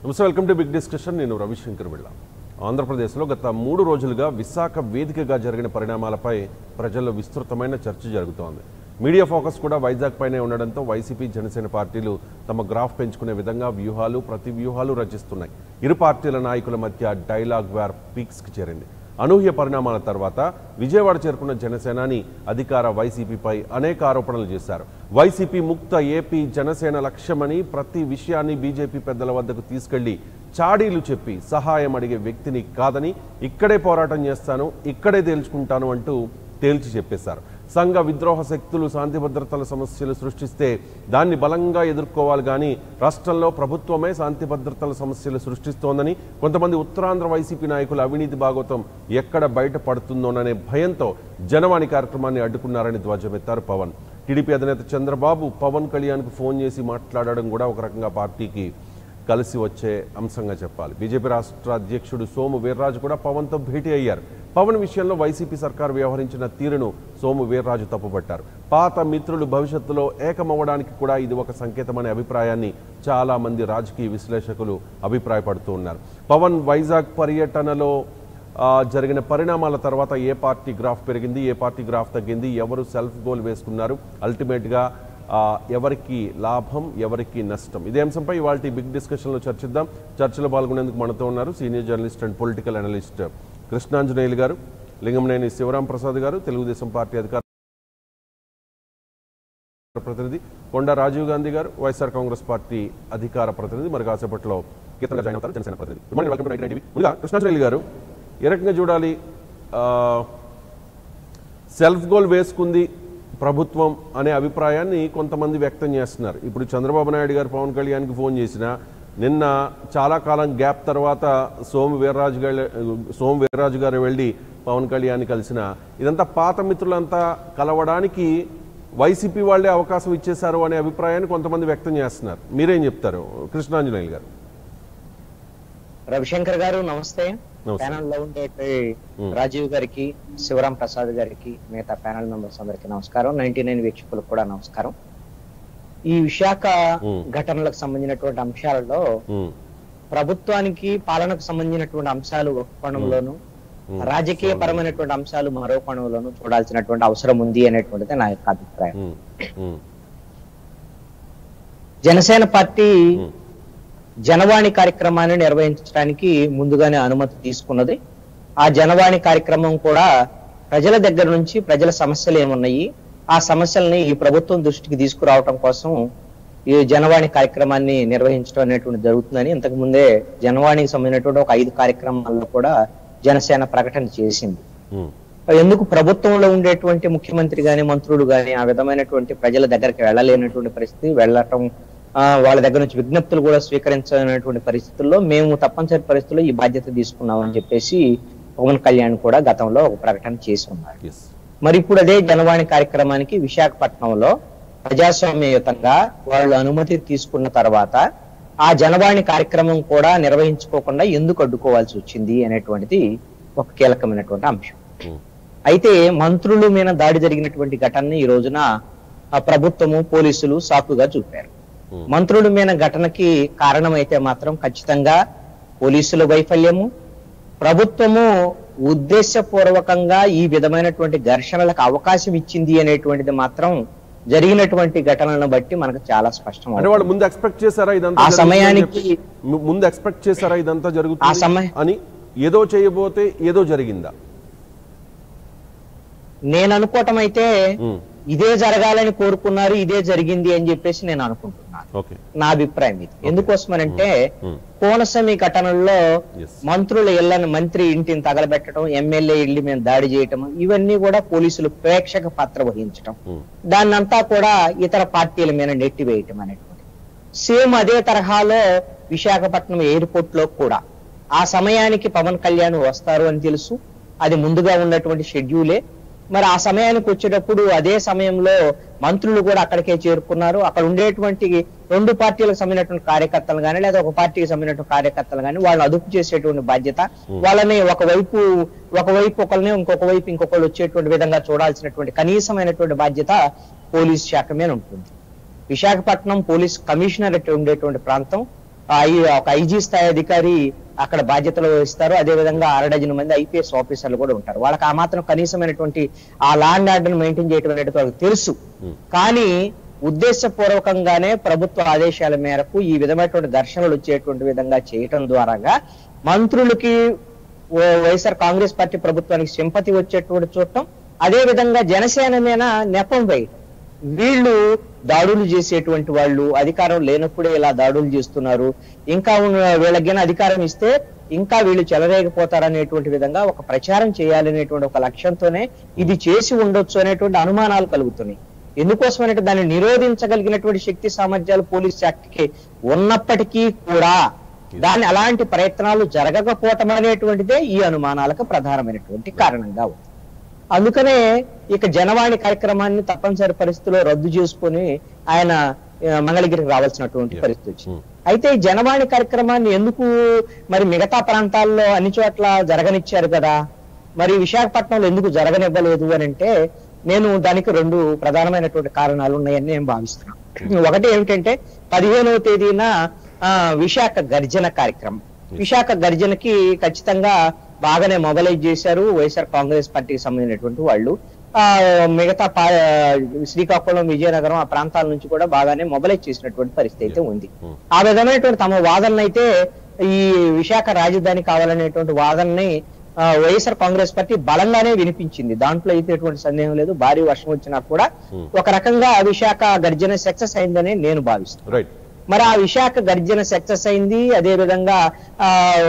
నమస్తే welcome to big discussion నేను రవిశంకర్ బిళ్ళ ఆంధ్రప్రదేశ్లో గత మూడు రోజులుగా విశాఖ వేదికగా జరిగిన పరిణామాలపై ప్రజల్లో విస్తృతమైన చర్చ జరుగుతోంది మీడియా ఫోకస్ కూడా వైజాగ్ పైనే ఉండడంతో వైసీపీ జనసేన పార్టీలు తమ గ్రాఫ్ పెంచుకునే విధంగా వ్యూహాలు ప్రతి వ్యూహాలు రచిస్తున్నాయి ఇరు పార్టీల నాయకుల మధ్య డైలాగ్ వార్ పీక్స్కి చేరింది అనూహ్య పరిణామాల తర్వాత విజయవాడ చేరుకున్న జనసేనాని అధికార వైసీపీపై అనేక ఆరోపణలు చేశారు వైసీపీ ముక్త ఏపీ జనసేన లక్ష్యమని ప్రతి విషయాన్ని బీజేపీ పెద్దల వద్దకు తీసుకెళ్లి చాడీలు చెప్పి సహాయం అడిగే వ్యక్తిని కాదని ఇక్కడే పోరాటం చేస్తాను ఇక్కడే తేల్చుకుంటాను అంటూ తేల్చి చెప్పేశారు సంఘ విద్రోహ శక్తులు శాంతి భద్రతల సమస్యలు సృష్టిస్తే దాన్ని బలంగా ఎదుర్కోవాలి కానీ రాష్ట్రంలో ప్రభుత్వమే శాంతి భద్రతల సమస్యలు సృష్టిస్తోందని కొంతమంది ఉత్తరాంధ్ర వైసీపీ నాయకులు అవినీతి భాగవతం ఎక్కడ బయటపడుతుందోననే భయంతో జనవాణి కార్యక్రమాన్ని అడ్డుకున్నారని ధ్వజమెత్తారు పవన్ టీడీపీ అధినేత చంద్రబాబు పవన్ కళ్యాణ్కు ఫోన్ చేసి మాట్లాడడం కూడా ఒక రకంగా పార్టీకి కలిసి వచ్చే అంశంగా చెప్పాలి బీజేపీ రాష్ట్ర అధ్యక్షుడు సోము వీర్రాజు కూడా పవన్తో భేటీ అయ్యారు పవన్ విషయంలో వైసీపీ సర్కారు వ్యవహరించిన తీరును సోము వీర్రాజు తప్పుపట్టారు పాత మిత్రులు భవిష్యత్తులో ఏకమవ్వడానికి కూడా ఇది ఒక సంకేతమనే అభిప్రాయాన్ని చాలా మంది రాజకీయ విశ్లేషకులు అభిప్రాయపడుతూ ఉన్నారు పవన్ వైజాగ్ పర్యటనలో ఆ, జరిగిన పరిణామాల తర్వాత ఏ పార్టీ గ్రాఫ్ పెరిగింది ఏ పార్టీ గ్రాఫ్ తగ్గింది ఎవరు సెల్ఫ్ గోల్ వేసుకున్నారు అల్టిమేట్గా ఆ, ఎవరికి లాభం ఎవరికి నష్టం ఇదే అంశంపై ఇవాళ బిగ్ డిస్కషన్లో చర్చిద్దాం చర్చలో పాల్గొనేందుకు మనతో ఉన్నారు senior journalist and political analyst Krishnanjaneyulu garu Lingamaneni Sivaram Prasad గారు తెలుగుదేశం పార్టీ అధికార ప్రతినిధి కొండ రాజీవ్ గాంధీ గారు వైఎస్ఆర్ కాంగ్రెస్ పార్టీ అధికార ప్రతినిధి మరి కాసేపట్లో కీర్తనగా జాయిన్ అవుతారు జనసేన ప్రతినిధి good morning welcome to night TV ముందుగా కృష్ణాంజనేయులు గారు ఏ రకంగా చూడాలి ఆ, సెల్ఫ్ గోల్ వేసుకుంది ప్రభుత్వం అనే అభిప్రాయాన్ని కొంతమంది వ్యక్తం చేస్తున్నారు ఇప్పుడు చంద్రబాబు నాయుడు గారు పవన్ కళ్యాణ్కి ఫోన్ చేసిన నిన్న చాలా కాలం గ్యాప్ తర్వాత సోము వీర్రాజు గారు సోము వీర్రాజు గారు వెళ్ళి పవన్ కళ్యాణ్ కలిసిన ఇదంతా పాత మిత్రులంతా కలవడానికి వైసీపీ వాళ్ళే అవకాశం ఇచ్చేశారు అనే అభిప్రాయాన్ని కొంతమంది వ్యక్తం చేస్తున్నారు మీరేం చెప్తారు కృష్ణాంజనేయులు గారు రవిశంకర్ గారు నమస్తే నమస్తే. ప్యానల్ లో ఉండే మ్. రాజీవ్ గారికి శివరాం ప్రసాద్ గారికి మిగతా ప్యానల్ మెంబర్స్ అందరికి నమస్కారం నైన్టీ నైన్ వీక్షకులకు కూడా నమస్కారం ఈ విశాఖ మ్. ఘటనలకు సంబంధించినటువంటి అంశాలలో ఉమ్, ప్రభుత్వానికి పాలనకు సంబంధించినటువంటి అంశాలు ఒక కోణంలోను మ్. రాజకీయ పరమైనటువంటి అంశాలు మరో కోణంలోను చూడాల్సినటువంటి అవసరం ఉంది అనేటువంటిది నా యొక్క అభిప్రాయం ఉమ్, ఉమ్, జనసేన పార్టీ ఉమ్, జనవాణి కార్యక్రమాన్ని నిర్వహించడానికి ముందుగానే అనుమతి తీసుకున్నది ఆ జనవాణి కార్యక్రమం కూడా ప్రజల దగ్గర నుంచి ప్రజల సమస్యలు ఏమున్నాయి ఆ సమస్యల్ని ఈ ప్రభుత్వం దృష్టికి తీసుకురావటం కోసం ఈ జనవాణి కార్యక్రమాన్ని నిర్వహించడం అనేటువంటి జరుగుతుందని ఇంతకు ముందే జనవాణికి సంబంధించినటువంటి ఒక ఐదు కార్యక్రమాల్లో కూడా జనసేన ప్రకటన చేసింది ఉమ్, ఎందుకు ప్రభుత్వంలో ఉండేటువంటి ముఖ్యమంత్రి గాని మంత్రులు గాని ఆ విధమైనటువంటి ప్రజల దగ్గరికి వెళ్ళలేనటువంటి పరిస్థితి వెళ్ళటం ఆ, వాళ్ళ దగ్గర నుంచి విజ్ఞప్తులు కూడా స్వీకరించలేనటువంటి పరిస్థితుల్లో మేము తప్పనిసరి పరిస్థితుల్లో ఈ బాధ్యత తీసుకున్నామని చెప్పేసి పవన్ కళ్యాణ్ కూడా గతంలో ఒక ప్రకటన చేసి ఉన్నారు yes. మరి ఇప్పుడు అదే జనవాణి కార్యక్రమానికి విశాఖపట్నంలో ప్రజాస్వామ్యయుతంగా వాళ్ళు అనుమతి తీసుకున్న తర్వాత ఆ జనవాణి కార్యక్రమం కూడా నిర్వహించుకోకుండా ఎందుకు అడ్డుకోవాల్సి వచ్చింది అనేటువంటిది ఒక కీలకమైనటువంటి అంశం ఉమ్, అయితే మంత్రుల మీద దాడి జరిగినటువంటి ఘటనని ఈ రోజున ఆ ప్రభుత్వము పోలీసులు సాకుగా చూపారు ఉమ్, మంత్రుల మీద ఘటనకి కారణమైతే మాత్రం ఖచ్చితంగా పోలీసుల వైఫల్యము ప్రభుత్వము ఉద్దేశపూర్వకంగా ఈ విధమైనటువంటి ఘర్షణలకు అవకాశం ఇచ్చింది అనేటువంటిది మాత్రం జరిగినటువంటి ఘటనలను బట్టి మనకు చాలా స్పష్టం అంటే వాళ్ళు ముందు ఎక్స్పెక్ట్ చేశారా ఇదంతా ఆ జరుగుతుందని సమయానికి- చెప్పి? ము- ముందు ఎక్స్పెక్ట్ చేశారా ఇదంతా ఆ జరుగుతుంది సమయ- అని ఏదో చేయబోతే ఏదో జరిగిందా నేను అనుకోవటం అయితే ఉమ్, ఇదే జరగాలని కోరుకున్నారు ఇదే జరిగింది అని చెప్పేసి నేను అనుకుంటున్నాను ఓకే నా అభిప్రాయం ఇది ఎందుకోసమనంటే ఉమ్, కోనసమి ఘటనల్లో ఎస్ మంత్రుల ఇళ్లను మంత్రి ఇంటిని తగలబెట్టడం ఎమ్మెల్యే ఇళ్ల మీద దాడి చేయటం ఇవన్నీ కూడా పోలీసులు ప్రేక్షక పాత్ర వహించటం ఉమ్, దాన్నంతా కూడా ఇతర పార్టీల మీద నెట్టివేయటం అనేటువంటి సేమ్ అదే తరహాలో విశాఖపట్నం ఎయిర్పోర్ట్ లో కూడా ఆ సమయానికి పవన్ కళ్యాణ్ వస్తారు అని తెలుసు అది ముందుగా ఉన్నటువంటి షెడ్యూలే మరి ఆ సమయానికి వచ్చేటప్పుడు అదే సమయంలో మంత్రులు కూడా అక్కడికే చేరుకున్నారు అక్కడ ఉండేటువంటి రెండు పార్టీలకు సంబంధించినటువంటి కార్యకర్తలు కానీ లేదా ఒక పార్టీకి సంబంధించినటువంటి కార్యకర్తలు కానీ వాళ్ళని అదుపు చేసేటువంటి బాధ్యత వాళ్ళని ఒకవైపు ఒకవైపు ఒకరిని ఇంకొక వైపు ఇంకొకరు వచ్చేటువంటి విధంగా చూడాల్సినటువంటి కనీసమైనటువంటి బాధ్యత పోలీస్ శాఖ మీద ఉంటుంది విశాఖపట్నం పోలీస్ కమిషనరేట్ ఉండేటువంటి ప్రాంతం ఆ ఐ- ఒక ఐజీ స్థాయి అధికారి అక్కడ బాధ్యతలు వహిస్తారు అదే విధంగా అర డజన్ మంది ఐపీఎస్ ఆఫీసర్లు కూడా ఉంటారు వాళ్ళకి ఆ మాత్రం కనీసమైనటువంటి ఆ లాండ్ ఆర్డర్ మెయింటైన్ చేయడం అనేది వాళ్ళకి తెలుసు కానీ ఉద్దేశపూర్వకంగానే ప్రభుత్వ ఆదేశాల మేరకు ఈ విధమైనటువంటి ఘర్షణలు వచ్చేటువంటి విధంగా చేయటం ద్వారాగా మంత్రులకి ఓ- వైఎస్ఆర్ కాంగ్రెస్ పార్టీ ప్రభుత్వానికి సింపతి వచ్చేటువంటి చూడటం అదే విధంగా జనసేన మీద నెపం వేయటం వీళ్ళు దాడులు చేసేటువంటి వాళ్ళు అధికారం లేనప్పుడే ఇలా దాడులు చేస్తున్నారు ఇంకా ఉన్న- వీళ్ళకి అధికారం ఇస్తే ఇంకా వీళ్ళు చెలరేగిపోతారనేటువంటి విధంగా ఒక ప్రచారం చేయాలనేటువంటి ఒక లక్ష్యంతోనే ఇది చేసి ఉండొచ్చు అనేటువంటి అనుమానాలు కలుగుతున్నాయి ఎందుకోసం అంటే దాన్ని నిరోధించగలిగినటువంటి శక్తి సామర్థ్యాలు పోలీస్ శాఖకి ఉన్నప్పటికీ కూడా దాన్ని అలాంటి ప్రయత్నాలు జరగకపోవటం అనేటువంటిదే ఈ అనుమానాలకు ప్రధానమైనటువంటి కారణంగా ఉంది అందుకనే ఇక జనవాణి కార్యక్రమాన్ని తప్పనిసరి పరిస్థితిలో రద్దు చేసుకొని ఆయన ఆ, మంగళగిరికి రావాల్సినటువంటి Yeah. పరిస్థితి వచ్చింది అయితే ఈ జనవాణి కార్యక్రమాన్ని ఎందుకు మరి మిగతా ప్రాంతాల్లో అన్ని చోట్ల జరగనిచ్చారు కదా మరి విశాఖపట్నంలో ఎందుకు జరగనివ్వలేదు అని అంటే నేను దానికి రెండు ప్రధానమైనటువంటి కారణాలు ఉన్నాయని నేను భావిస్తున్నాను ఒకటి ఏమిటంటే పదిహేనవ తేదీన ఆ, విశాఖ గర్జన కార్యక్రమం విశాఖ గర్జనకి ఖచ్చితంగా బాగానే మొబలైజ్ చేశారు వైఎస్ఆర్ కాంగ్రెస్ పార్టీకి సంబంధించినటువంటి వాళ్ళు ఆ మిగతా పా- శ్రీకాకుళం విజయనగరం ఆ ప్రాంతాల నుంచి కూడా బాగానే మొబలైజ్ చేసినటువంటి పరిస్థితి అయితే ఉంది Hmm. ఆ విధమైనటువంటి తమ వాదనలు అయితే ఈ విశాఖ రాజధాని కావాలనేటువంటి వాదనని ఆ, వైఎస్ఆర్ కాంగ్రెస్ పార్టీ బలంగానే వినిపించింది దాంట్లో అయితే ఎటువంటి సందేహం లేదు భారీ వర్షం వచ్చినా కూడా Hmm. ఒక రకంగా విశాఖ గర్జన సక్సెస్ అయిందని నేను భావిస్తున్నాను రైట్ మరి ఆ విశాఖ గర్జన సక్సెస్ అయింది అదే విధంగా ఆ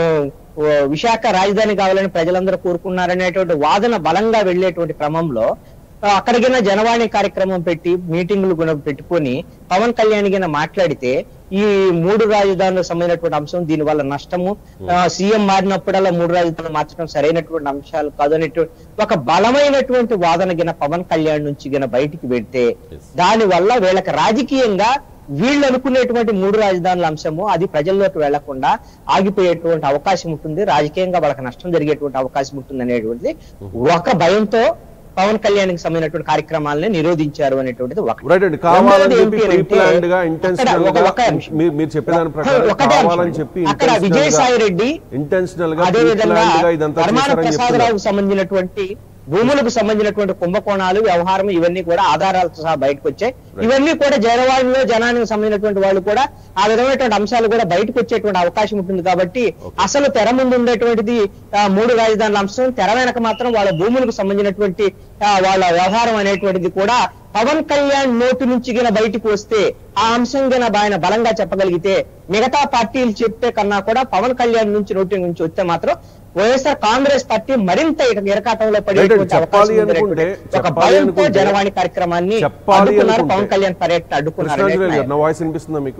ఓ విశాఖ రాజధాని కావాలని ప్రజలందరూ కోరుకున్నారనేటువంటి వాదన బలంగా వెళ్ళేటువంటి క్రమంలో ఆ, అక్కడికైనా జనవాణి కార్యక్రమం పెట్టి మీటింగులు కూడా పెట్టుకొని పవన్ కళ్యాణ్ గిన మాట్లాడితే ఈ మూడు రాజధానులకు సంబంధించినటువంటి అంశం దీని వల్ల నష్టము ఆ, సీఎం మారినప్పుడల్లా మూడు రాజధానులు మార్చడం సరైనటువంటి అంశాలు కాదు అనేటువంటి ఒక బలమైనటువంటి వాదన గిన పవన్ కళ్యాణ్ నుంచి గిన బయటికి పెడితే Yes. దాని వల్ల వీళ్ళకి రాజకీయంగా వీళ్ళు అనుకునేటువంటి మూడు రాజధానుల అంశము అది ప్రజల్లోకి వెళ్లకుండా ఆగిపోయేటువంటి అవకాశం ఉంటుంది రాజకీయంగా వాళ్ళకి నష్టం జరిగేటువంటి అవకాశం ఉంటుంది అనేటువంటిది ఒక భయంతో పవన్ కళ్యాణ్ కి సంబంధించినటువంటి కార్యక్రమాలని నిరోధించారు అనేటువంటిది ఒకటి రైట్ అండి కావాలని రెండవది చెప్పి ఏంటి ప్రీ అంటే ప్లాన్డ్ గా అక్కడ ఇంటెన్షనల్ ఒక- గా ఒక అంశం. మీరు మీరు చెప్పేదాని ప్రకారం ఒకటే అంశం. కావాలని చెప్పి అక్కడ విజయసాయి రెడ్డి ఇంటెన్షనల్ గా అదే ప్రీ విధంగా ప్లాన్డ్ గా ఇదంతా ధర్మాన చేశారని చెప్తున్నారు ప్రసాదరావుకు సంబంధించినటువంటి భూములకు సంబంధించినటువంటి కుంభకోణాలు వ్యవహారం ఇవన్నీ కూడా ఆధారాలతో సహా బయటకు వచ్చాయి ఇవన్నీ కూడా జనవాణిలో జనానికి సంబంధించినటువంటి వాళ్ళు కూడా ఆ విధమైనటువంటి అంశాలు కూడా బయటకు వచ్చేటువంటి అవకాశం ఉంటుంది కాబట్టి అసలు తెర ముందు ఉండేటువంటిది ఆ, మూడు రాజధానుల అంశం తెర వెనక మాత్రం వాళ్ళ భూములకు సంబంధించినటువంటి ఆ, వాళ్ళ వ్యవహారం అనేటువంటిది కూడా పవన్ కళ్యాణ్ నోటి నుంచి గిన బయటికి వస్తే ఆ అంశం గిన ఆయన బలంగా చెప్పగలిగితే మిగతా పార్టీలు చెప్తే కన్నా కూడా పవన్ కళ్యాణ్ నుంచి నోటి నుంచి వస్తే మాత్రం వైఎస్ఆర్ కాంగ్రెస్ పార్టీ మరింత ఇక ఇరకాటంలో పడేటువంటి చెప్పాలి అవకాశం ఉంది అనుకుంటే- అనేటువంటి ఒక చెప్పాలి భయంతో అనుకుంటే- జనవాణి కార్యక్రమాన్ని చెప్పాలి అడ్డుకున్నారు అనుకుంటే- పవన్ కళ్యాణ్ పర్యటన అడ్డుకున్నారు కృష్ణాంజలి అనేది గారు నా వాయిస్ వినిపిస్తుందా మీకు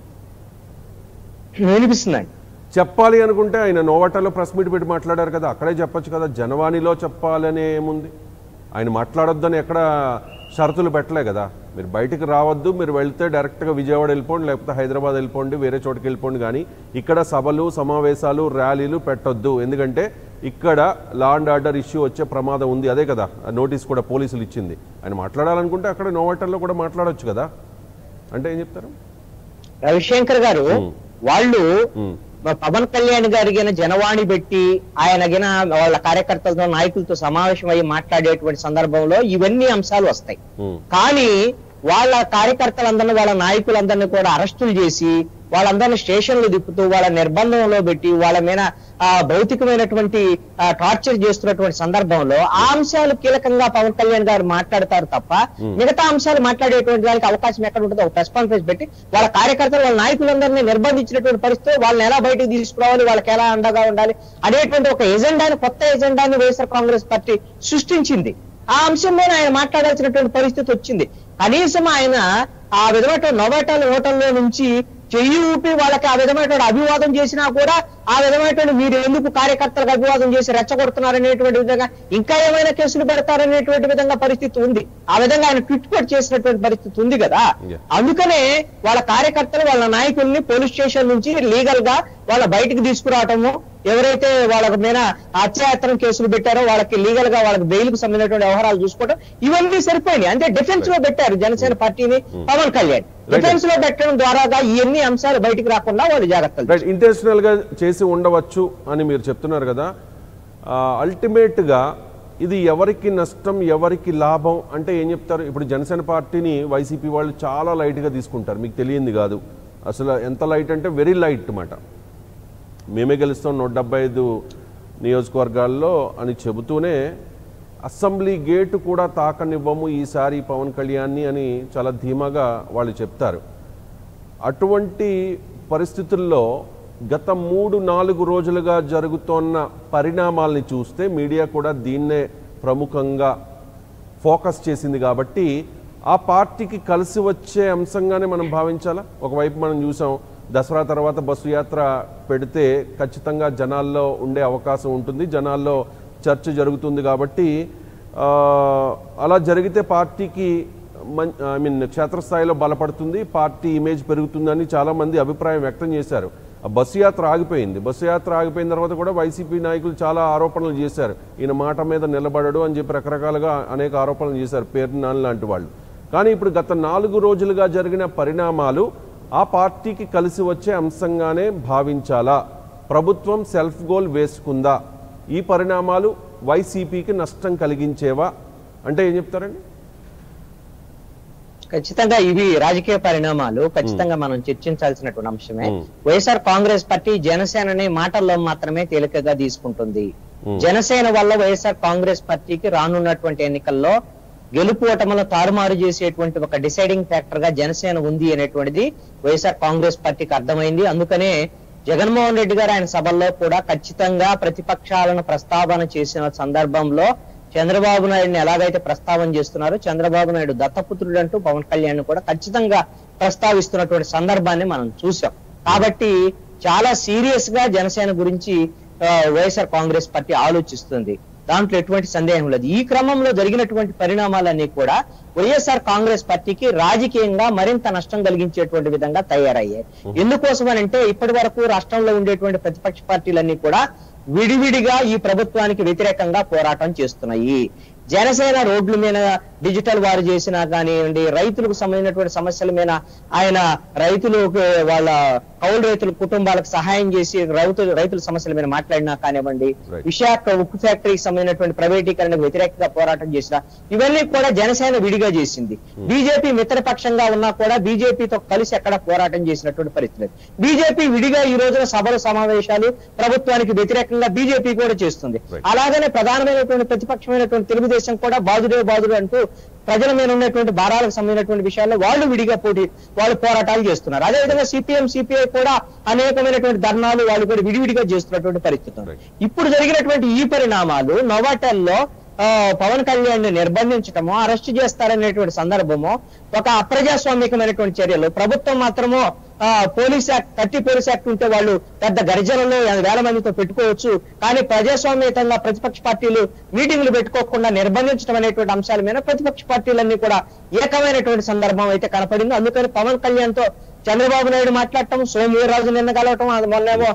నా- వినిపిస్తుందండి చెప్పాలి అనుకుంటే ఆయన నోవాటాలో ప్రెస్ మీట్ పెట్టి మాట్లాడారు కదా అక్కడే చెప్పొచ్చు కదా జనవాణిలో చెప్పాలనే ఏముంది ఆయన మాట్లాడొద్దని ఎక్కడ షరతులు పెట్టలే కదా మీరు బయటికి రావద్దు మీరు వెళ్తే డైరెక్ట్గా విజయవాడ వెళ్ళిపోండి లేకపోతే హైదరాబాద్ వెళ్ళిపోండి వేరే చోటుకి వెళ్ళిపోండి కానీ ఇక్కడ సభలు సమావేశాలు ర్యాలీలు పెట్టొద్దు ఎందుకంటే ఇక్కడ లా అండ్ ఆర్డర్ ఇష్యూ వచ్చే ప్రమాదం ఉంది అదే కదా ఆ నోటీస్ కూడా పోలీసులు ఇచ్చింది ఆయన మాట్లాడాలనుకుంటే అక్కడ నోవాటల్లో కూడా మాట్లాడొచ్చు కదా అంటే ఏం చెప్తారు రవిశంకర్ గారు వాళ్ళు ఉమ్, మా పవన్ కళ్యాణ్ గారి గిన జనవాణి పెట్టి ఆయన గిన వాళ్ళ కార్యకర్తలతో నాయకులతో సమావేశం అయ్యి మాట్లాడేటువంటి సందర్భంలో ఇవన్నీ అంశాలు వస్తాయి ఉమ్, కానీ వాళ్ళ కార్యకర్తలందరినీ వాళ్ళ నాయకులందరినీ కూడా అరెస్టులు చేసి వాళ్ళందరినీ స్టేషన్లు తిప్పుతూ వాళ్ళ నిర్బంధంలో పెట్టి వాళ్ళ మీద ఆ భౌతికమైనటువంటి ఆ, టార్చర్ చేస్తున్నటువంటి సందర్భంలో ఆ అంశాలు కీలకంగా పవన్ కళ్యాణ్ గారు మాట్లాడతారు తప్ప మిగతా అంశాలు మాట్లాడేటువంటి దానికి అవకాశం ఎక్కడ ఉంటుందో ఒక ప్రెస్ కాన్ఫరెన్స్ పెట్టి వాళ్ళ కార్యకర్తలు వాళ్ళ నాయకులందరినీ నిర్బంధించినటువంటి పరిస్థితి వాళ్ళని ఎలా బయటకు తీసుకురావాలి వాళ్ళకి ఎలా అండగా ఉండాలి అనేటువంటి ఒక ఎజెండాని కొత్త ఎజెండాని వైఎస్ఆర్ కాంగ్రెస్ పార్టీ సృష్టించింది ఆ అంశం మీద ఆయన మాట్లాడాల్సినటువంటి పరిస్థితి వచ్చింది కనీసం ఆయన ఆ విధమైన నోవాటాల ఓటర్లో నుంచి చెయ్యి ఊపి వాళ్ళకి ఆ విధమైనటువంటి అభివాదం చేసినా కూడా ఆ విధమైనటువంటి మీరు ఎందుకు కార్యకర్తలకు అభివాదం చేసి రెచ్చగొడుతున్నారనేటువంటి విధంగా ఇంకా ఏమైనా కేసులు పెడతారనేటువంటి విధంగా పరిస్థితి ఉంది ఆ విధంగా ఆయన ట్విట్ కూడా చేసినటువంటి పరిస్థితి ఉంది కదా Yeah. అందుకనే వాళ్ళ కార్యకర్తలు వాళ్ళ నాయకుల్ని పోలీస్ స్టేషన్ నుంచి లీగల్ గా వాళ్ళ బయటికి తీసుకురావటము ఎవరైతే వాళ్ళ మీద హత్యాయత్నం కేసులు పెట్టారో వాళ్ళకి లీగల్ గా వాళ్ళకి బెయిల్ కు సంబంధించినటువంటి వ్యవహారాలు చూసుకోవడం ఇవన్నీ సరిపోయినాయి అంటే డిఫెన్స్ లో పెట్టారు జనసేన పార్టీని పవన్ కళ్యాణ్ డిఫెన్స్ లో పెట్టడం ద్వారాగా ఇవన్నీ అంశాలు బయటికి రాకుండా వాళ్ళు జాగ్రత్తలు రైట్ ఇంటెన్షనల్ గా చేసి ఉండవచ్చు అని మీరు చెప్తున్నారు కదా అల్టిమేట్ గా ఇది ఎవరికి నష్టం ఎవరికి లాభం అంటే ఏం చెప్తారు ఇప్పుడు జనసేన పార్టీని వైసీపీ వాళ్ళు చాలా లైట్ గా తీసుకుంటారు మీకు తెలియంది కాదు అసలు ఎంత లైట్ అంటే వెరీ లైట్ అన్నమాట మేమే గెలుస్తాం నూట డెబ్బై ఐదు నియోజకవర్గాల్లో అని చెబుతూనే అసెంబ్లీ గేటు కూడా తాకనివ్వము ఈసారి పవన్ కళ్యాణ్ని అని చాలా ధీమాగా వాళ్ళు చెప్తారు అటువంటి పరిస్థితుల్లో గత మూడు నాలుగు రోజులుగా జరుగుతోన్న పరిణామాల్ని చూస్తే మీడియా కూడా దీన్నే ప్రముఖంగా ఫోకస్ చేసింది కాబట్టి ఆ పార్టీకి కలిసి వచ్చే అంశంగానే మనం భావించాలా ఒకవైపు మనం చూసాం దసరా తర్వాత బస్సు యాత్ర పెడితే ఖచ్చితంగా జనాల్లో ఉండే అవకాశం ఉంటుంది జనాల్లో చర్చ జరుగుతుంది కాబట్టి ఆ, అలా జరిగితే పార్టీకి ఐ మీన్ క్షేత్రస్థాయిలో బలపడుతుంది పార్టీ ఇమేజ్ పెరుగుతుందని చాలా మంది అభిప్రాయం వ్యక్తం చేశారు ఆ బస్సు యాత్ర ఆగిపోయింది బస్సు యాత్ర ఆగిపోయిన తర్వాత కూడా వైసీపీ నాయకులు చాలా ఆరోపణలు చేశారు ఈయన మాట మీద నిలబడడు అని చెప్పి రకరకాలుగా అనేక ఆరోపణలు చేశారు పేరు నాని లాంటి వాళ్ళు కానీ ఇప్పుడు గత నాలుగు రోజులుగా జరిగిన పరిణామాలు ఆ పార్టీకి కలిసి వచ్చే అంశంగానే భావించాలా ప్రభుత్వం సెల్ఫ్ గోల్ వేసుకుందా ఈ పరిణామాలు వైసీపీకి నష్టం కలిగించేవా అంటే ఏం చెప్తారండి ఖచ్చితంగా ఇవి రాజకీయ పరిణామాలు ఖచ్చితంగా మనం చర్చించాల్సినటువంటి అంశమే మ్మ్. వైఎస్ఆర్ కాంగ్రెస్ పార్టీ జనసేనని మాటల్లో మాత్రమే తేలికగా తీసుకుంటుంది మ్మ్. జనసేన వల్ల వైఎస్ఆర్ కాంగ్రెస్ పార్టీకి రానున్నటువంటి ఎన్నికల్లో గెలుపు ఓటములను తారుమారు చేసేటువంటి ఒక డిసైడింగ్ ఫ్యాక్టర్ గా జనసేన ఉంది అనేటువంటిది వైఎస్ఆర్ కాంగ్రెస్ పార్టీకి అర్థమైంది అందుకనే జగన్మోహన్ రెడ్డి గారు ఆయన సభల్లో కూడా ఖచ్చితంగా ప్రతిపక్షాలను ప్రస్తావన చేసిన సందర్భంలో చంద్రబాబు నాయుడిని ఎలాగైతే ప్రస్తావన చేస్తున్నారో చంద్రబాబు నాయుడు దత్తపుత్రుడు అంటూ పవన్ కళ్యాణ్ కూడా ఖచ్చితంగా ప్రస్తావిస్తున్నటువంటి సందర్భాన్ని మనం చూసాం కాబట్టి చాలా సీరియస్ గా జనసేన గురించి ఆ, వైఎస్ఆర్ కాంగ్రెస్ పార్టీ ఆలోచిస్తుంది దాంట్లో ఎటువంటి సందేహం లేదు ఈ క్రమంలో జరిగినటువంటి పరిణామాలన్నీ కూడా వైఎస్ఆర్ కాంగ్రెస్ పార్టీకి రాజకీయంగా మరింత నష్టం కలిగించేటువంటి విధంగా తయారయ్యాయి ఎందుకోసమనంటే ఇప్పటి వరకు రాష్ట్రంలో ఉండేటువంటి ప్రతిపక్ష పార్టీలన్నీ కూడా విడివిడిగా ఈ ప్రభుత్వానికి వ్యతిరేకంగా పోరాటం చేస్తున్నాయి జనసేన రోడ్ల మీద డిజిటల్ వారు చేసినా కానివ్వండి రైతులకు సంబంధించినటువంటి సమస్యల మీద ఆయన రైతులకు వాళ్ళ కౌలు రైతుల కుటుంబాలకు సహాయం చేసి రైతు రైతుల సమస్యల మీద మాట్లాడినా కానివ్వండి Right. విశాఖ ఉక్కు ఫ్యాక్టరీకి సంబంధించినటువంటి ప్రైవేటీకరణకు వ్యతిరేకంగా పోరాటం చేసిన ఇవన్నీ కూడా జనసేన విడిగా చేసింది బీజేపీ మిత్రపక్షంగా ఉన్నా కూడా బీజేపీతో కలిసి ఎక్కడ పోరాటం చేసినటువంటి పరిస్థితి బీజేపీ విడిగా ఈ రోజున సభలు సమావేశాలు ప్రభుత్వానికి వ్యతిరేకంగా బీజేపీ కూడా చేస్తుంది Right. అలాగనే ప్రధానమైనటువంటి ప్రతిపక్షమైనటువంటి తెలుగుదేశం కూడా బాధుడే బాధుడు అంటూ ప్రజల మీద ఉన్నటువంటి భారాలకు సంబంధించినటువంటి విషయాల్లో వాళ్ళు విడిగా పోటీ వాళ్ళు పోరాటాలు చేస్తున్నారు అదేవిధంగా సిపిఎం సిపిఐ కూడా అనేకమైనటువంటి ధర్నాలు వాళ్ళు కూడా విడివిడిగా చేస్తున్నటువంటి పరిస్థితి ఉంది. Right. ఇప్పుడు జరిగినటువంటి ఈ పరిణామాలు నోవాటెల్లో ఆ, పవన్ కళ్యాణ్ ని నిర్బంధించటము అరెస్ట్ చేస్తారనేటువంటి సందర్భము ఒక అప్రజాస్వామికమైనటువంటి చర్యలు ప్రభుత్వం మాత్రము ఆ, police act thirty police act ఉంటే వాళ్ళు పెద్ద గర్జనలు వేల మందితో పెట్టుకోవచ్చు కానీ ప్రజాస్వామ్యతంగా ప్రతిపక్ష పార్టీలు మీటింగ్లు పెట్టుకోకుండా నిర్బంధించడం అనేటువంటి అంశాల మీద ప్రతిపక్ష పార్టీలన్నీ కూడా ఏకమైనటువంటి సందర్భం అయితే కనపడింది అందుకని పవన్ కళ్యాణ్ తో చంద్రబాబు నాయుడు మాట్లాడటం సోమవీర్రాజు నిన్న కలవటం అది మొన్నేమో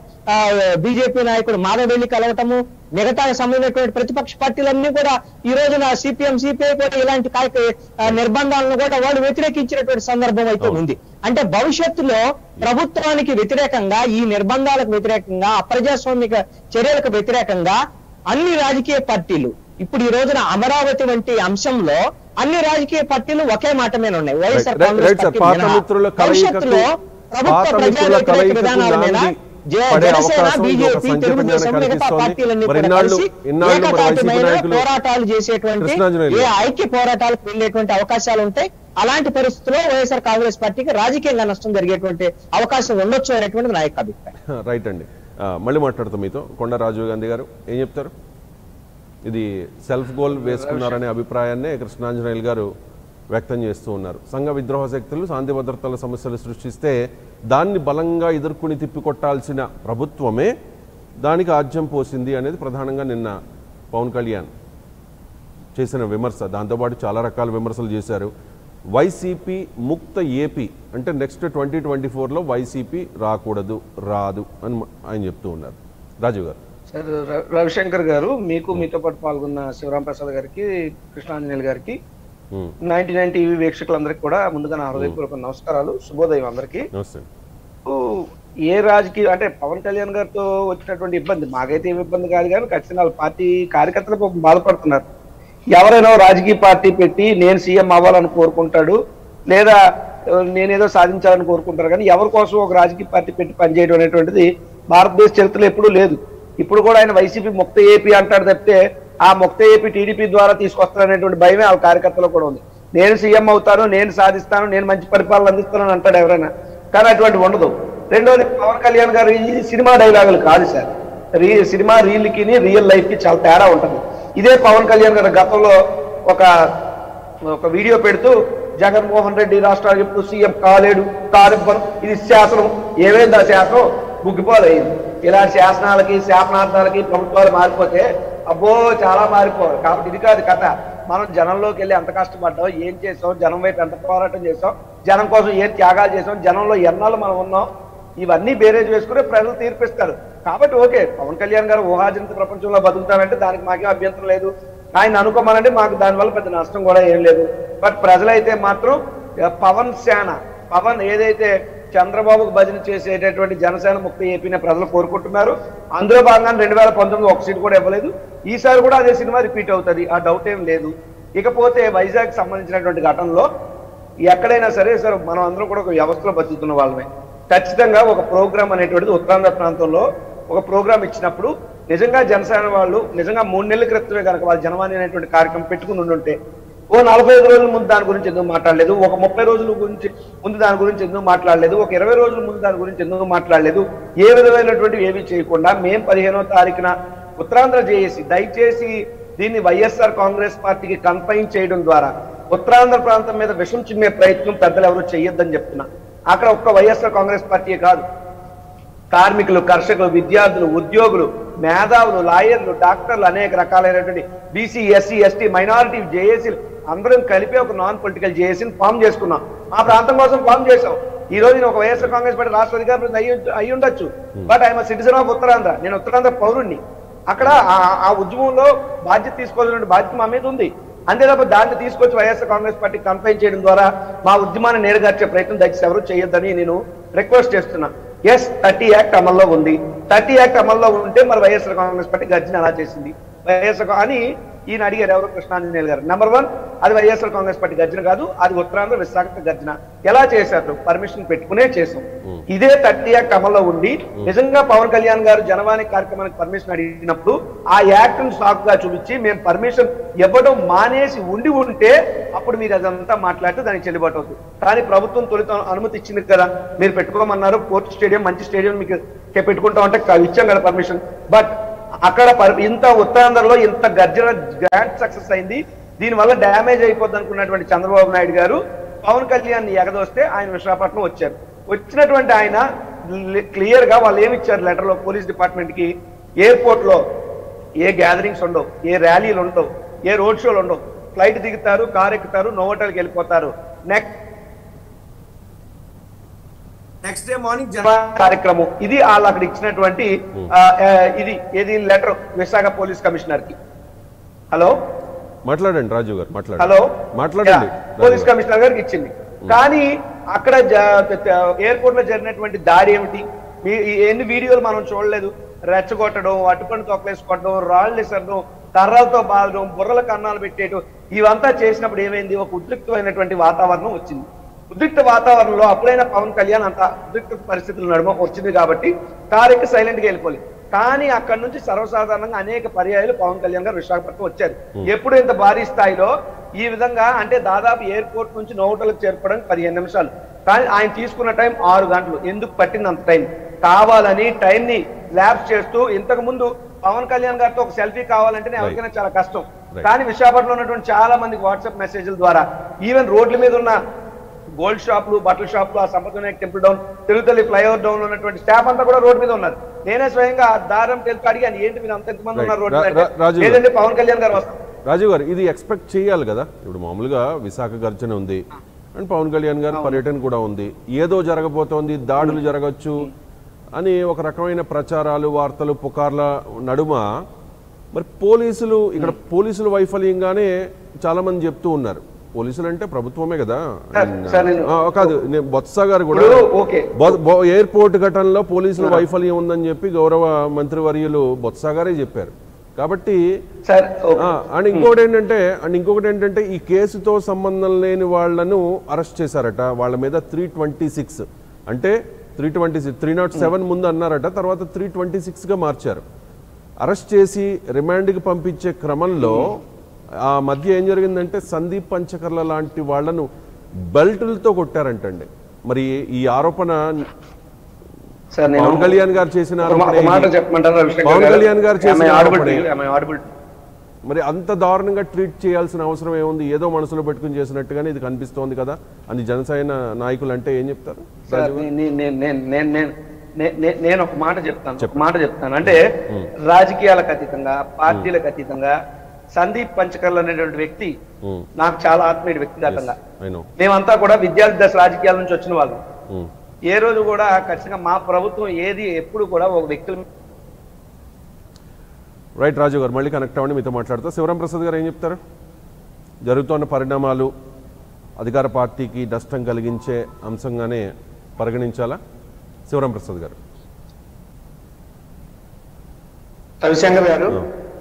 బీజేపీ నాయకుడు మాధవెల్లి కలవటము మిగతా సంబంధించినటువంటి ప్రతిపక్ష పార్టీలన్నీ కూడా ఈ రోజున సిపిఎం సిపిఐ కూడా ఇలాంటి కార్య ఆ, నిర్బంధాలను కూడా వాళ్ళు వ్యతిరేకించినటువంటి సందర్భం అయితే అవును. ఉంది అంటే భవిష్యత్తులో ప్రభుత్వానికి వ్యతిరేకంగా ఈ నిర్బంధాలకు వ్యతిరేకంగా అప్రజాస్వామిక చర్యలకు వ్యతిరేకంగా అన్ని రాజకీయ పార్టీలు ఇప్పుడు ఈ రోజున అమరావతి వంటి అంశంలో అన్ని రాజకీయ పార్టీలు ఒకే మాట మీద ఉన్నాయి YSR right, Congress right sir. Party పాత మినహా. మిత్రుల కలయికకు భవిష్యత్తులో ప్రభుత్వ పాత ప్రజా మిత్రుల వ్యతిరేక కలయికకు విధానాల మీద నాంది జ- పడే జనసేన అవకాశం ఇది ఒక బీజేపీ సంకేతంగానే తెలుగుదేశం మిగతా కనిపిస్తోంది. పార్టీలన్నీ మరి కూడా ఇన్నాళ్ళు- కలిసి ఇన్నాళ్ళు మరి వైసీపీ ఏకతాటిమైన నాయకులు పోరాటాలు చేసేటువంటి కృష్ణాంజనేయులు ఏ గారు. ఐక్య పోరాటాలకు వెళ్ళేటువంటి అవకాశాలు ఉంటాయి అలాంటి పరిస్థితుల్లో వైఎస్ఆర్ కాంగ్రెస్ పార్టీకి రాజకీయంగా నష్టం జరిగేటువంటి అవకాశం ఉండొచ్చు అనేటువంటిది నా యొక్క అభిప్రాయం రైట్ అండి ఆ, మళ్ళీ మాట్లాడతాం మీతో కొండ రాజీవ్ గాంధీ గారు ఏం చెప్తారు ఇది సెల్ఫ్ గోల్ వేసుకున్నారనే అభిప్రాయాన్నే కృష్ణాంజనేయులు గారు వ్యక్తం చేస్తూ ఉన్నారు సంఘ విద్రోహ శక్తులు శాంతి భద్రతల సమస్యలు సృష్టిస్తే దాన్ని బలంగా ఎదుర్కొని తిప్పికొట్టాల్సిన ప్రభుత్వమే దానికి ఆజ్యం పోసింది అనేది ప్రధానంగా నిన్న పవన్ కళ్యాణ్ చేసిన విమర్శ దాంతోపాటు చాలా రకాల విమర్శలు చేశారు వైసీపీ ముక్త ఏపీ అంటే నెక్స్ట్ ట్వంటీ ట్వంటీ ఫోర్లో వైసీపీ రాకూడదు రాదు అని మ- ఆయన చెప్తూ ఉన్నారు రాజీవ్ గారు సార్ ర- రవిశంకర్ గారు మీకు మీతో పాటు పాల్గొన్న శివరాం ప్రసాద్ గారికి కృష్ణాంజనేయులు గారికి ఉమ్, నైన్టీ నైన్ టీవీ వీక్షకులందరికీ కూడా ముందుగా నా హృదయపూర్వక నమస్కారాలు శుభోదయం అందరికీ నమస్తే ఓ, ఏ రాజకీయ అంటే పవన్ కళ్యాణ్ గారితో వచ్చినటువంటి ఇబ్బంది మాకైతే ఏమి ఇబ్బంది కాదు కానీ ఖచ్చితంగా వాళ్ళ పార్టీ కార్యకర్తలు పాపం బాధపడుతున్నారు ఎవరైనా ఓ రాజకీయ పార్టీ పెట్టి నేను సీఎం అవ్వాలని కోరుకుంటాడు లేదా ఆ, నేనేదో సాధించాలని కోరుకుంటారు కానీ ఎవరి కోసం ఒక రాజకీయ పార్టీ పెట్టి పనిచేయడం అనేటువంటిది భారతదేశ చరిత్రలో ఎప్పుడూ లేదు ఇప్పుడు కూడా ఆయన వైసీపీ ముక్త ఏపీ అంటాడు తప్పితే ఆ ముక్త ఏపీ టీడీపీ ద్వారా తీసుకొస్తారనేటువంటి భయమే వాళ్ళ కార్యకర్తలో కూడా ఉంది నేను సీఎం అవుతాను నేను సాధిస్తాను నేను మంచి పరిపాలన అందిస్తానని అంటాడు ఎవరైనా కానీ అటువంటి ఉండదు రెండోది పవన్ కళ్యాణ్ గారు ఈ సినిమా డైలాగులు కాదు సార్ రీ సినిమా రీల్కి రియల్ లైఫ్ కి చాలా తేడా ఉంటుంది ఇదే పవన్ కళ్యాణ్ గారు గతంలో ఒక ఒక వీడియో పెడుతూ జగన్మోహన్ రెడ్డి రాష్ట్రాలు ఎప్పుడు సీఎం కాలేడు కానివ్వను ఇది శాసనం ఏమైంది ఆ శాసనం గుగ్గిపోలేదు ఇలాంటి శాసనాలకి శాసనార్థాలకి ప్రభుత్వాలు మారిపోతే అబ్బో చాలా మారిపోవాలి కాబట్టి ఇది కాదు కథ మనం జనంలోకి వెళ్ళి ఎంత కష్టపడ్డాం ఏం చేసాం జనం వైపు ఎంత పోరాటం చేసాం జనం కోసం ఏం త్యాగాలు చేసాం జనంలో ఎన్నాళ్ళు మనం ఉన్నాం ఇవన్నీ బేరేజ్ వేసుకుని ప్రజలు తీర్పిస్తారు కాబట్టి ఓకే పవన్ కళ్యాణ్ గారు ఊహాజనిత ప్రపంచంలో బతుకుతారంటే దానికి మాకేం అభ్యంతరం లేదు ఆయన అనుకోమనంటే మాకు దానివల్ల పెద్ద నష్టం కూడా ఏం లేదు బట్ ప్రజలైతే మాత్రం ఆ, పవన్ సేన పవన్ ఏదైతే చంద్రబాబుకు భజన చేసేటటువంటి జనసేన ముక్తి ఏపీని ప్రజలు కోరుకుంటున్నారు అందులో భాగంగా రెండు వేల పంతొమ్మిది ఒక సీట్ కూడా ఇవ్వలేదు ఈసారి కూడా అదే సినిమా రిపీట్ అవుతుంది ఆ డౌట్ ఏం లేదు ఇకపోతే వైజాగ్ సంబంధించినటువంటి ఘటనలో ఎక్కడైనా సరే సార్ మనం అందరం కూడా ఒక వ్యవస్థలో బతుకుతున్న వాళ్ళమే ఖచ్చితంగా ఒక ప్రోగ్రామ్ అనేటువంటిది ఉత్తరాంధ్ర ప్రాంతంలో ఒక ప్రోగ్రామ్ ఇచ్చినప్పుడు నిజంగా జనసేన వాళ్ళు నిజంగా మూడు నెలల క్రితమే కనుక వాళ్ళు జనవాణి అనేటువంటి కార్యక్రమం పెట్టుకుని ఉండుంటే ఓ నలభై ఐదు రోజుల ముందు దాని గురించి ఎందుకు మాట్లాడలేదు ఒక ముప్పై రోజుల గురించి ముందు దాని గురించి ఎందుకు మాట్లాడలేదు ఒక ఇరవై రోజుల ముందు దాని గురించి ఎందుకు మాట్లాడలేదు ఏ విధమైనటువంటి ఏమీ చేయకుండా మేం పదిహేనో తారీఖున ఉత్తరాంధ్ర చేసి దయచేసి దీన్ని వైఎస్ఆర్ కాంగ్రెస్ పార్టీకి కన్ఫైన్ చేయడం ద్వారా ఉత్తరాంధ్ర ప్రాంతం మీద విషం చిమ్మే ప్రయత్నం పెద్దలు ఎవరు చెయ్యొద్దని చెప్తున్నా అక్కడ ఒక్క వైఎస్ఆర్ కాంగ్రెస్ పార్టీయే కాదు కార్మికులు కర్షకులు విద్యార్థులు ఉద్యోగులు మేధావులు లాయర్లు డాక్టర్లు అనేక రకాలైనటువంటి బీసీ ఎస్సీ ఎస్టీ మైనారిటీ జేఏసీలు అందరం కలిపి ఒక నాన్ పొలిటికల్ జేఏసీని ఫామ్ చేసుకున్నాం ఆ ప్రాంతం కోసం ఫామ్ చేశాం ఈ రోజు నేను ఒక వైఎస్ఆర్ కాంగ్రెస్ పార్టీ రాష్ట్ర అధికార ప్రతినిధి అయ్యి ఉండ- అయ్యి ఉండొచ్చు but I'm citizen of Uttarandhra నేను ఉత్తరాంధ్ర పౌరుణ్ణి అక్కడ ఆ- ఆ ఉద్యమంలో బాధ్యత తీసుకోవాల్సిన బాధ్యత మా మీద ఉంది అంతే తప్ప దాన్ని తీసుకొచ్చి వైఎస్ఆర్ కాంగ్రెస్ పార్టీ కన్ఫైన్ చేయడం ద్వారా మా ఉద్యమాన్ని నేరుగార్చే ప్రయత్నం దయచేసి ఎవరు చేయొద్దని నేను రిక్వెస్ట్ చేస్తున్నా ఎస్ థర్టీ యాక్ట్ అమల్లో ఉంది థర్టీ యాక్ట్ అమల్లో ఉంటే మరి వైఎస్ఆర్ కాంగ్రెస్ పార్టీ గర్జన ఎలా చేసింది వైఎస్ఆర్ కా- అని ఈయన అడిగారు ఎవరు కృష్ణాంజనేయులు గారు నెంబర్ వన్ అది వైఎస్ఆర్ కాంగ్రెస్ పార్టీ గర్జన కాదు అది ఉత్తరాంధ్ర విశాఖ గర్జన ఎలా చేశారు పర్మిషన్ పెట్టుకునే చేసాం ఇదే థర్టీ యాక్ట్ అమల్లో ఉండి నిజంగా పవన్ కళ్యాణ్ గారు జనవాణి కార్యక్రమానికి పర్మిషన్ అడిగినప్పుడు ఆ యాక్ట్ ను సాకు గా చూపించి మేము పర్మిషన్ ఇవ్వడం మానేసి ఉండి ఉంటే అప్పుడు మీరు అదంతా మాట్లాడితే దానికి చెల్లుబాటు అవుతుంది కానీ ప్రభుత్వం తొలిత అనుమతి ఇచ్చింది కదా మీరు పెట్టుకోమన్నారు పోర్ట్ స్టేడియం మంచి స్టేడియం మీకు పెట్టుకుంటాం అంటే కా- ఇచ్చాం కదా పర్మిషన్ బట్ అక్కడ పర్- ఇంత ఉత్తరాంధ్రలో ఇంత గర్జన గ్రాండ్ సక్సెస్ అయింది దీనివల్ల డ్యామేజ్ అయిపోద్ది అనుకున్నటువంటి చంద్రబాబు నాయుడు గారు పవన్ కళ్యాణ్ ఎగదోస్తే ఆయన విశాఖపట్నం వచ్చారు వచ్చినటువంటి ఆయన క్లియర్ గా వాళ్ళు ఏమి ఇచ్చారు లెటర్ లో పోలీస్ డిపార్ట్మెంట్ కి ఎయిర్పోర్ట్ లో ఏ గ్యాదరింగ్స్ ఉండవు ఏ ర్యాలీలు ఉండవు ఏ రోడ్ షోలు ఉండవు ఫ్లైట్ దిగుతారు కార్ ఎక్కుతారు నోవోటల్కి వెళ్ళిపోతారు నెక్స్ట్ నెక్స్ట్ డే మార్నింగ్ జన కార్యక్రమం ఇది వాళ్ళు అక్కడ ఇచ్చినటువంటి ఆ, ఆ, ఇది ఏది లెటర్ విశాఖ పోలీస్ కమిషనర్ కి హలో మాట్లాడండి రాజు గారు మాట్లాడండి హలో మాట్లాడండి yeah, Raju police garu. Commissioner గారికి ఇచ్చింది కానీ అక్కడ ఎయిర్పోర్ట్ లో జరిగినటువంటి దాడి ఏమిటి మీ- ఈ ఎన్ని వీడియోలు మనం చూడలేదు రెచ్చగొట్టడం అటుపండు తొక్కలేసుకోవడం రాళ్ళు విసరడం కర్రలతో బాధడం బుర్రల కన్నాలు పెట్టేయడం ఇవంతా చేసినప్పుడు ఏమైంది ఒక ఉద్రిక్తమైనటువంటి వాతావరణం వచ్చింది ఉద్రిక్త వాతావరణంలో అప్పుడైనా పవన్ కళ్యాణ్ అంత ఉద్రిక్త పరిస్థితుల నడుమ వచ్చింది కాబట్టి కారెక్కి సైలెంట్ గా వెళ్ళిపోలేదు కానీ అక్కడ నుంచి సర్వసాధారణంగా అనేక పర్యాయాలు పవన్ కళ్యాణ్ గారు విశాఖపట్నం వచ్చారు ఎప్పుడు ఇంత భారీ స్థాయిలో ఈ విధంగా అంటే దాదాపు ఎయిర్పోర్ట్ నుంచి నోటలకు చేరుకోవడానికి పదిహేను నిమిషాలు కానీ ఆయన తీసుకున్న టైం ఆరు గంటలు ఎందుకు పట్టింది అంత టైం కావాలని టైం ని ల్యాబ్స్ చేస్తూ ఇంతకు ముందు పవన్ కళ్యాణ్ గారితో ఒక సెల్ఫీ కావాలంటేనే ఎవరికైనా చాలా కష్టం Right. కానీ విశాఖపట్నంలో ఉన్నటువంటి చాలా మందికి వాట్సాప్ మెసేజ్ల ద్వారా ఈవెన్ రోడ్ల మీద ఉన్న గోల్డ్ షాపులు బట్టల షాపులు ఆ సంపద Vinayak temple down Tirupati flyover down లో ఉన్నటువంటి స్టాఫ్ అంతా కూడా రోడ్డు మీద ఉన్నారు నేనే స్వయంగా ఆ దారం తెలుసు అడిగాను ఏంటి మీరు అంత ఎంతమంది Right. ఉన్నారు రోడ్డు రా- మీద రా- రాజు అంటే, లేదంటే పవన్ కళ్యాణ్ గారు వస్తారు రాజు గారు ఇది ఎక్స్పెక్ట్ చేయాలి కదా ఇప్పుడు మామూలుగా విశాఖ గర్జన ఉంది అండ్ పవన్ కళ్యాణ్ గారి పర్యటన కూడా ఉంది ఏదో జరగబోతోంది దాడులు జరగచ్చు అని ఒక రకమైన ప్రచారాలు వార్తలు పుకార్ల నడుమ మరి పోలీసులు ఇక్కడ పోలీసుల వైఫల్యంగానే చాలా మంది చెప్తూ ఉన్నారు పోలీసులు అంటే ప్రభుత్వమే కదా సార్, సార్, నేను- ఆ, కాదు నేను బొత్స గారు కూడా ఇప్పుడు ఓకే బొ- బొ- ఎయిర్పోర్ట్ ఘటనలో పోలీసుల వైఫల్యం ఉందని చెప్పి గౌరవ మంత్రివర్యులు బొత్స గారే చెప్పారు కాబట్టి సార్ ఓకే. ఆ, అండ్ ఇంకొకటి ఏంటంటే అండ్ ఇంకొకటి ఏంటంటే ఈ కేసుతో సంబంధం లేని వాళ్ళను అరెస్ట్ చేశారట వాళ్ళ మీద త్రీ ట్వంటీ సిక్స్ అంటే three twenty six three not seven ముందు అన్నారట తర్వాత త్రీ ట్వంటీ సిక్స్గా మార్చారు అరెస్ట్ చేసి రిమాండ్కి పంపించే క్రమంలో ఆ మధ్య ఏం జరిగిందంటే సందీప్ పంచకర్ల లాంటి వాళ్ళను బెల్టులతో కొట్టారంటండి మరి ఈ ఆరోపణ సార్ నేను పవన్ కళ్యాణ్ గారు చేసిన ఒక మా- ఆరోపణ ఒక మాట ఇది. చెప్పమంటారా రవిశంకర్ పవన్ గారు? కళ్యాణ్ గారు చేసిన Am I audible ఆరోపణ to you? Am I audible? మరి అంత దారుణంగా ట్రీట్ చేయాల్సిన అవసరం ఏముంది ఏదో మనసులో పెట్టుకుని చేసినట్టుగానే ఇది కనిపిస్తోంది కదా అని జనసేన నాయకులు అంటే ఏం చెప్తారు సార్, రాజు గారు? నే- నే- నే- నే- నే- నే- నే- నేను ఒక మాట చెప్తాను ఒక మాట చెప్తాను అంటే రాజకీయాలకు అతీతంగా పార్టీలకు అతీతంగా సందీప్ పంచకర్ల అనేటువంటి వ్యక్తి ఉమ్, నాకు చాలా ఆత్మీయుడు వ్యక్తిగతంగా I know. మేమంతా కూడా విద్యార్థి దశ రాజకీయాల నుంచి వచ్చిన వాళ్ళం ఉమ్. ఏ రోజు కూడా ఖచ్చితంగా మా ప్రభుత్వం ఏది ఎప్పుడు కూడా ఒక వ్యక్తుల రైట్ రాజు గారు మళ్ళీ కనెక్ట్ అవ్వండి మీతో మాట్లాడతా శివరాం ప్రసాద్ గారు ఏం చెప్తారు జరుగుతున్న పరిణామాలు అధికార పార్టీకి నష్టం కలిగించే అంశంగానే పరిగణించాలా శివరాం ప్రసాద్ గారు రవిశంకర్ గారు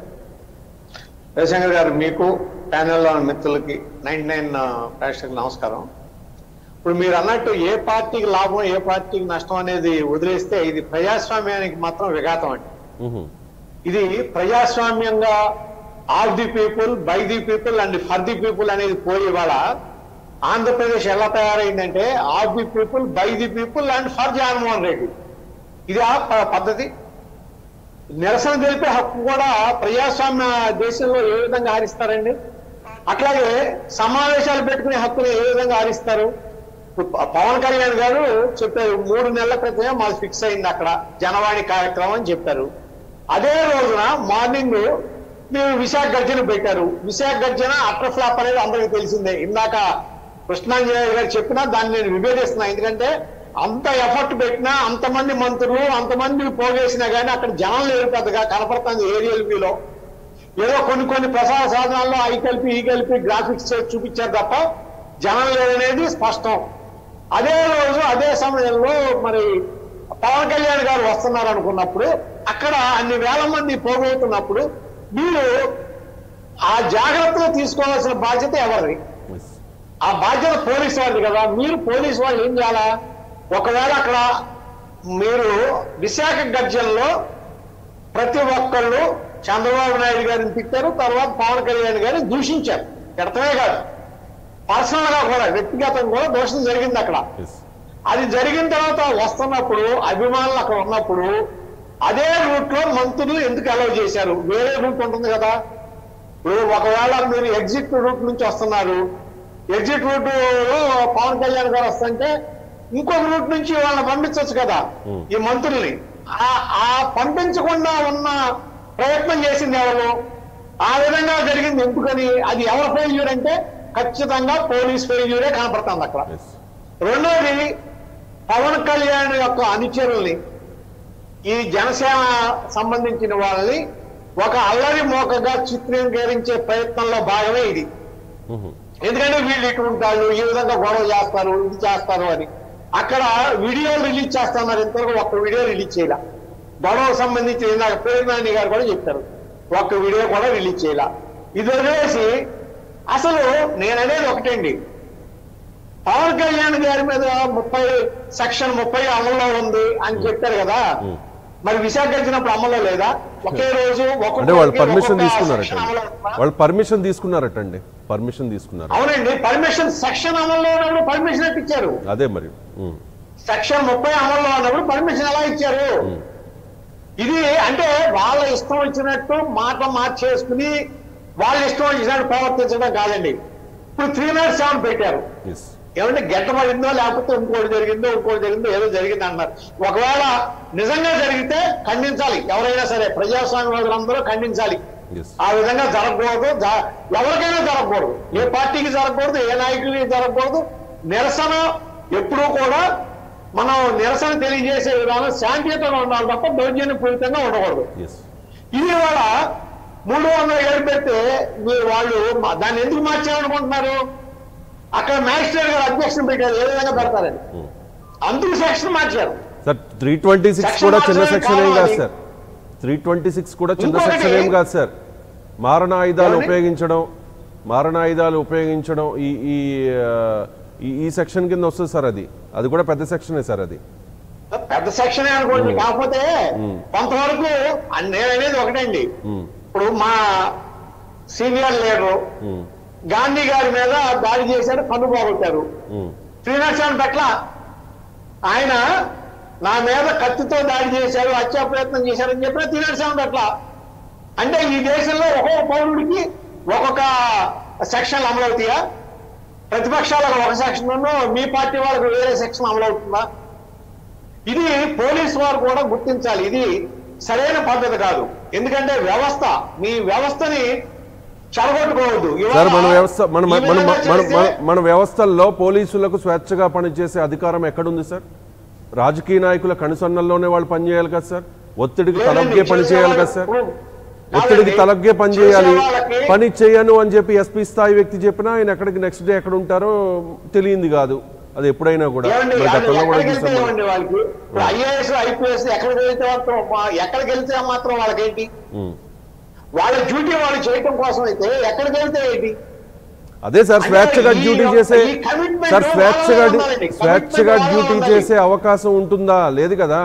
రవిశంకర్ గారు మీకు ప్యానెల్లో ఉన్న మిత్రులకి నైన్టీ నైన్ ప్రేక్షకులకు నమస్కారం ఇప్పుడు మీరు అన్నట్టు ఏ పార్టీకి లాభం ఏ పార్టీకి నష్టం అనేది వదిలేస్తే ఇది ప్రజాస్వామ్యానికి మాత్రం విఘాతం అండి ఉహు, ఇది ప్రజాస్వామ్యంగా of the people by the people and for the people అనేది పోయి ఇవాళ ఆంధ్రప్రదేశ్ ఎలా తయారైందంటే of the people by the people and for Jaganmohan Reddy ఇది ఆ ప- పద్ధతి నిరసన తెలిపే హక్కు కూడా ప్రజాస్వామ్య దేశంలో ఏ విధంగా హరిస్తారండి అట్లాగే సమావేశాలు పెట్టుకునే హక్కుని ఏ విధంగా హరిస్తారు ఇప్పుడు ప- పవన్ కళ్యాణ్ గారు చెప్పారు మూడు నెలల క్రితమే మాది ఫిక్స్ అయింది అక్కడ జనవాణి కార్యక్రమం అని చెప్పారు అదే రోజున మార్నింగ్ మీరు విశాఖ గర్జన పెట్టారు విశాఖ గర్జన అట్ర ఫ్లాప్ అనేది అందరికీ తెలిసిందే ఇందాక కృష్ణాంజనేయ గారు చెప్పినా దాన్ని నేను విభేదిస్తున్నా ఎందుకంటే అంత ఎఫర్ట్ పెట్టినా అంతమంది మంత్రులు అంతమంది పోగేసినా కానీ అక్కడ జనం లేరు పెద్దగా కనపడుతుంది ఏరియల్ వ్యూలో ఏదో కొన్ని కొన్ని ప్రసార సాధనాల్లో అవి కలిపి ఈ కలిపి గ్రాఫిక్స్ చేసి చూపించారు తప్ప జనం లేదనేది స్పష్టం అదే రోజు అదే సమయంలో మరి పవన్ కళ్యాణ్ గారు వస్తున్నారు అనుకున్నప్పుడు అక్కడ అన్ని వేల మంది పోగొడుతున్నప్పుడు మీరు ఆ జాగ్రత్తలు తీసుకోవాల్సిన బాధ్యత ఎవరిది yes. ఆ బాధ్యత పోలీస్ వాళ్ళది కదా మీరు పోలీస్ వాళ్ళు ఏం చేయాలా ఒకవేళ అక్కడ మీరు విశాఖ గర్జనలో ప్రతి ఒక్కళ్ళు చంద్రబాబు నాయుడు గారిని తిట్టారు తర్వాత పవన్ కళ్యాణ్ గారిని దూషించారు తిడతమే కాదు పర్సనల్ గా కూడా వ్యక్తిగతంగా కూడా దోషం జరిగింది అక్కడ yes. అది జరిగిన తర్వాత వస్తున్నప్పుడు అభిమానులు అక్కడ ఉన్నప్పుడు అదే రూట్ లో మంత్రులు ఎందుకు అలౌ చేశారు వేరే రూట్ ఉంటుంది కదా ఇప్పుడు ఒకవేళ మీరు ఎగ్జిట్ రూట్ నుంచి వస్తున్నారు ఎగ్జిట్ రూట్ లో పవన్ కళ్యాణ్ గారు వస్తుంటే ఇంకొక రూట్ నుంచి వాళ్ళని పంపించవచ్చు కదా Hmm. ఈ మంత్రుల్ని ఆ- ఆ పంపించకుండా ఉన్న ప్రయత్నం చేసింది ఎవరు ఆ విధంగా జరిగింది ఎందుకని అది ఎవరి ఫెయిల్యూర్ అంటే ఖచ్చితంగా పోలీస్ ఫెయిల్యూరే కనపడుతుంది అక్కడ yes. రెండోది పవన్ కళ్యాణ్ యొక్క అనుచరుల్ని ఈ జనసేన సంబంధించిన వాళ్ళని ఒక అల్లరి మోకగా చిత్రీకరించే ప్రయత్నంలో భాగమే ఇది ఉహు, ఎందుకంటే వీళ్ళు ఇటువంటి వాళ్ళు ఈ విధంగా గొడవ చేస్తారు ఇది చేస్తారు అని అక్కడ వీడియో రిలీజ్ చేస్తున్నారు ఇంతవరకు ఒక్క వీడియో రిలీజ్ చేయాల గొడవకు సంబంధించి ఇందాక పేరునాని గారు కూడా చెప్పారు ఒక్క వీడియో కూడా రిలీజ్ చేయాల ఇది వదిలేసి అసలు నేను అనేది ఒకటండి పవన్ కళ్యాణ్ గారి మీద ముప్పై సెక్షన్ ముప్పై అమల్లో ఉంది అని చెప్పారు కదా ఉమ్. మరి విశాఖ వచ్చినప్పుడు అమల్లో లేదా ఒకే రోజు ఒక్కొక్క అంటే వాళ్ళు ఒక్కొక్క పర్మిషన్ section తీసుకున్నారట అమల్లో ఉందా? వాళ్ళు పర్మిషన్ తీసుకున్నారటండి పర్మిషన్ తీసుకున్నారు అవునండి పర్మిషన్ సెక్షన్ అమల్లో ఉన్నప్పుడు పర్మిషన్ ఎట్లా ఇచ్చారు అదే మరి ఉమ్, సెక్షన్ ముప్పై అమల్లో ఉన్నప్పుడు పర్మిషన్ ఎలా ఇచ్చారు ఉమ్, ఇది అంటే వాళ్ళ ఇష్టం వచ్చినట్టు మాట మార్చేసుకుని వాళ్ళ ఇష్టం వచ్చినట్టు ప్రవర్తించడం కాదండి ఇప్పుడు త్రీ నాట్ సెవెన్ పెట్టారు yes. ఏమంటే గంట పడిందో లేకపోతే ఇంకోటి జరిగిందో ఇంకోటి జరిగిందో ఏదో జరిగింది అన్నారు ఒకవేళ నిజంగా జరిగితే ఖండించాలి ఎవరైనా సరే ప్రజాస్వామ్యవాదులందరూ ఖండించాలి yes. ఆ విధంగా జరగకూడదు జ- ఎవరికైనా జరగకూడదు ఏ పార్టీకి జరగకూడదు ఏ నాయకుడికి జరగకూడదు నిరసన ఎప్పుడూ కూడా మనం నిరసన తెలియజేసే విధానం శాంతియుతంగా ఉండాలి తప్ప దౌర్జన్యపూరితంగా ఉండకూడదు ఎస్ ఇది ఇవాళ మూడు వందల ఏడు పెడితే మీరు వాళ్ళు మా- దాన్ని ఎందుకు మార్చాలనుకుంటున్నారు అక్కడ మ్యాజిస్ట్రేట్ గారు అధ్యక్షులు పెట్టారు ఏ విధంగా పెడతారని అందుకు సెక్షన్ మార్చారు sir three twenty six Section కూడా చిన్న మార్చడం సెక్షన్ ఏం కాదు కావాలి. సార్ త్రీ ట్వంటీ సిక్స్ కూడా చిన్న ఇంకొకటి- సెక్షన్ ఏం కాదు సార్ మారణ ఆయుధాలు ఏమండి? ఉపయోగించడం మారణ ఆయుధాలు ఉపయోగించడం ఈ ఈ ఆ, ఈ- ఈ సెక్షన్ కింద వస్తుంది సార్ అది అది కూడా పెద్ద సెక్షనే సార్ అది పెద్ద సెక్షన్ అనుకోండి కాకపోతే కొంతవరకు అన్- నేను అనేది ఒకటండి ఉమ్, ఇప్పుడు మా సీనియర్ లీడరు ఉమ్, గాంధీ గారి మీద దాడి చేశారు కన్ను పోగొట్టారు ఉమ్, శ్రీనివాసరావు పట్ల ఆయన నా మీద కత్తితో దాడి చేశారు హత్యా ప్రయత్నం చేశారని చెప్పిన శ్రీనివాసరావు పట్ల అంటే ఈ దేశంలో ఒక్కొక్క పౌరుడికి ఒక్కొక్క సెక్షన్లు అమలవుతాయా ప్రతిపక్షాలకు ఒక సెక్షన్ మీ పార్టీ వాళ్ళకి వేరే సెక్షన్ అమలవుతుందా ఇది పోలీస్ వారు కూడా గుర్తించాలి ఇది సరైన పద్ధతి కాదు ఎందుకంటే వ్యవస్థ మీ వ్యవస్థని చెడగొట్టుకోవద్దు ఇవాళ సార్ మన వ్యవస్థ మన ఈ మన మన విధంగా మన- చేస్తే- మన- మన వ్యవస్థల్లో పోలీసులకు స్వేచ్ఛగా పనిచేసే అధికారం ఎక్కడుంది సార్ రాజకీయ నాయకుల కనుసన్నల్లోనే వాళ్ళు పనిచేయాలి కదా సార్ ఒత్తిడికి లేదండి, తలగ్గే పని చేయాలి కదా సార్ చేసేవాళ్ళకు- ఒత్తిడికి కాదండి, తలగ్గే పని చేయాలి చేసేవాళ్ళకి- పని చేయను అని చెప్పి ఎస్పీ స్థాయి వ్యక్తి చెప్పినా ఆయన ఎక్కడికి నెక్స్ట్ డే ఎక్కడ ఉంటారో తెలియంది కాదు అది ఎప్పుడైనా కూడా ఏమండి మరి వాళ్ళు గతంలో కూడా ఎక్కడికి వెళ్తే చూసాం మనం. ఏమండి వాళ్ళకి ఇప్పుడు ఐఏఎస్ ఐపీఎస్ ఎక్కడికి వెళ్తే మాత్రం మా- ఎక్కడికి వెళ్తే మాత్రం వాళ్ళకేంటి ఉమ్. వాళ్ళ డ్యూటీ వాళ్ళు చేయటం కోసం అయితే ఎక్కడికి వెళ్తే ఏంటి అదే సార్ అంటే స్వేచ్ఛగా ఈ డ్యూటీ యొక్క- చేసే ఈ commitment సార్ స్వేచ్ఛగా వాళ్ళలో ఉండాలండి. స్వేచ్ఛగా Commitment డ్యూటీ వాళ్ళలో చేసే అవకాశం ఉంటుందా లేదు కదా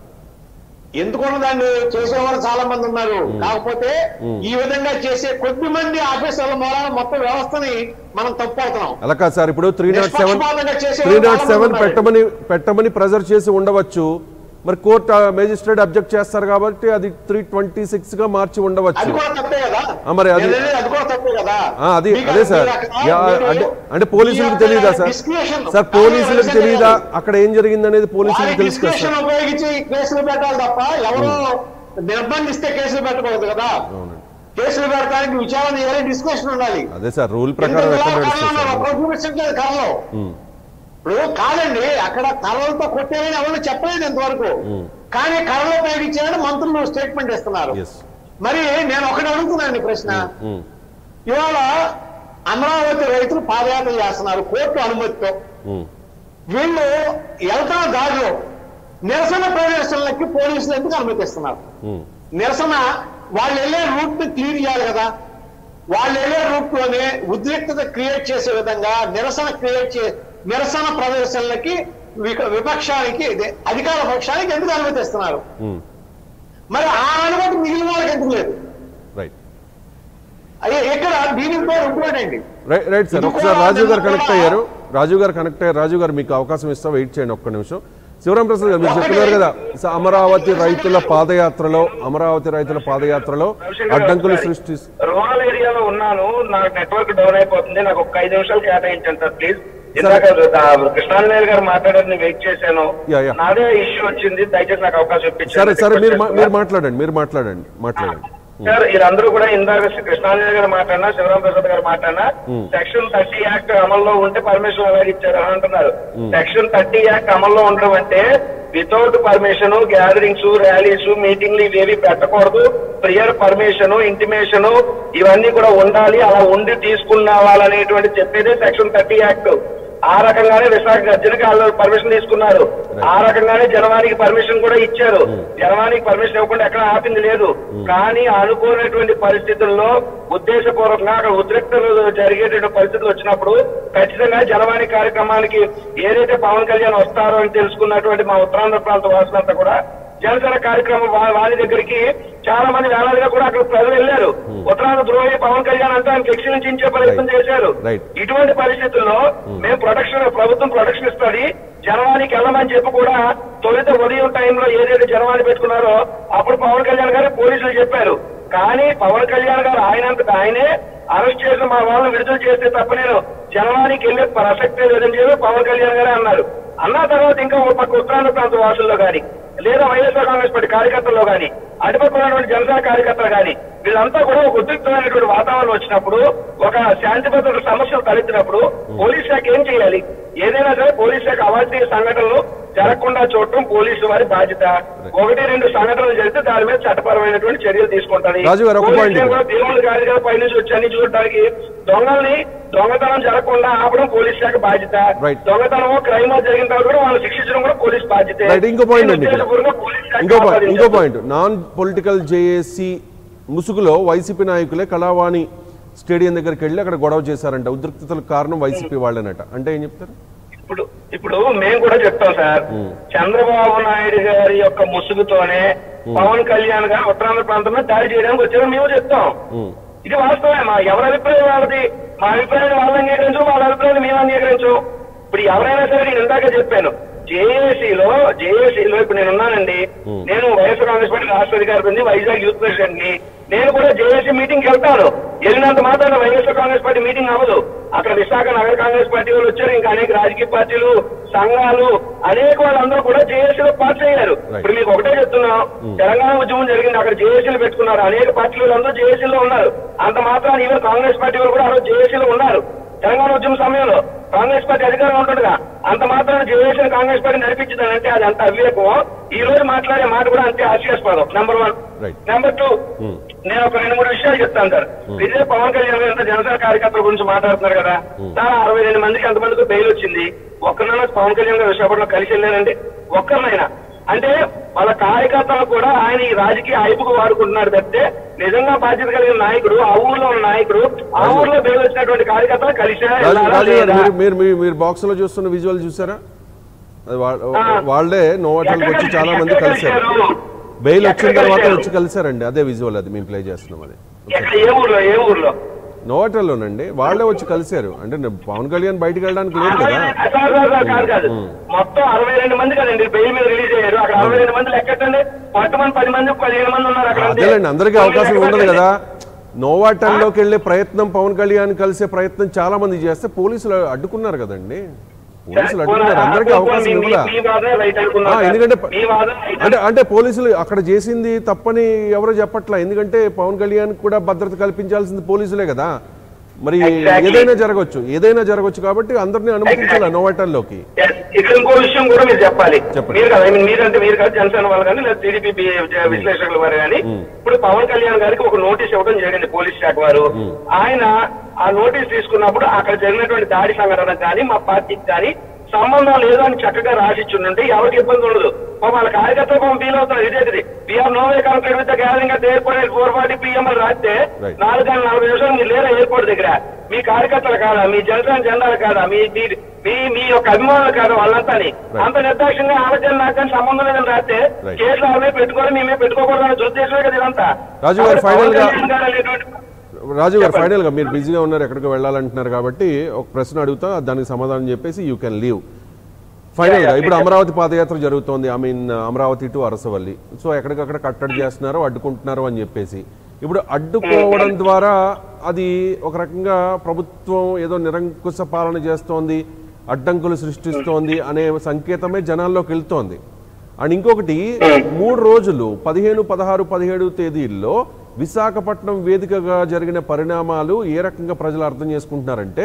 ఎందుకున్న దాన్ని చేసేవారు చాలా మంది ఉన్నారు కాకపోతే ఈ విధంగా చేసే కొద్ది మంది ఆఫీసర్ల మూలాన మొత్తం వ్యవస్థని మనం తప్పుపడుతున్నాం అలా కాదు సార్ ఇప్పుడు త్రీ నాట్ సెవెన్ నిష్పక్షపాతంగా చేసే త్రీ వాళ్ళు నాట్ చాలా సెవెన్ మంది ఉన్నారు. పెట్టమని పెట్టమని ప్రెజర్ చేసి ఉండవచ్చు మరి కోర్టు మేజిస్ట్రేట్ అబ్జెక్ట్ చేస్తారు కాబట్టి అది త్రీ ట్వంటీ సిక్స్ గా మార్చి అది ఉండవచ్చు కూడా తప్పే కదా ఆ, మరి అది- నేను అనేది అది కూడా తప్పే కదా ఆ, అది మీకు- అదే సార్ మీరు అక్కడ- యా, మీరు- అంటే అంటే పోలీసులకు మీ తెలియదా యొక్క సార్ discretion- సార్ పోలీసులకు తెలియదా అక్కడ ఏం జరిగింది అనేది పోలీసులకు వారి తెలుసు కదా discretion సార్ ఉపయోగించి కేసులు పెట్టాలి తప్ప ఎవరు నిర్బంధిస్తే కేసులు పెట్టకూడదు కదా అవునండి కేసులు పెట్టడానికి విచారణ చేయాలి డిస్కషన్ ఉండాలి అదే సార్ రూల్ ప్రకారం ఎందుకు ఎక్కడ ఇలా నడుస్తుంది కర్రలు సార్ ఒక్కరు చూపించట్లేదు కర్రలు ఉమ్, ఇప్పుడు కాదండి అక్కడ కర్రలతో కొట్టేయని ఎవరు చెప్పలేదు ఇంతవరకు ఉమ్. కానీ కర్రలు ఉపయోగించారని మంత్రులు స్టేట్మెంట్ ఇస్తున్నారు ఎస్ మరి నేను ఒకటి అడుగుతున్నాను ఈ ప్రశ్న ఉమ్, ఇవాళ అమరావతి రైతులు పాదయాత్ర చేస్తున్నారు కోర్టు అనుమతితో ఉమ్, వీళ్ళు వెళ్తున్న దారిలో నిరసన ప్రదర్శనలకి పోలీసులు ఎందుకు అనుమతిస్తున్నారు ఉమ్, నిరసన వాళ్ళు వెళ్ళే రూట్ ని క్లియర్ చేయాలి కదా వాళ్ళు వెళ్ళే రూట్ లోనే ఉద్రిక్తత క్రియేట్ చేసే విధంగా నిరసన క్రియేట్ చే నిరసన ప్రదర్శనలకి విక- విపక్షానికి ఇదే అధికార పక్షానికి ఎందుకు అనుమతిస్తున్నారు ఉమ్, మరి ఆ అనుమతి మిగిలిన వాళ్ళకి ఎందుకు లేదు రైట్ అయ్యే ఇక్కడ దీనికి కూడా ఇంపార్టెంట్ అండి రైట్ రైట్ సార్ ఇది ఒకసారి కూడా రాజీవ్ గారు కనెక్ట్ కూడా- అయ్యారు రాజీవ్ గారు కనెక్ట్ అయ్యారు రాజీవ్ గారు మీకు అవకాశం ఇస్తా వెయిట్ చేయండి ఒక్క నిమిషం శివరాం ప్రసాద్ గారు మీరు చెప్తున్నారు కదా స- అమరావతి రైతుల పాదయాత్రలో అమరావతి రైతుల పాదయాత్రలో అడ్డంకులు సృష్టి రూరల్ ఏరియాలో ఉన్నాను నాకు నెట్వర్క్ డౌన్ అయిపోతుంది నాకు ఒక ఐదు నిమిషాలు కేటాయించండి సార్ ప్లీజ్ ఇందాక కృష్ణాంజనేయులు గారు మాట్లాడారని వెయిట్ చేశాను యా, యా. నాదే ఇష్యూ వచ్చింది దయచేసి నాకు అవకాశం ఇప్పించండి సరే సరే మీరు మా- రిక్వెస్ట్ మీరు మాట్లాడండి మీరు మాట్లాడండి మాట్లాడండి సార్ వీళ్ళందరూ కూడా ఇందాక కృష్ణాంజనేయులు గారు మాట్లాడినా శివరాం ప్రసాద్ గారు మాట్లాడినా Hmm. సెక్షన్ థర్టీ యాక్ట్ అమల్లో ఉంటే పర్మిషన్ అలాగే ఇచ్చారు అని అంటున్నారు సెక్షన్ థర్టీ యాక్ట్ అమల్లో ఉండడం అంటే వితౌట్ పర్మిషన్ గ్యాదరింగ్స్ ర్యాలీస్ మీటింగ్లు ఇవేవి పెట్టకూడదు ప్రియర్ పర్మిషన్ ఇంటిమేషన్ ఇవన్నీ కూడా ఉండాలి అలా ఉండి తీసుకున్నావాలనేటువంటి చెప్పేదే సెక్షన్ థర్టీ యాక్ట్ ఆ రకంగానే విశాఖ గర్జనకి వాళ్ళు పర్మిషన్ తీసుకున్నారు ఆ రకంగానే జనవానికి పర్మిషన్ కూడా ఇచ్చారు జనవానికి పర్మిషన్ ఇవ్వకుండా ఎక్కడ ఆపింది లేదు కానీ అనుకోనటువంటి పరిస్థితుల్లో ఉద్దేశపూర్వకంగా అక్కడ ఉద్రిక్తలు జరిగేటువంటి పరిస్థితులు వచ్చినప్పుడు ఖచ్చితంగా జనవాణి కార్యక్రమానికి ఏదైతే పవన్ కళ్యాణ్ వస్తారో అని తెలుసుకున్నటువంటి మా ఉత్తరాంధ్ర ప్రాంత వాసులంతా కూడా జనసేన కార్యక్రమం వా- వారి దగ్గరికి చాలా మంది వేలాదిగా కూడా అక్కడ ప్రజలు వెళ్ళారు ఉత్తరాంధ్ర ద్రోహి పవన్ కళ్యాణ్ అంతా ఆయన ఎక్స్చించే ప్రయత్నం Right. చేశారు Right. ఇటువంటి పరిస్థితుల్లో మేము ప్రొటెక్షన్ ప్రభుత్వం ప్రొటెక్షన్ ఇస్తుంది జనవానికి వెళ్ళమని చెప్పి కూడా తొలుత ఉదయం టైంలో ఏదైతే జనవాణి పెట్టుకున్నారో అప్పుడు పవన్ కళ్యాణ్ గారు పోలీసులు చెప్పారు కానీ పవన్ కళ్యాణ్ గారు ఆయనంతట ఆయనే అరెస్ట్ చేసిన మా వాళ్ళని విడుదల చేస్తే తప్ప నేను జనవానికి వెళ్ళే ప్రసక్తే లేదని చెప్పి పవన్ కళ్యాణ్ గారే అన్నారు అన్న తర్వాత ఇంకా ఒక పక్క ఉత్తరాంధ్ర ప్రాంత వాసుల్లో గాని లేదా వైఎస్ఆర్ కాంగ్రెస్ పార్టీ కార్యకర్తల్లో గాని అటుపక్క ఉన్నటువంటి జనసేన కార్యకర్తలు గాని వీళ్ళంతా కూడా ఒక ఉద్రిక్తమైనటువంటి వాతావరణం వచ్చినప్పుడు ఒక శాంతి భద్రత సమస్యలు తలెత్తినప్పుడు పోలీస్ శాఖ ఏం చేయాలి ఏదైనా సరే పోలీస్ శాఖ అవాంఛనీయ సంఘటనలు జరగకుండా చూడటం పోలీసు వారి బాధ్యత ఒకటి రెండు సంఘటనలు జరిగితే దాని మీద చట్టపరమైనటువంటి చర్యలు తీసుకుంటారు రాజు గారు, ఒక point ఇక్కడ. దేవుడు గారి గారి పైనుంచి వచ్చి అన్ని చూడడానికి దొంగల్ని దొంగతనం జరగకుండా ఆపడం పోలీస్ శాఖ బాధ్యత Right. దొంగతనం క్రైమ్ జరిగిన తర్వాత కూడా వాళ్ళని శిక్షించడం కూడా పోలీస్ బాధ్యత రైట్ ఇంకో పాయింట్ అండి ఇక్కడ ఉద్దేశపూర్వకంగా పోలీస్ శాఖ ఇంకో పాయింట్ ఇంకో ఆపాదించాలి. పాయింట్ నాన్ పొలిటికల్ జేఏసీ ముసుగులో వైసీపీ నాయకులే కళావాణి స్టేడియం దగ్గరికి వెళ్ళి అక్కడ గొడవ చేశారంట ఉద్రిక్తతలకు కారణం వైసీపీ వాళ్ళనట అంటే ఏం చెప్తారు ఇప్పుడు ఇప్పుడు మేము కూడా చెప్తాం సార్ చంద్రబాబు నాయుడు గారి యొక్క ముసుగుతోనే పవన్ కళ్యాణ్ గారు ఉత్తరాంధ్ర ప్రాంతంలో దాడి చేయడానికి వచ్చారని మేము చెప్తాం ఉమ్. ఇది వాస్తవమే మా ఎవరి అభిప్రాయం వాళ్ళది మా అభిప్రాయాన్ని వాళ్ళు అంగీకరించు వాళ్ళ అభిప్రాయాన్ని మేము అంగీకరించు ఇప్పుడు ఎవరైనా సరే నేను ఇందాక చెప్పాను జేఏసీలో జేఏసీలో ఇప్పుడు నేను ఉన్నానండి నేను వైఎస్ఆర్ కాంగ్రెస్ పార్టీ రాష్ట్ర అధికారి ఉంది వైజాగ్ యూత్ ప్రెసిడెంట్ ని నేను కూడా జేఏసీ మీటింగ్ వెళ్తాను వెళ్ళినంత మాత్రాన వైఎస్ఆర్ కాంగ్రెస్ పార్టీ మీటింగ్ అవ్వదు అక్కడ విశాఖ నగర కాంగ్రెస్ పార్టీ వాళ్ళు వచ్చారు ఇంకా అనేక రాజకీయ పార్టీలు సంఘాలు అనేక వాళ్ళందరూ కూడా జేఏసీలో పార్టీ అయ్యారు ఇప్పుడు మీకు ఒకటే చెప్తున్నాం తెలంగాణ ఉద్యమం జరిగింది అక్కడ జేఏసీలు పెట్టుకున్నారు అనేక పార్టీలు అందరూ జేఏసీలో ఉన్నారు అంత మాత్రాన ఈవెన్ కాంగ్రెస్ పార్టీ వాళ్ళు కూడా ఆ రోజు జేఏసీలో ఉన్నారు తెలంగాణ ఉద్యమ సమయంలో కాంగ్రెస్ పార్టీ అధికారంలో ఉంటుండగా అంత మాత్రం జేఏసీ కాంగ్రెస్ పార్టీ నడిపించిందంటే అది అంత అవివేకం ఈ రోజు మాట్లాడే మాట కూడా అంతే హాస్యాస్పదం number one Right. Number two నేను ఒక రెండు మూడు విషయాలు చెప్తాను సార్ ఇదే పవన్ కళ్యాణ్ గారు ఎంత జనసేన కార్యకర్తల గురించి మాట్లాడుతున్నారు కదా సార్ అరవై రెండు మందికి ఎంతమందికి బెయిల్ వచ్చింది ఒక్కరినైనా పవన్ కళ్యాణ్ గారు విశాఖపట్నంలో కలిసి వెళ్ళారండి ఒక్కరినైనా అంటే వాళ్ళ కార్యకర్తలు కూడా ఆయన ఈ రాజకీయ ఐపుకు వాడుకుంటున్నారు తప్పితే నిజంగా బాధ్యత కలిగిన నాయకుడు ఆ ఊర్లో ఉన్న నాయకుడు ఆ ఊర్లో బెయిల్ వచ్చినటువంటి కార్యకర్తలు కలిసా రాజు వెళ్ళారా రాజు గారు లేదా? మీరు మీరు మీరు- మీరు బాక్స్ లో చూస్తున్న విజువల్ చూసారా అది వా- వాళ్ళే నోవాటల్కి వచ్చి ఎక్కడ చాలా మంది ఎక్కడ కలిశారు కలిశారు? బెయిల్ వచ్చిన ఎక్కడ తర్వాత కలిశారు? వచ్చి కలిశారండి అదే విజువల్ అది మేము ప్లే చేస్తున్నాం అది ఎక్కడ ఏ ఊర్లో ఏ ఊర్లో నోవాటల్లోనండి వాళ్ళే వచ్చి కలిశారు అంటే నే- పవన్ కళ్యాణ్ బయటికి వెళ్ళడానికి లేదు అరవై కదా రెండు- కాదు, కాదు, కాదు, కాదు, కాదు. మొత్తం అరవై రెండు మంది కదండి బెయిల్ మీద రిలీజ్ అయ్యారు అక్కడ అరవై రెండు మంది లెక్కట్టండి పట్టుమని పది మంది పదిహేను మంది ఉన్నారు అక్కడ అంతే. అదేలేండి అందరికీ అవకాశం లెక్క ఉండదు కదా పెట్టండి. నోవాటల్లోకి వెళ్ళే ప్రయత్నం పవన్ కళ్యాణ్ కలిసే ప్రయత్నం చాలా మంది చేస్తే పోలీసులు అడ్డుకున్నారు కదండి పోలీసులు అడ్డుకున్నారు అందరికీ అవకాశం మీ- ఇవ్వలా మీ వాదన రైట్ అనుకున్నాను ఆ, సార్. ఎందుకంటే ప- మీ వాదన రైట్ అంటే అంటే పోలీసులు అక్కడ చేసింది తప్పని ఎవరో చెప్పట్లా ఎందుకంటే పవన్ కళ్యాణ్ కూడా భద్రత కల్పించాల్సింది పోలీసులే కదా మరి Exactly. ఏదైనా జరగచ్చు ఏదైనా జరగచ్చు కాబట్టి అందరినీ అనుమతించాలి నోవాటల్లోకి Yes. ఇక్కడ ఇంకో విషయం కూడా మీరు చెప్పాలి చెప్పండి. మీరు కదా I mean మీరంటే మీరు కాదు జనసేన వాళ్ళు కానీ లేదా టీడీపీ విశ్లేషకుల వారు కానీ ఇప్పుడు పవన్ కళ్యాణ్ గారికి ఒక నోటీస్ ఇవ్వడం జరిగింది పోలీస్ శాఖ వారు ఆయన ఆ నోటీస్ తీసుకున్నప్పుడు అక్కడ జరిగినటువంటి దాడి సంఘటన కానీ మా పార్టీకి కానీ సంబంధం లేదు అని చక్కగా రాసిచ్చుండంటే ఎవరికి ఇబ్బంది ఉండదు పాపం వాళ్ళ కార్యకర్తలు పాపం ఫీల్ అవుతున్నారు ఇదేంటిది we're no way connected with gathering at airport four forty PM అని రాస్తే Right. నాలుగు గంటల నలభై నిమిషాలు మీరు లేరా ఎయిర్పోర్ట్ దగ్గర మీ కార్యకర్తలు కాదా మీ జనసేన జెండాలు కాదా మీ మీ- మీ మీ యొక్క అభిమానులు కాదా వాళ్ళంతాని అంత నిర్దాక్షంగా ఆలోచన నాకు కానీ సంబంధం లేదని రాస్తే Right. కేసులు ఆమె పెట్టుకోవాలి మేమే పెట్టుకోకూడదు అనే దురుద్దేశమే కదా ఇదంతా రాజు గారు, కాబట్టి final పవన్ గా- కళ్యాణ్ గారు అనేటువంటి- రాజు గారు చెప్పండి. ఫైనల్ గా మీరు బిజీగా ఉన్నారు ఎక్కడికి వెళ్ళాలంటున్నారు కాబట్టి ఒక ప్రశ్న అడుగుతా దానికి సమాధానం చెప్పేసి యూ కెన్ లీవ్ ఫైనల్ గా Yeah, yeah, ఇప్పుడు please. అమరావతి పాదయాత్ర జరుగుతోంది I mean Amaravati to Arasavalli so ఎక్కడికక్కడ కట్టడి చేస్తున్నారు అడ్డుకుంటున్నారు అని చెప్పేసి ఇప్పుడు అడ్డుకోవడం ద్వారా అది ఒక రకంగా ప్రభుత్వం ఏదో నిరంకుశ పాలన చేస్తోంది అడ్డంకులు సృష్టిస్తోంది అనే సంకేతమే జనాల్లోకి వెళ్తోంది అండ్ ఇంకొకటి మూడు రోజులు పదిహేను పదహారు పదిహేడు తేదీల్లో విశాఖపట్నం వేదికగా జరిగిన పరిణామాలు ఏ రకంగా ప్రజలు అర్థం చేసుకుంటున్నారంటే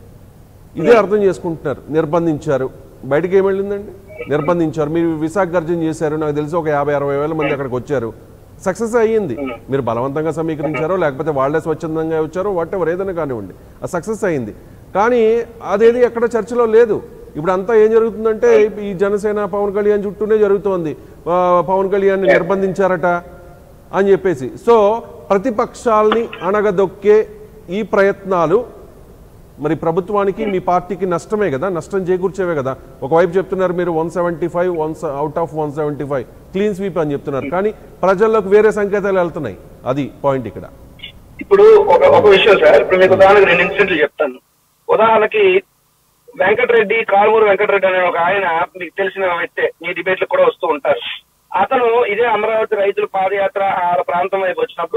ఇదే అర్థం చేసుకుంటున్నారు నిర్బంధించారు బయటకు ఏం వెళ్ళిందండి నిర్బంధించారు మీరు విశాఖ గర్జన చేశారు నాకు తెలిసి ఒక యాభై అరవై వేల మంది అక్కడికి వచ్చారు సక్సెస్ అయ్యింది మీరు బలవంతంగా సమీకరించారో లేకపోతే వాళ్ళే స్వచ్ఛందంగా వచ్చారో వాట్ ఎవర్ ఏదైనా కానివ్వండి ఆ సక్సెస్ అయింది కానీ అదేది ఎక్కడ చర్చలో లేదు ఇప్పుడు అంతా ఏం జరుగుతుందంటే ఈ జనసేన పవన్ కళ్యాణ్ చుట్టూనే జరుగుతోంది ఆ, పవన్ కళ్యాణ్ నిర్బంధించారట అని చెప్పేసి సో ప్రతిపక్షాల్ని అణగదొక్కే ఈ ప్రయత్నాలు మరి ప్రభుత్వానికి మీ పార్టీకి నష్టమే కదా నష్టం చేకూర్చేవే కదా ఒకవైపు చెప్తున్నారు మీరు one seventy five one out of one seventy five clean sweep అని చెప్తున్నారు కానీ ప్రజల్లోకి వేరే సంకేతాలు వెళ్తున్నాయి అది పాయింట్ ఇక్కడ ఇప్పుడు ఒక ఒక విషయం సార్ ఇప్పుడు మీకు ఉదాహరణకు రెండు ఇన్సిడెంట్లు చెప్తాను ఉదాహరణకి వెంకటరెడ్డి కాలుమూరు వెంకటరెడ్డి అనే ఒక ఆయన మీకు తెలిసిన వ్యక్తే మీ డిబేట్లకు కూడా వస్తూ ఉంటారు అతను ఇదే అమరావతి రైతుల పాదయాత్ర ఆ ప్రాంతం వైపు వచ్చినప్పుడు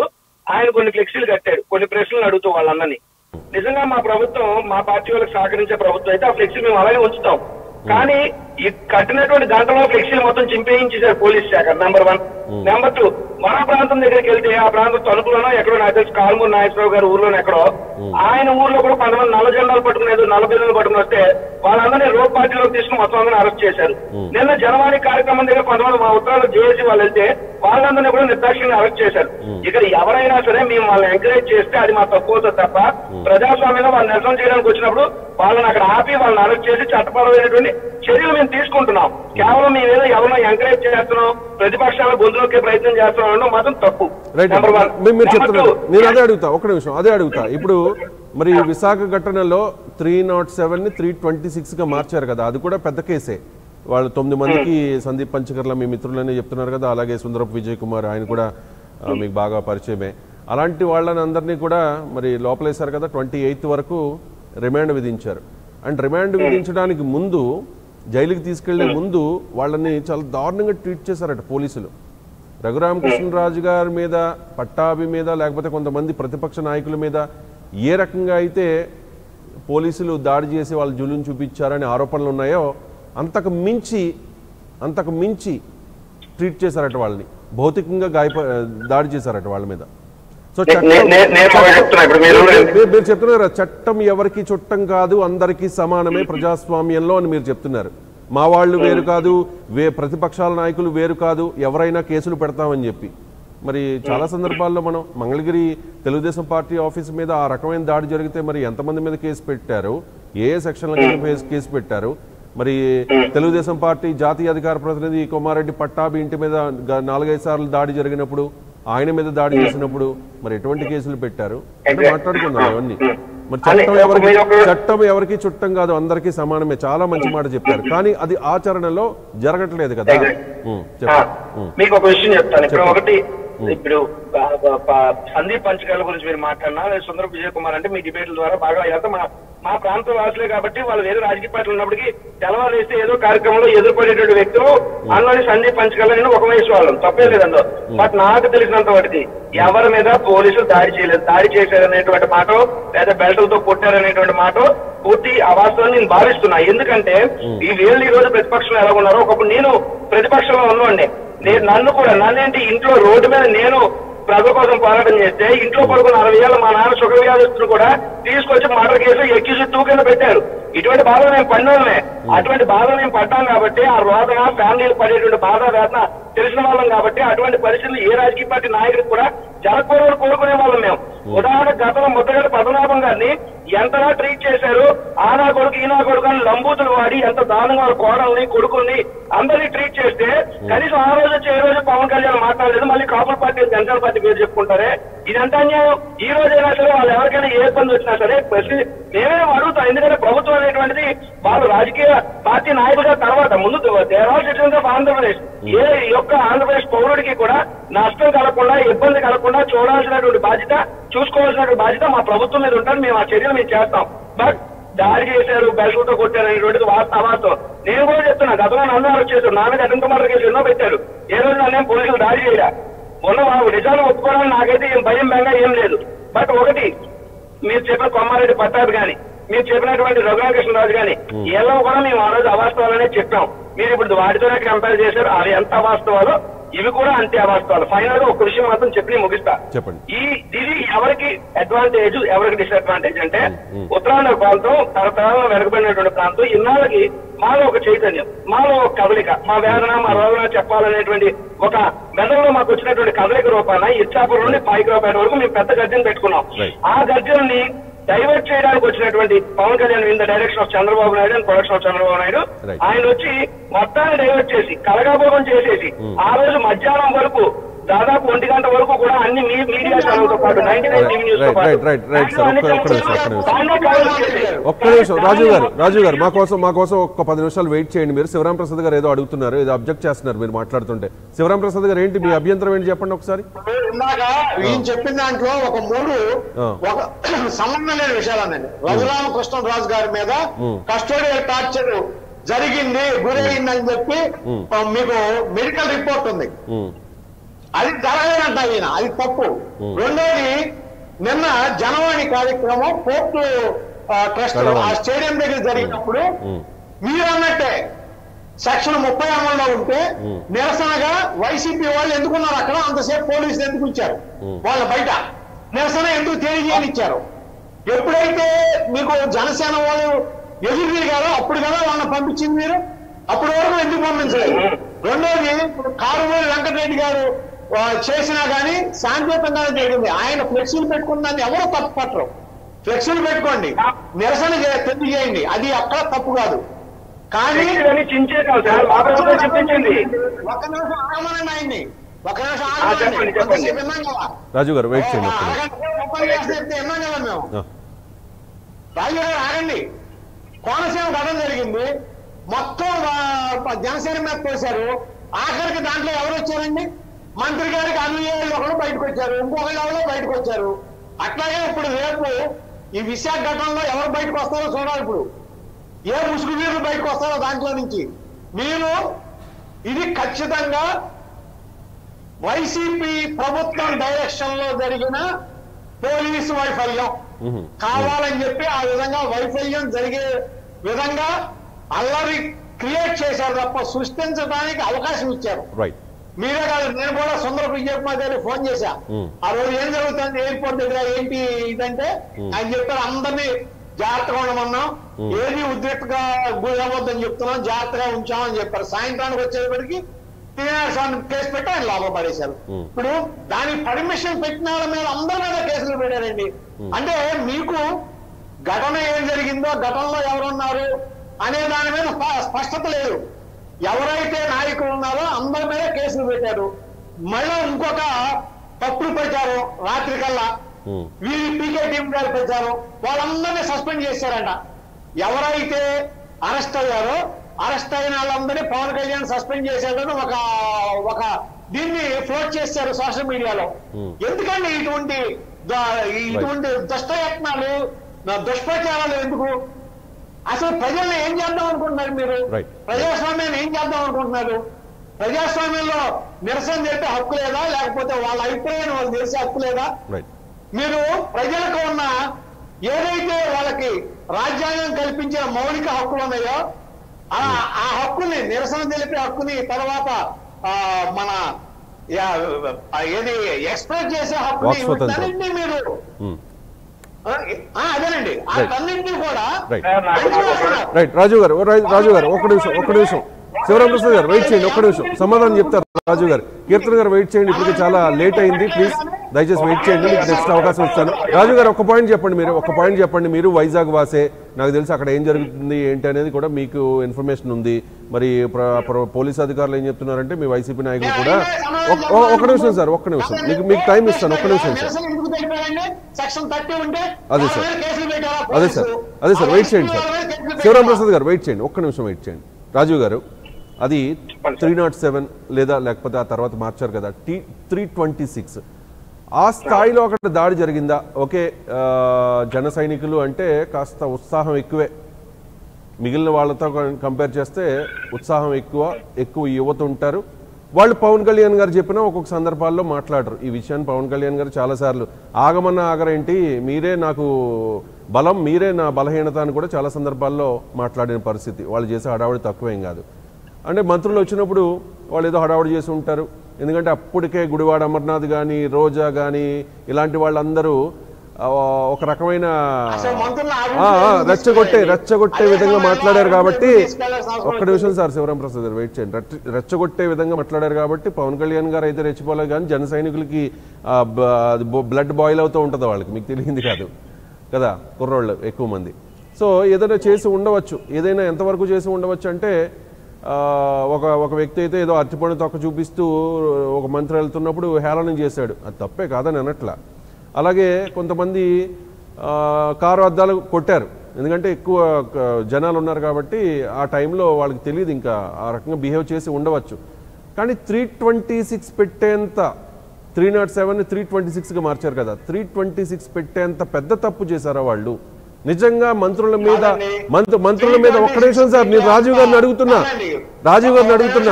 ఆయన కొన్ని ఫ్లెక్సీలు కట్టాడు కొన్ని ప్రశ్నలు అడుగుతూ వాళ్ళందరినీ నిజంగా మా ప్రభుత్వం మా పార్టీ వాళ్ళకి సహకరించే ప్రభుత్వం అయితే ఆ ఫ్లెక్సీ మేము అలాగే ఉంచుతాం కానీ ఈ కట్టినటువంటి గంటలో ఫ్లెక్సీలు మొత్తం చింపేయించేశారు పోలీస్ శాఖ నెంబర్ వన్ నెంబర్ టూ మన ప్రాంతం దగ్గరికి వెళ్తే ఆ ప్రాంతం తణుకులోనో ఎక్కడో నాకు తెలిసి కాల్మూరు నాగేశ్వరరావు గారి ఊర్లోనో ఎక్కడో ఆయన ఊర్లో కూడా కొంతమంది నల్ల జెండాలు పట్టుకుని ఏదో నల్ల బిల్లులు పట్టుకుని వస్తే వాళ్ళందరినీ రోడ్ పార్టీలోకి తీసుకుని మొత్తం అందరిని అరెస్ట్ చేశారు నిన్న జనవాణి కార్యక్రమం దగ్గర కొంతమంది మా ఉత్తరాలు జేఏసీ వాళ్ళు వెళ్తే వాళ్ళందరినీ కూడా నిర్దాక్షిణ్యంగా అరెస్ట్ చేశారు ఇక్కడ ఎవరైనా సరే మేము వాళ్ళని ఎంకరేజ్ చేస్తే అది మా తప్పు అవుతుంది తప్ప ప్రజాస్వామ్యంలో వాళ్ళు నిరసన చేయడానికి వచ్చినప్పుడు వాళ్ళని అక్కడ ఆపి వాళ్ళని అరెస్ట్ చేసి చట్టపరమైనటువంటి చర్యలు మేము తీసుకుంటున్నాం కేవలం మేము ఏదో ఎవరినో ఎంకరేజ్ చేస్తున్నాం ప్రతిపక్షాల గొంతు నొక్కే ప్రయత్నం చేస్తున్నాం అనడం మాత్రం తప్పు రైట్ నెంబర్ వన్ మీరు మీరు నెంబర్ చెప్తున్నారు టూ, నేను అదే అడుగుతా ఒక నిమిషం అదే అడుగుతా ఇప్పుడు మరి విశాఖ ఘటనలో త్రీ నాట్ సెవెన్ ని త్రీ ట్వంటీ సిక్స్ గా మార్చారు కదా అది కూడా పెద్ద కేసే వాళ్ళు తొమ్మిది మందికి సందీప్ పంచకర్ల మీ మిత్రులనే చెప్తున్నారు కదా అలాగే సుందరపు విజయ్ కుమార్ ఆయన కూడా ఆ, మీకు బాగా పరిచయమే అలాంటి వాళ్ళని అందరినీ కూడా మరి లోపలేశారు కదా ట్వంటీ ఎయిత్ వరకు రిమాండ్ విధించారు అండ్ రిమాండ్ విధించడానికి ముందు జైలుకి తీసుకెళ్లే ముందు వాళ్ళని చాలా దారుణంగా ట్రీట్ చేశారట పోలీసులు రఘురామకృష్ణరాజు గారి మీద పట్టాభి మీద లేకపోతే కొంతమంది ప్రతిపక్ష నాయకుల మీద ఏ రకంగా అయితే పోలీసులు దాడి చేసి వాళ్ళు జులుం చూపించారని ఆరోపణలు ఉన్నాయో అంతకు మించి అంతకు మించి ట్రీట్ చేశారట వాళ్ళని భౌతికంగా గాయప దాడి చేశారట వాళ్ళ మీద సో నే- నే- నే- నేను ఒకటి చెప్తున్నా ఇప్పుడు మీరు మీరు- మీరు చెప్తున్నారు కదా, చట్టం ఎవరికి చుట్టం కాదు అందరికీ సమానమే ప్రజాస్వామ్యంలో అని మీరు చెప్తున్నారు మా వాళ్ళు వేరు కాదు వే ప్రతిపక్షాల నాయకులు వేరు కాదు ఎవరైనా కేసులు పెడతామని చెప్పి మరి చాలా సందర్భాల్లో మనం మంగళగిరి తెలుగుదేశం పార్టీ ఆఫీస్ మీద ఆ రకమైన దాడి జరిగితే మరి ఎంతమంది మీద కేసు పెట్టారు ఏ ఏ సెక్షన్ల కింద కేసు- కేసు పెట్టారు మరి తెలుగుదేశం పార్టీ జాతీయ అధికార ప్రతినిధి కొమారెడ్డి పట్టాభి ఇంటి మీద గ- నాలుగైదు సార్లు దాడి జరిగినప్పుడు ఆయన మీద దాడి చేసినప్పుడు మరి ఎటువంటి కేసులు పెట్టారు అంటే మాట్లాడుకుందాం అవన్నీ మరి చట్టం ఎవరికి చట్టం ఎవరికి చుట్టం కాదు అందరికీ సమానమే చాలా మంచి మాట చెప్పారు కానీ అది ఆచరణలో జరగట్లేదు కదా ఉం, ఆ, చెప్పండి ఉం. మీకు ఒక విషయం చెప్తాను ఇప్పుడు చెప్పండి. ఒకటి ఇప్పుడు ప- ప- ప- సందీప్ పంచకాల గురించి మీరు మాట్లాడినా లేదా సుందర విజయ్ కుమార్ అంటే మీ డిబేట్ల ద్వారా బాగా ఎంత మా మా ప్రాంత వాసులే కాబట్టి వాళ్ళు వేరే రాజకీయ పార్టీలు ఉన్నప్పటికీ తెల్లవారు వేస్తే ఏదో కార్యక్రమంలో ఎదుర్కొనేటువంటి వ్యక్తులు అందులోని సందీప్ పంచకాల నేను ఒక వయసు వాళ్ళం తప్పే లేదందో బట్ నాకు తెలిసినంత వాటికి ఎవరి మీద పోలీసులు దాడి చేయలేదు దాడి చేశారనేటువంటి మాట లేదా బెల్టులతో కొట్టారనేటువంటి మాట పూర్తి అవాస్తవాన్ని నేను భావిస్తున్నా ఎందుకంటే ఈ వీళ్ళు ఈ రోజు ప్రతిపక్షంలో ఎలా ఉన్నారో ఒకప్పుడు నేను ప్రతిపక్షంలో ఉన్నవాడిని నేను నన్ను కూడా నన్నేంటి ఇంట్లో రోడ్డు మీద నేను ప్రజల కోసం పోరాటం చేస్తే ఇంట్లో పడుకున్న అరవై ఏళ్ళ మా నాన్న సుఖ వ్యాధిస్తులు కూడా తీసుకొచ్చి మర్డర్ కేసు ఎక్కిసి టూ కింద పెట్టారు ఇటువంటి బాధలు మేము పడినోళ్ళమే అటువంటి బాధలు మేము పడ్డాం కాబట్టి ఆ రోదన ఫ్యామిలీలు పడేటువంటి బాధ వేదన తెలిసిన వాళ్ళం కాబట్టి అటువంటి పరిస్థితులు ఏ రాజకీయ పార్టీ నాయకుడికి కూడా జరగకూడదు కోరుకునే వాళ్ళం మేము ఉదాహరణ గతంలో ముద్దగడ్డ పద్మనాభం గారిని ఎంతలా ట్రీట్ చేశారు ఆనా కొడుకు ఈనా కొడుకు అని లంబూతులు వాడి ఎంత దారుణంగా వాళ్ళ కోడల్ని కొడుకుల్ని అందరినీ ట్రీట్ చేస్తే కనీసం ఆ రోజు వచ్చి ఏ రోజు పవన్ కళ్యాణ్ మాట్లాడలేదు మళ్ళీ కాపుల పార్టీ జనసేన పార్టీ పేరు చెప్పుకుంటారే ఇదంతా అన్యాయం ఈ రోజైనా సరే వాళ్ళు ఎవరికైనా ఏ ఇబ్బంది వచ్చినా సరే ప్రశ్న మేమేం అడుగుతాం ఎందుకంటే ప్రభుత్వం అనేటువంటిది వాళ్ళు రాజకీయ పార్టీ నాయకులుగా తర్వాత ముందు దేవాల సిటిజన్స్ ఆఫ్ ఆంధ్రప్రదేశ్ ఏ యొక్క ఆంధ్రప్రదేశ్ పౌరుడికి కూడా నష్టం కలగకుండా ఇబ్బంది కలగకుండా చూడాల్సినటువంటి బాధ్యత చూసుకోవాల్సినటువంటి బాధ్యత మా ప్రభుత్వం మీద ఉంటుంది మేము ఆ చర్యలు మేము చేస్తాం బట్ దాడి చేశారు బెల్టుతో కొట్టారు అనేటువంటిది వాస్తవ అవాస్తవం నేను కూడా చెప్తున్నా గతంలో నన్ను అరెస్ట్ చేశారు నా మీద అటెంప్ట్ మర్డర్ కేసు ఎన్నో పెట్టారు ఏ రోజు నన్నేం పోలీసులు దాడి చేయరా మొన్న వాళ్ళు నిజాలు ఒప్పుకోవడానికి నాకైతే ఏం భయం బెంగ ఏం లేదు బట్ ఒకటి మీరు చెప్పిన కొమ్మారెడ్డి పట్టాభి గాని మీరు చెప్పినటువంటి రఘురామకృష్ణరాజు గాని ఎలా కూడా మేము ఆ రోజు అవాస్తవాలనే చెప్పాం మీరు ఇప్పుడు వాటితోనే కంపేర్ చేశారు అవి ఎంత అవాస్తవాలో ఇవి కూడా అంతే అవాస్తవాలు ఫైనల్ గా ఒక విషయం మాత్రం చెప్పి నేను ముగిస్తా చెప్పండి. ఈ ఇది ఎవరికి అడ్వాంటేజ్ ఎవరికి డిసడ్వాంటేజ్ అంటే ఉత్తరాంధ్ర ప్రాంతం తరతరాలను వెనకబడినటువంటి ప్రాంతం ఇన్నాళ్ళకి మాలో ఒక చైతన్యం మాలో ఒక కదలిక మా వేదన మా రోదన చెప్పాలనేటువంటి ఒక మెదడులో మాకు వచ్చినటువంటి కదలిక రూపాన ఇచ్చాపురం నుండి పాయికరావుపేట వరకు మేము పెద్ద గర్జన పెట్టుకున్నాం Right. ఆ గర్జనని డైవర్ట్ చేయడానికి వచ్చినటువంటి Pawan Kalyan in the direction of Chandrababu Naidu and production of Chandrababu Naidu Right. ఆయన వచ్చి మొత్తాన్ని డైవర్ట్ చేసి కలగాభోగం చేసేసి ఆ రోజు మధ్యాహ్నం వరకు దాదాపు ఒంటి గంట వరకు కూడా అన్ని మీ- మీడియా ఛానల్తో పాటు నైన్టీ నైన్ టీవీ న్యూస్ తో Right, పాటు right, right, right, sir. అన్ని ఒక్క- ఒక్క నిమిషం, ఒక్క ఛానల్స్ నిమిషం. దాన్నే కవర్ చేసేసి. ఒక్క నిమిషం రాజు గారు రాజు గారు మా కోసం మా కోసం ఒక్క పది నిమిషాలు వెయిట్ చేయండి మీరు శివరాం ప్రసాద్ గారు ఏదో అడుగుతున్నారు ఏదో అబ్జెక్ట్ చేస్తున్నారు మీరు మాట్లాడుతుంటే శివరాం ప్రసాద్ గారు ఏంటి మీ అభ్యంతరం ఏంటి చెప్పండి ఒకసారి ఇందాక ఈయన చెప్పిన దాంట్లో ఒక మూడు ఆ. ఒక సంబంధం లేని విషయాలనండి రఘురామకృష్ణరాజు గారి మీద కస్టోడియల్ టార్చర్ జరిగింది గురైందని చెప్పి ఆ, మీకు మెడికల్ రిపోర్ట్ ఉంది ఉమ్, అది జరగలేదంట ఈయన అది తప్పు రెండోది నిన్న జనవాణి కార్యక్రమం పోర్టు ఆ, ట్రస్ట్ ఆ జనవాణి. స్టేడియం దగ్గర జరిగినప్పుడు ఉమ్. మీరు అన్నట్టే సెక్షన్ ముప్పై అమల్లో ఉంటే ఉమ్. నిరసనగా వైసీపీ వాళ్ళు ఎందుకున్నారు అక్కడ అంతసేపు పోలీసులు ఎందుకు ఇచ్చారు ఉమ్. వాళ్ళ బయట నిరసన ఎందుకు తెలియజేయని ఇచ్చారు ఎప్పుడైతే మీకు జనసేన వాళ్ళు ఎదురు తిరిగారో అప్పుడు కదా వాళ్ళని పంపించింది మీరు అప్పటి వరకు ఎందుకు పంపించలేదు రెండోది ఇప్పుడు కారుమూరి వెంకటరెడ్డి గారు ఆ, చేసినా గానీ శాంతియుతంగానే జరిగింది ఆయన ఫ్లెక్సీలు పెట్టుకున్న దాన్ని ఎవరు తప్పు పట్టరు ఫ్లెక్సీలు పెట్టుకోండి నిరసన చే- తెలియజేయండి అది అక్కడ తప్పు కాదు కానీ అని చించేద్దాం సార్ లోపల చెప్పించింది ఒక నిమిషం ఆగమనండి ఆయన్ని ఒక నిమిషం ఆ, చెప్పండి, ఆగమనండి చెప్పండి. అంతసేపు విన్నాం కదా రాజు గారు వెయిట్ చేయండి ఓ, ఒక్క నిమిషం. అరగంట ముప్పై నిమిషాలు చెప్తే విన్నాం కదా మేము ఆ, రాజు గారు ఆగండి కోనసీమ ఘటన జరిగింది మొత్తం వా- జనసేన మీద తోశారు ఆఖరికి దాంట్లో ఎవరు వచ్చారండి మంత్రి గారికి అనుయాయులు ఒకరు బయటకు వచ్చారు ఇంకొకళ్ళు ఎవరో బయటకు వచ్చారు అట్లాగే ఇప్పుడు రేపు ఈ విశాఖ ఘటనలో ఎవరు బయటకు వస్తారో చూడాలి ఇప్పుడు ఏ ముసుగు వీరులు బయటకు వస్తారో దాంట్లో నుంచి మీరు ఇది ఖచ్చితంగా వైసీపీ ప్రభుత్వం డైరెక్షన్ లో జరిగిన పోలీసు వైఫల్యం మ్మ్. కావాలని చెప్పి ఆ విధంగా వైఫల్యం జరిగే విధంగా అల్లరి క్రియేట్ చేశారు తప్ప సృష్టించడానికి అవకాశం ఇచ్చారు రైట్ మీరే కాదు నేను కూడా సుందర విజయకుమ గారికి ఫోన్ చేశా మ్మ్. ఆ రోజు ఏం జరుగుతుంది ఎయిర్పోర్ట్ దగ్గర ఏంటి ఇదంటే మ్మ్. ఆయన చెప్పారు అందరినీ జాగ్రత్తగా ఉండమన్నాం మ్మ్. ఏది ఉద్రిక్తగా గురి అవ్వద్దని చెప్తున్నాం జాగ్రత్తగా ఉంచామని చెప్పారు సాయంత్రానికి వచ్చేటప్పటికి శ్రీనివాస కేసు పెట్టి ఆయన లోపల పడేశారు మ్మ్. ఇప్పుడు దానికి పర్మిషన్ పెట్టిన వాళ్ళ మీద అందరి మీద కేసులు పెట్టారండి అంటే మీకు ఘటన ఏం జరిగిందో ఘటనలో ఎవరున్నారు అనే దాని మీద స్ప- స్పష్టత లేదు ఎవరైతే నాయకులు ఉన్నారో అందరి మీద కేసులు పెట్టారు మళ్ళీ ఇంకొక తప్పుడు ప్రచారం రాత్రి కల్లా మ్మ్. వీరి పీకే టీం గారు ప్రచారం వాళ్ళందరినీ సస్పెండ్ చేశారంట ఎవరైతే అరెస్ట్ అయ్యారో అరెస్ట్ అయిన వాళ్ళందరినీ పవన్ కళ్యాణ్ సస్పెండ్ చేశాడని ఒక ఒక దీన్ని ఫ్లోట్ చేశారు సోషల్ మీడియాలో Hmm. ఎందుకండి ఇటువంటి ద- ఇటువంటి దుష్టయత్నాలు నా దుష్ప్రచారాలు ఎందుకు అసలు ప్రజల్ని ఏం చేద్దాం అనుకుంటున్నారు మీరు Right. ప్రజాస్వామ్యాన్ని ఏం చేద్దాం అనుకుంటున్నారు ప్రజాస్వామ్యంలో నిరసన తెలిపే హక్కు లేదా లేకపోతే వాళ్ళ అభిప్రాయాన్ని వాళ్ళు తెలిసే హక్కు లేదా రైట్ మీరు ప్రజలకు ఉన్న ఏదైతే వాళ్ళకి రాజ్యాంగం కల్పించిన మౌలిక హక్కులు ఉన్నాయో ఆ ఆ హక్కుని నిరసన తెలిపే హక్కుని తర్వాత ఆ, మన యా- ఆ ఏది ఎక్స్ప్రెస్ చేసే హక్కుని వాక్ స్వతంత్రం. వీటన్నిటినీ మీరు మ్మ్. ఆ, ఆ, అదేనండి ఆ Right. అన్నింటినీ కూడా రైట్ సార్, నాకు మంచిగా ఒక- వస్తున్నారు. రైట్ రాజు గారు ఓ రాజు- రాజు గారు ఒక్క నిమిషం ఒక్క నిమిషం శివరాం ప్రసాద్ గారు వెయిట్ చేయండి ఒక్క నిమిషం సమాధానం చెప్తారు రాజు గారు కీర్తన గారు వెయిట్ చేయండి ఇప్పటికే చాలా లేట్ అయింది ప్లీజ్ దయచేసి వెయిట్ చేయండి మీకు నెక్స్ట్ అవకాశం ఇస్తాను రాజు గారు ఒక పాయింట్ చెప్పండి మీరు ఒక పాయింట్ చెప్పండి మీరు వైజాగ్ వాసే నాకు తెలిసి అక్కడ ఏం జరుగుతుంది ఏంటి అనేది కూడా మీకు ఇన్ఫర్మేషన్ ఉంది మరి ప్ర- ప్ర- పోలీస్ అధికారులు ఏం చెప్తున్నారంటే మీ వైసీపీ నాయకులు కూడా ఒక- ఒక- ఒక్క నిమిషం సార్ ఒక్క నిమిషం మీకు మీకు టైం ఇస్తాను ఒక్క నిమిషం సార్ నిరసన ఎందుకు తెలిపారండి? సెక్షన్ థర్టీ ఉంటే అదే వాళ్ళ సార్. మీద కేసులు పెట్టారా అదే సార్ పోలీసులు? అదే సార్ ఆ వెయిట్ చేయండి వైసీపీ సార్ వాళ్ళ మీద కేసులు శివరాం పెట్టారా? ప్రసాద్ గారు వెయిట్ చేయండి ఒక్క నిమిషం వెయిట్ చేయండి రాజు గారు అది త్రీ నాట్ సెవెన్ లేదా లేకపోతే ఆ తర్వాత మార్చారు కదా టీ త్రీ ట్వంటీ సిక్స్ ఆ స్థాయిలో అక్కడ దాడి జరిగిందా ఓకే ఆ, జన సైనికులు అంటే కాస్త ఉత్సాహం ఎక్కువే మిగిలిన వాళ్ళతో కంపేర్ చేస్తే ఉత్సాహం ఎక్కువ ఎక్కువ యువత ఉంటారు వాళ్ళు పవన్ కళ్యాణ్ గారు చెప్పినా ఒక్కొక్క సందర్భాల్లో మాట్లాడరు ఈ విషయాన్ని పవన్ కళ్యాణ్ గారు చాలాసార్లు ఆగమన్న ఆగరేంటి మీరే నాకు బలం మీరే నా బలహీనత అని కూడా చాలా సందర్భాల్లో మాట్లాడిన పరిస్థితి వాళ్ళు చేసే హడావుడి తక్కువేం కాదు అంటే మంత్రులు వచ్చినప్పుడు వాళ్ళు ఏదో హడావుడి చేసి ఉంటారు ఎందుకంటే అప్పటికే గుడివాడ అమర్నాథ్ కానీ రోజా కానీ ఇలాంటి వాళ్ళందరూ ఆ, ఒక రకమైన అసలు మంత్రులను ఆగం ఆ, ఆ, చేయడానికి రెచ్చగొట్టే తీసుకెళ్ళండి. రెచ్చగొట్టే అదే విధంగా సమయంలో మాట్లాడారు ఆగం కాబట్టి తీసుకెళ్లాల్సిన అవసరం ఒక్క నిమిషం సార్ శివరాం ప్రసాద్ గారు వెయిట్ చేయండి రెచ్చ- రెచ్చగొట్టే విధంగా మాట్లాడారు కాబట్టి పవన్ కళ్యాణ్ గారు అయితే రెచ్చిపోలేదు కానీ జన సైనికులకి ఆ, బ- అది బొ- బ్లడ్ బాయిల్ అవుతూ ఉంటుంది వాళ్ళకి మీకు తెలియంది కాదు కదా కుర్రోళ్ళు ఎక్కువ మంది సో ఏదైనా చేసి ఉండవచ్చు ఏదైనా ఎంతవరకు చేసి ఉండవచ్చు అంటే ఆ, ఒక ఒక వ్యక్తి అయితే ఏదో అరటిపండు తొక్క చూపిస్తూ ఒక మంత్రి వెళ్తున్నప్పుడు హేళనం చేశాడు అది తప్పే కాదని అనట్లా అలాగే కొంతమంది ఆ, కారు అద్దాలు కొట్టారు ఎందుకంటే ఎక్కువ క- జనాలు ఉన్నారు కాబట్టి ఆ టైంలో వాళ్ళకి తెలియదు ఇంకా ఆ రకంగా బిహేవ్ చేసి ఉండవచ్చు కానీ త్రీ ట్వంటీ సిక్స్ పెట్టేంత three not seven three twenty సిక్స్గా మార్చారు కదా త్రీ ట్వంటీ సిక్స్ పెట్టేంత పెద్ద తప్పు చేశారా వాళ్ళు నిజంగా మంత్రుల మీద కాదండి. మంత్రు మంత్రుల మీద ఒక్క నిమిషం సార్ నేను రాజీవ్ గారిని అడుగుతున్నా కాదండి. రాజీవ్ గారిని ఒక్క అడుగుతున్నా నిమిషం.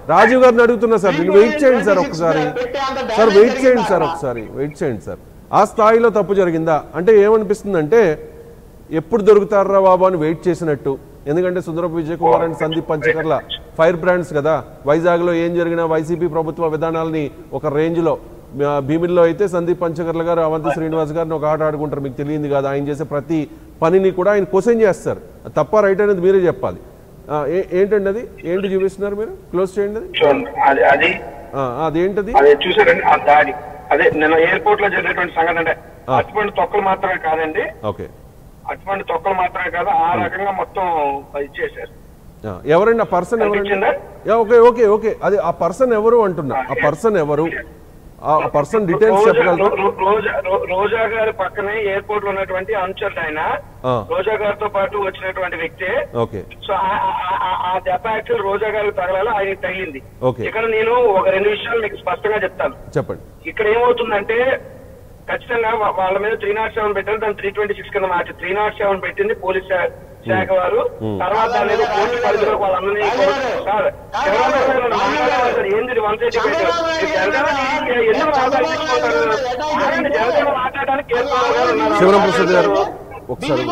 రాజీవ్ గారిని అడుగుతున్నా సార్ నేను వెయిట్ చేయండి సార్ ఒకసారి సార్ వెయిట్ చేయండి సార్ ఒకసారి వెయిట్ చేయండి సార్ ఆ స్థాయిలో తప్పు జరిగిందా అంటే ఏమనిపిస్తుందంటే ఎప్పుడు దొరుకుతారా బాబు అని వెయిట్ చేసినట్టు ఎందుకంటే Sundarapu Vijay Kumar and Sandeep Panchakarla fire brands కదా వైజాగ్లో ఏం జరిగినా వైసీపీ ప్రభుత్వ విధానాలని ఒక రేంజ్లో ఆ, భీమిల్లో అయితే సందీప్ పంచకర్ల గారు అవంతి శ్రీనివాస్ గారిని ఒక ఆట ఆడుకుంటారు మీకు తెలియంది కదా ఆయన చేసే ప్రతి పనిని కూడా ఆయన క్వశ్చన్ చేస్తారు అది తప్ప రైట్ అనేది మీరే చెప్పాలి ఆ, ఏ- ఏంటండి అది ఏంటి చూపిస్తున్నారు మీరు క్లోజ్ చేయండి అది చూడండి అది అది ఆ, అదేంటది అదే చూసారండి ఆ దాడి అదే నిన్న ఎయిర్పోర్ట్ లో జరిగినటువంటి సంఘటన అంటే ఆ. అటువంటి తొక్కలు మాత్రమే కాదండి ఓకే అటువంటి తొక్కలు మాత్రమే కాదు ఆ రకంగా మొత్తం ఇచ్చేసారు ఆ, ఎవరండి ఆ పర్సన్ ఎవరండి కనిపించిందా? యా, ఓకే ఓకే ఓకే అది ఆ పర్సన్ ఎవరు అంటున్నా ఆ పర్సన్ ఎవరు ఆ పర్సన్ డీటెయిల్స్ రోజా చెప్పగలరు రో- రోజా రో- రోజా గారి పక్కనే ఎయిర్పోర్ట్ లో ఉన్నటువంటి అనుచరుడు ఆయన ఆ. రోజా గారితో పాటు వచ్చినటువంటి వ్యక్తి ఓకే సో ఆ- ఆ- ఆ- ఆ దెబ్బ యాక్చువల్ రోజా గారికి తగలాలి ఆయనకి తగిలింది Okay. ఇక్కడ నేను ఒక రెండు విషయాలు మీకు స్పష్టంగా చెప్తాను చెప్పండి ఇక్కడ ఏమవుతుందంటే ఖచ్చితంగా వా- వాళ్ళ మీద త్రీ నాట్ సెవెన్ పెట్టారు దాన్ని త్రీ ట్వంటీ సిక్స్ కింద మార్చి త్రీ నాట్ సెవెన్ పెట్టింది పోలీస్ శా- శాఖ వారు తర్వాత దాని ఏదో కోర్టు పరిధిలో వాళ్ళందరినీ కోర్టు- సార్ చంద్రబాబు నాయుడు గారు మాట్లాడారు సార్ ఏంది వన్ సైడ్ పెట్టారు మీరు జనసేన టీడీపీ ఎందుకు మాట్లాడించుకుంటారు ఆగండి, జనసేన మాట్లాడడానికి కేసీఆర్ గారు ఉన్నారు. శివరాం ప్రసాద్ గారు ఒకసారి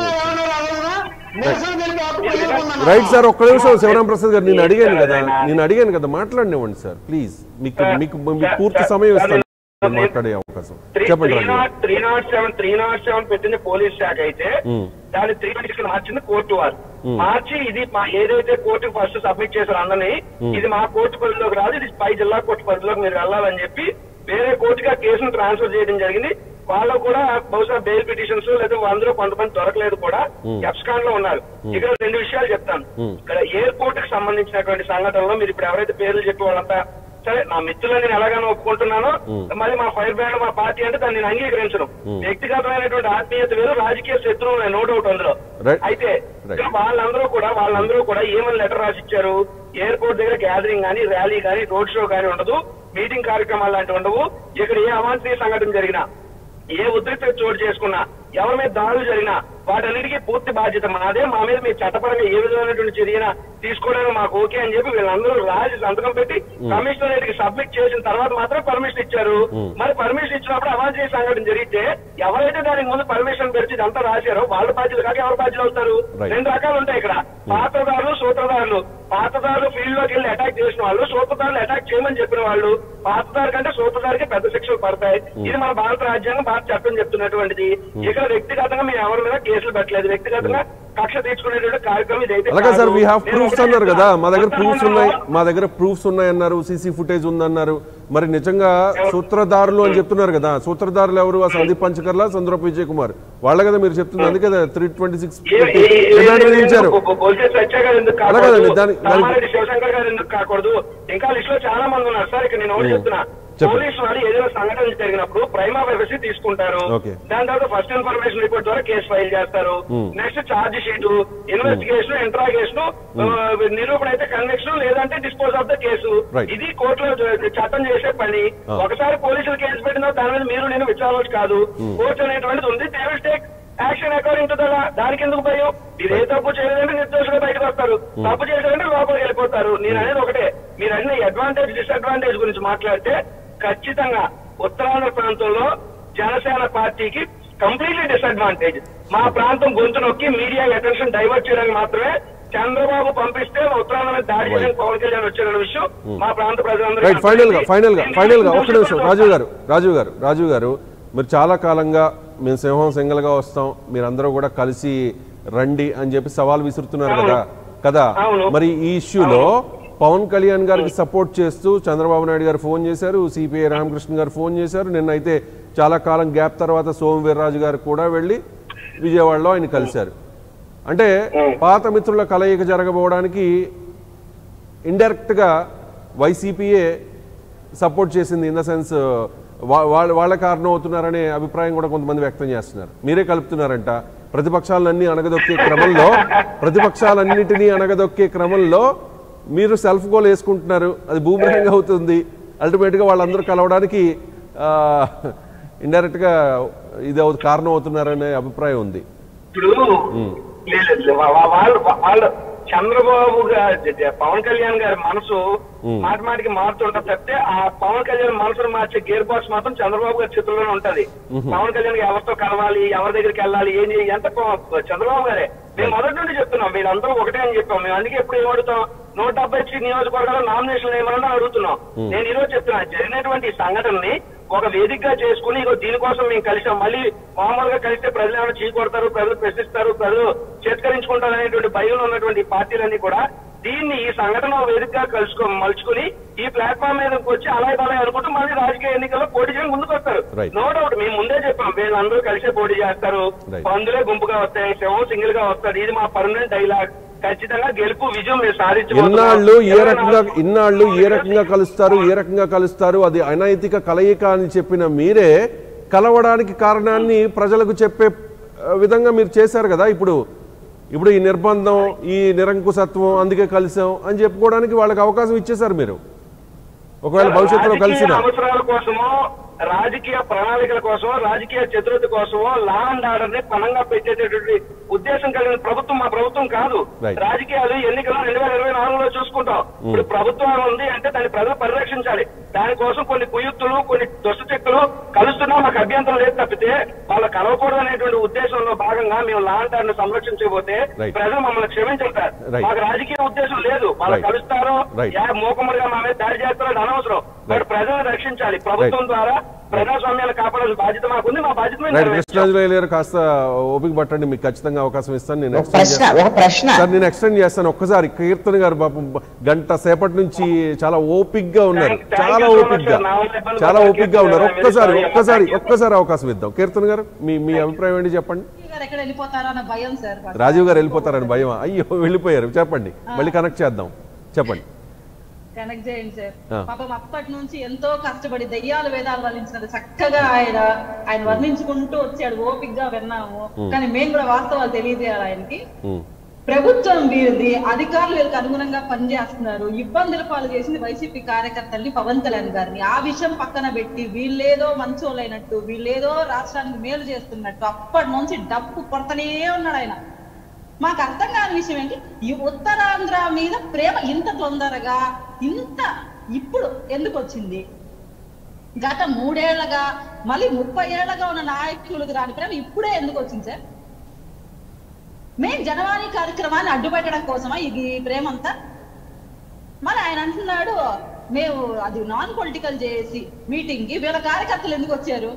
రైట్ సార్ ఒక్క నిమిషం శివరాం ప్రసాద్ గారు నేను అడిగాను కదా నేను అడిగాను కదా మాట్లాడినివ్వండి సార్ ప్లీజ్ మీకు మీకు మీకు పూర్తి సమయం ఇస్తాను మాట్లాడే అవకాశం త్రీ చెప్పండి three Raju garu. Not three not seven three not seven పెట్టింది పోలీస్ శాఖ అయితే మ్మ్. దాన్ని త్రీ ట్వంటీ మార్చింది కోర్టు వారు మార్చి ఇది మా ఏదైతే కోర్టు ఫస్ట్ సబ్మిట్ చేశారో అందరినీ ఇది మా కోర్టు పరిధిలోకి రాదు ఇది పై జిల్లా కోర్టు పరిధిలోకి మీరు వెళ్ళాలని చెప్పి వేరే కోర్టుగా కేసును ట్రాన్స్ఫర్ చేయడం జరిగింది వాళ్ళు కూడా బహుశా బెయిల్ పిటిషన్స్ లేదా అందరూ కొంతమంది దొరకలేదు కూడా ఎఫ్స్కాన్ లో ఉన్నారు ఇక్కడ రెండు విషయాలు చెప్తాను ఇక్కడ ఎయిర్పోర్ట్ కి సంబంధించినటువంటి సంఘటనలో మీరు ఇప్పుడు ఎవరైతే పేర్లు చెప్పి వాళ్ళంతా సరే నా మిత్రులని నేను ఎలాగైనా ఒప్పుకుంటున్నానో మరి మా ఫైర్ బ్రాండ్ మా పార్టీ అంటే దాన్ని నేను అంగీకరించను వ్యక్తిగతమైనటువంటి ఆత్మీయత వేరు రాజకీయ శత్రువు నో డౌట్ అందులో Right. అయితే Right. ఇక్కడ వాళ్ళందరూ కూడా వాళ్ళందరూ కూడా ఏమని లెటర్ రాసి ఇచ్చారు ఎయిర్పోర్ట్ దగ్గర గ్యాదరింగ్ కానీ ర్యాలీ కానీ రోడ్ షో కానీ ఉండదు మీటింగ్ కార్యక్రమాలు లాంటివి ఉండవు ఇక్కడ ఏ అవాంఛనీయ సంఘటన జరిగినా ఏ ఉద్రిక్త చోటు చేసుకున్నా ఎవరి మీద దాడులు జరిగినా వాటన్నిటికీ పూర్తి బాధ్యత మాదే మా మీద మీ చట్టపరంగా ఏ విధమైనటువంటి చర్యన తీసుకోవడానికి మాకు ఓకే అని చెప్పి వీళ్ళందరూ రాజు సంతకం పెట్టి కమిషనరేట్ కి సబ్మిట్ చేసిన తర్వాత మాత్రం పర్మిషన్ ఇచ్చారు మరి పర్మిషన్ ఇచ్చినప్పుడు అవాంఛనీయ సంఘటన జరిగితే ఎవరైతే దానికి ముందు పర్మిషన్ పెడిచి ఇదంతా రాశారో వాళ్ళ బాధ్యత కాక ఎవరు బాధ్యత అవుతారు Right. రెండు రకాలు ఉంటాయి ఇక్కడ పాతదారులు సూత్రధారులు పాతదారులు ఫీల్డ్ లోకి వెళ్ళి అటాక్ చేసిన వాళ్ళు సూత్రధారులు అటాక్ చేయమని చెప్పిన వాళ్ళు పాతదారు కంటే సూత్రధారికి పెద్ద శిక్షలు పడతాయి ఇది మన భారత రాజ్యాంగం భారత చట్టం చెప్తున్నటువంటిది ఇక్కడ వ్యక్తిగతంగా మేము ఎవరి మీద కేసులు పెట్టలేదు వ్యక్తిగతంగా కక్ష తీర్చుకునేటువంటి కార్యక్రమం ఇదైతే అలాగే సార్ కాదు. వీ హ్యావ్ నేను ప్రూఫ్స్ ఒకటే అన్నారు కదా మా దగ్గర చెప్తాను. ప్రూఫ్స్ ఉన్నాయి మా దగ్గర ప్రూఫ్స్ ఉన్నాయి అన్నారు సీసీ ఫుటేజ్ ఉందన్నారు మరి నిజంగా సూత్రధారులు అని చెప్తున్నారు కదా సూత్రధారులు ఎవరు ఆ సందీప్ పంచకర్ల చంద్రబాబు విజయ్ కుమార్ వాళ్ళ కదా మీరు చెప్తుంది అందుకే కదా త్రీ ట్వంటీ సిక్స్ ఏ- ఏ- ఏ- రిమాండ్ ఏ- విధించారు బొ- బొల్సే సత్య గారు ఎందుకు అలా కాకూడదు? కాదండి, దాని- దాని- రామారెడ్డి శివశంకర్ గారు ఎందుకు కాకూడదు ఇంకా లిస్ట్ లో చాలా మంది ఉన్నారు సార్ ఇక్కడ నేను ఒకటి చెప్తున్నా చెప్పండి. పోలీసు వాళ్ళు ఏదైనా సంఘటన జరిగినప్పుడు ప్రైమా వెబసి తీసుకుంటారు Okay. దాని తర్వాత ఫస్ట్ ఇన్ఫర్మేషన్ రిపోర్ట్ ద్వారా కేసు ఫైల్ చేస్తారు next charge sheet investigation interrogation నిరూపణ అయితే కన్విక్షన్ లేదంటే dispose of the case Right. ఇది కోర్టులో జ- చట్టం చేసే పని Ah. ఒకసారి పోలీసులు కేసు పెట్టినా దాని మీద మీరు నేను విచారవచ్చు కాదు కోర్టు అనేటువంటిది ఉంది they will take action according to the దానికి ఎందుకు భయం మీరు ఏ తప్పు చేయలేదంటే నిర్దోషులుగా బయటకు వస్తారు తప్పు చేశారంటే లోపలికి వెళ్ళిపోతారు నేను అనేది ఒకటే మీరు అన్ని అడ్వాంటేజ్ డిసడ్వాంటేజ్ గురించి మాట్లాడితే ఖచ్చితంగా ఉత్తరాంధ్ర ప్రాంతంలో జనసేన పార్టీకి కంప్లీట్లీ డిసడ్వాంటేజ్ మా ప్రాంతం గొంతు నొక్కి మీడియా అటెన్షన్ డైవర్ట్ చేయడానికి మాత్రమే చంద్రబాబు పంపిస్తే ఉత్తరాంధ్ర మీద దాడి చేయడానికి పవన్ కళ్యాణ్ వచ్చారన్న విషయం మా ప్రాంత ప్రజలందరూ రైట్ ఫైనల్ గా ఫైనల్ గా ఫైనల్ గా ఒక్క నిమిషం రాజీవ్ గారు రాజీవ్ గారు రాజీవ్ గారు మీరు చాలా కాలంగా మేము సింహం సింగల్గా వస్తాం మీరందరూ కూడా కలిసి రండి అని చెప్పి సవాల్ విసురుతున్నారు కదా కదా అవును. మరి ఈ ఇష్యూలో పవన్ కళ్యాణ్ గారికి సపోర్ట్ చేస్తూ చంద్రబాబు నాయుడు గారు ఫోన్ చేశారు సిపిఐ రామకృష్ణ గారు ఫోన్ చేశారు నిన్న అయితే చాలా కాలం గ్యాప్ తర్వాత సోము వీర్రాజు గారు కూడా వెళ్ళి విజయవాడలో ఆయన కలిశారు అంటే పాత మిత్రుల కలయిక జరగబోవడానికి ఇండైరెక్ట్ గా వైసీపీఏ సపోర్ట్ చేసింది ఇన్ ద సెన్స్ వాళ్ళ వాళ్ళ కారణం అవుతున్నారనే అభిప్రాయం కూడా కొంతమంది వ్యక్తం చేస్తున్నారు మీరే కలుపుతున్నారంట ప్రతిపక్షాలన్నీ అణగదొక్కే క్రమంలో ప్రతిపక్షాలన్నిటినీ అణగదొక్కే క్రమంలో మీరు సెల్ఫ్ గోల్ వేసుకుంటున్నారు అది భూమిరంగ్ అవుతుంది అల్టిమేట్ గా వాళ్ళందరూ కలవడానికి ఇండైరెక్ట్ గా ఇది అవు- కారణం అవుతున్నారనే అభిప్రాయం ఉంది ఇప్పుడు లేదు, లేదు, వా- వా- వాళ్ళు వాళ్ళు చంద్రబాబు గా- జ- జ- పవన్ కళ్యాణ్ గారి మనసు Hmm. మాటి మాటికి మారుతుంటది తప్పితే ఆ పవన్ కళ్యాణ్ మనసును మార్చే గేర్ బాక్స్ మాత్రం చంద్రబాబు గారి చేతుల్లోనే ఉంటది పవన్ కళ్యాణ్ ఎవరితో కలవాలి ఎవరి దగ్గరికి వెళ్ళాలి ఏం చేయాలి ఎంత పవ- చంద్రబాబు గారే మేము మొదటి నుండి చెప్తున్నాం వీళ్ళందరూ ఒకటే అని చెప్పాం మేము అందుకే ఎప్పుడు ఏమడుతాం నూట డెబ్బై సీ- నియోజకవర్గాల్లో నామినేషన్ ఏమన్నా అడుగుతున్నాం నేను ఈ రోజు చెప్తున్నా జరిగినటువంటి ఈ సంఘటనని ఒక వేదికగా చేసుకుని ఇగో దీనికోసం మేము కలిసాం మళ్ళీ మామూలుగా కలిస్తే ప్రజలు ఏమైనా చీకొడతారు ప్రజలు ప్రశ్నిస్తారు ప్రజలు చేత్కరించుకుంటారు అనేటువంటి భయంలో ఉన్నటువంటి పార్టీలన్నీ కూడా దీన్ని ఈ సంఘటన వేదికగా కలుసుకో మలుచుకుని ఈ ప్లాట్ఫామ్ మీదకి వచ్చి అలాగే అలాగే అనుకుంటూ మళ్ళీ రాజకీయ ఎన్నికల్లో పోటీ చేయడం ముందుకు వస్తారు Right. నో డౌట్ మేము ముందే చెప్పాం వీళ్ళందరూ కలిసే పోటీ చేస్తారు Right. పందులే గుంపుగా వస్తాయి శవం సింగిల్ గా వస్తాడు ఇది మా పర్మనెంట్ డైలాగ్ ఖచ్చితంగా గెలుపు విజయం మేము సాధించబోతున్నాం. ఇన్నాళ్ళు ఏ ఇరవై రకంగా నాలుగు- ఇన్నాళ్ళు ఏ రకంగా కలుస్తారు ఏ రకంగా కలుస్తారు అది అనైతిక కలయిక అని చెప్పిన మీరే కలవడానికి కారణాన్ని ప్రజలకు చెప్పే ఆ, విధంగా మీరు చేశారు కదా ఇప్పుడు ఇప్పుడు ఈ నిర్బంధం ఈ నిరంకుశత్వం అందుకే కలిసాం అని చెప్పుకోవడానికి వాళ్ళకి అవకాశం ఇచ్చేశారు మీరు ఒకవేళ భవిష్యత్తులో రాజకీయ కలిసిన అవసరాల కోసమో రాజకీయ ప్రణాళికల కోసమో రాజకీయ చతురత కోసమో లా అండ్ ఆర్డర్ ని పణంగా పెట్టేటటువంటి ఉద్దేశం కలిగిన ప్రభుత్వం మా ప్రభుత్వం కాదు Right. రాజకీయాలు ఎన్నికలు రెండు వేల ఇరవై నాలుగులో చూసుకుంటాం ఇప్పుడు ప్రభుత్వం ఉంది అంటే దాన్ని ప్రజలు పరిరక్షించాలి దానికోసం కొన్ని కుయుక్తులు కొన్ని దుష్టశక్తులు కలుస్తున్నా మాకు అభ్యంతరం లేదు తప్పితే వాళ్ళ కలవకూడదు అనేటువంటి ఉద్దేశంలో భాగంగా మేము లా అండ్ ఆర్డర్ సంరక్షించకపోతే Right. ప్రజలు మమ్మల్ని క్షమించారు సార్ Right. మాకు రాజకీయ ఉద్దేశం లేదు వాళ్ళు Right. కలుస్తారో Right. యా మూకముడిగా మా మీద దాడి చేస్తారో అది అనవసరం బట్ Right. ప్రజలను రక్షించాలి ప్రభుత్వం ద్వారా ప్రజాస్వామ్యాన్ని కాపాడాల్సిన బాధ్యత మాకుంది మా బాధ్యత మేము రైట్ నెరవేర్చాం. కృష్ణాంజలి గారు కాస్త ఓపిక పట్టండి మీకు ఖచ్చితంగా అవకాశం ఇస్తాను నేను ఒక extend ప్రశ్న చేస్తాను. ఒక ప్రశ్న సార్ నేను ఎక్స్టెండ్ చేస్తాను ఒక్కసారి కీర్తన గారు పాపం గంట సేపటి నుంచి చాలా ఓపిక్ గా ఉన్నారు Thank- thank చాలా you so ఓపిక్ much, గా sir. నా వల్ల ఇబ్బంది చాలా పడ్డాను, ఓపిక్ గా ఉన్నారు కీర్తన గారు. ఒక్కసారి Very sorry. ఒక్కసారి Thank you. ఒక్కసారి అవకాశం ఇద్దాం కీర్తన గారు మీ మీ అభిప్రాయం ఏంటి చెప్పండి గారు ఎక్కడ వెళ్ళిపోతారో అన్న భయం సార్ రాజీవ్ గారు వెళ్ళిపోతారని భయం అయ్యో వెళ్ళిపోయారు చెప్పండి మళ్ళీ కనెక్ట్ చేద్దాం చెప్పండి కనెక్ట్ చేయండి సార్ ఆ. పాపం అప్పటి నుంచి ఎంతో కష్టపడి దయ్యాలు వేదాలు వర్ణించినది చక్కగా ఆయన ఆయన వర్ణించుకుంటూ వచ్చాడు ఓపిక్ గా విన్నాము కానీ మేము కూడా వాస్తవాలు తెలియజేయాలి ఆయనకి ఉమ్, ప్రభుత్వం వీరిది అధికారులు వీళ్ళకి అనుగుణంగా పనిచేస్తున్నారు ఇబ్బందుల పాలు చేసింది వైసీపీ కార్యకర్తల్ని పవన్ కళ్యాణ్ గారిని ఆ విషయం పక్కన పెట్టి వీళ్ళేదో మంచోళ్ళైనట్టు వీళ్ళేదో రాష్ట్రానికి మేలు చేస్తున్నట్టు అప్పటి నుంచి డప్పు కొడతనే ఉన్నాడు ఆయన మాకు అర్థం కాని విషయం ఏంటి ఈ ఉత్తరాంధ్ర మీద ప్రేమ ఇంత తొందరగా ఇంత ఇప్పుడు ఎందుకు వచ్చింది గత మూడేళ్లగా మళ్ళీ ముప్పై ఏళ్లగా ఉన్న నాయకులకు రాని ప్రేమ ఇప్పుడే ఎందుకు వచ్చింది సార్ మేము జనవాణి కార్యక్రమాన్ని అడ్డుపెట్టడం కోసమా ఇది ప్రేమ అంతా మరి ఆయన అంటున్నాడు మేము అది నాన్ పొలిటికల్ చేసి మీటింగ్ కి వీళ్ళ కార్యకర్తలు ఎందుకు వచ్చారు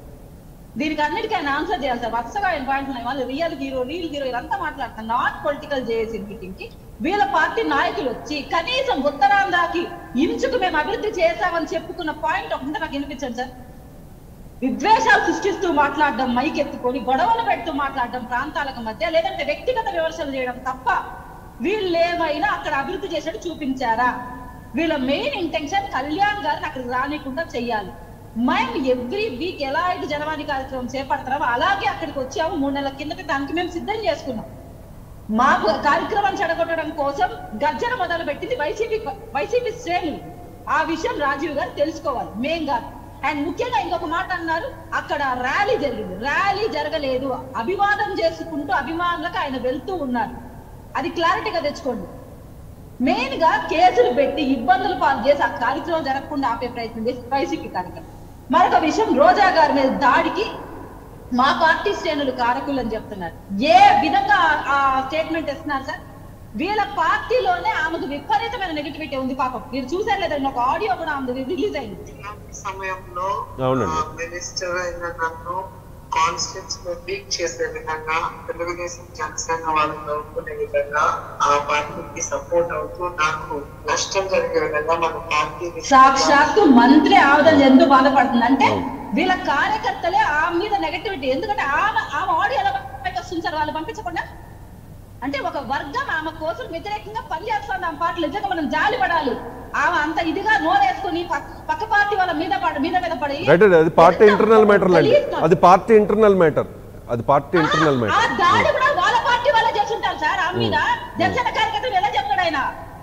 దీనికి అన్నిటికీ ఆయన ఆన్సర్ చేయాలి సార్ వరుసగా ఆయన పాయింట్లు ఉన్నాయి వాళ్ళు రియల్ హీరో రియల్ హీరో ఇదంతా మాట్లాడుతున్నారు నాన్ పొలిటికల్ చేసి మీటింగ్ కి వీళ్ళ పార్టీ నాయకులు వచ్చి కనీసం ఉత్తరాంధ్రకి ఇంచుకు మేము అభివృద్ధి చేశామని చెప్పుకున్న పాయింట్ ఒకటి నాకు వినిపించండి సార్ విద్వేషాలు సృష్టిస్తూ మాట్లాడడం మైక్ ఎత్తుకొని గొడవలు పెడుతూ మాట్లాడడం ప్రాంతాలకు మధ్య లేదంటే వ్యక్తిగత విమర్శలు చేయడం తప్ప వీళ్ళు ఏమైనా అక్కడ అభివృద్ధి చేసేట్టు చూపించారా వీళ్ళ మెయిన్ ఇంటెన్షన్ కళ్యాణ్ గారిని అక్కడికి రానికుండా చెయ్యాలి మేము ఎవ్రీ వీక్ ఎలా అయితే జనవాణి కార్యక్రమం చేపడతామో అలాగే అక్కడికి వచ్చాము మూడు నెలల కిందట దానికి మేము సిద్ధం చేసుకున్నాం మా కార్యక్రమాన్ని చెడగొట్టడం కోసం గర్జన మొదలు పెట్టింది వైసీపీ వైసీపీ శ్రేణులు ఆ విషయం రాజీవ్ గారు తెలుసుకోవాలి మేం కాదు అండ్ ముఖ్యంగా ఇంకొక మాట అన్నారు అక్కడ ర్యాలీ జరిగింది ర్యాలీ జరగలేదు అభివాదం చేసుకుంటూ అభిమానులకు ఆయన వెళ్తూ ఉన్నారు అది క్లారిటీగా తెచ్చుకోండి మెయిన్ గా కేసులు పెట్టి ఇబ్బందులు పాలు చేసి ఆ కార్యక్రమం జరగకుండా ఆపే ప్రయత్నం చేసి వైసీపీ కార్యక్రమం మరొక విషయం రోజా గారి మీద దాడికి మా పార్టీ శ్రేణులు కారకులు అని చెప్తున్నారు ఏ విధంగా ఆ- ఆ స్టేట్మెంట్ ఇస్తున్నారు సార్ వీళ్ళ పార్టీలోనే ఆమెకు విపరీతమైన నెగిటివిటీ ఉంది పాపం మీరు చూసారు లేదండి ఒక ఆడియో కూడా ఆమె రిలీజ్ అయింది ఇలాంటి సమయంలో అవునండి. మినిస్టర్ అయిన నన్ను కాన్స్టిట్యూన్స్ లో వీక్ చేసే విధంగా తెలుగుదేశం జనసేన వాళ్ళు నవ్వుకునే విధంగా ఆ పార్టీకి సపోర్ట్ అవుతూ నాకు నష్టం జరిగే విధంగా మన పార్టీని సాక్షాత్తు మంత్రి ఆవేదన ఎందుకు బాధపడుతుంది అంటే వీళ్ళ కార్యకర్తలే ఆమె మీద నెగటివిటీ ఎందుకంటే ఆమె ఆమె ఆడియో ఎలా బయటకు వస్తుంది సార్ వాళ్ళు పంపించకుండా అంటే ఒక వర్గం ఆమె కోసం వ్యతిరేకంగా పనిచేస్తుంది ఆమె పార్టీలు నిజంగా మనం జాలి పడాలి ఆమె అంత ఇదిగా నోరేసుకుని పక్క- పక్క పార్టీ వాళ్ళ మీద పడి మీద మీద పడి రైట్ అండి అది పార్టీ ఎంత ఇంటర్నల్ మ్యాటర్ అండి తెలియదు. అది పార్టీ ఇంటర్నల్ మ్యాటర్ అది పార్టీ ఇంటర్నల్ ఆ మ్యాటర్ దాడి కూడా వాళ్ళ పార్టీ వాళ్ళే చేస్తుంటారు సార్ ఆమె మీద జనసేన కార్యకర్తలు ఎలా చెప్తాడు ఆయన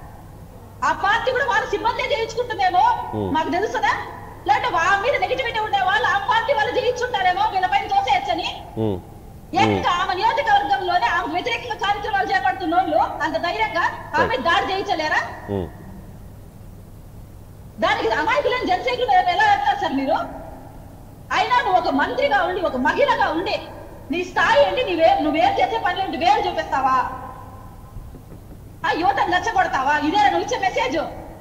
ఆ పార్టీ కూడా వాళ్ళ సిబ్బంది చేయించుకుంటుందేమో మాకు తెలుస్తుందా లేదంటే వాళ్ళ మీద నెగిటివిటీ ఉండే వాళ్ళు ఆ పార్టీ వాళ్ళు చేయించుంటారేమో వీళ్ళపైన తోసేయచ్చని ఎక్క ఆమె నియోజకవర్గంలోనే ఆమె వ్యతిరేకంగా కార్యక్రమాలు చేపడుతున్న వాళ్ళు అంత ధైర్యంగా ఆమె దాడి చేయించలేరా ఉమ్, దానికి అమాయకులను జనసైకులు ఎలా వెళ్తారు సార్ మీరు అయినా నువ్వు ఒక మంత్రిగా ఉండి ఒక మహిళగా ఉండి నీ స్థాయి ఏంటి నీవే నువ్వేం చేసే పని ఏంటి వేరు చూపిస్తావా ఆ యువతను నచ్చగొడతావా ఇదే నువ్వు ఇచ్చే మెసేజ్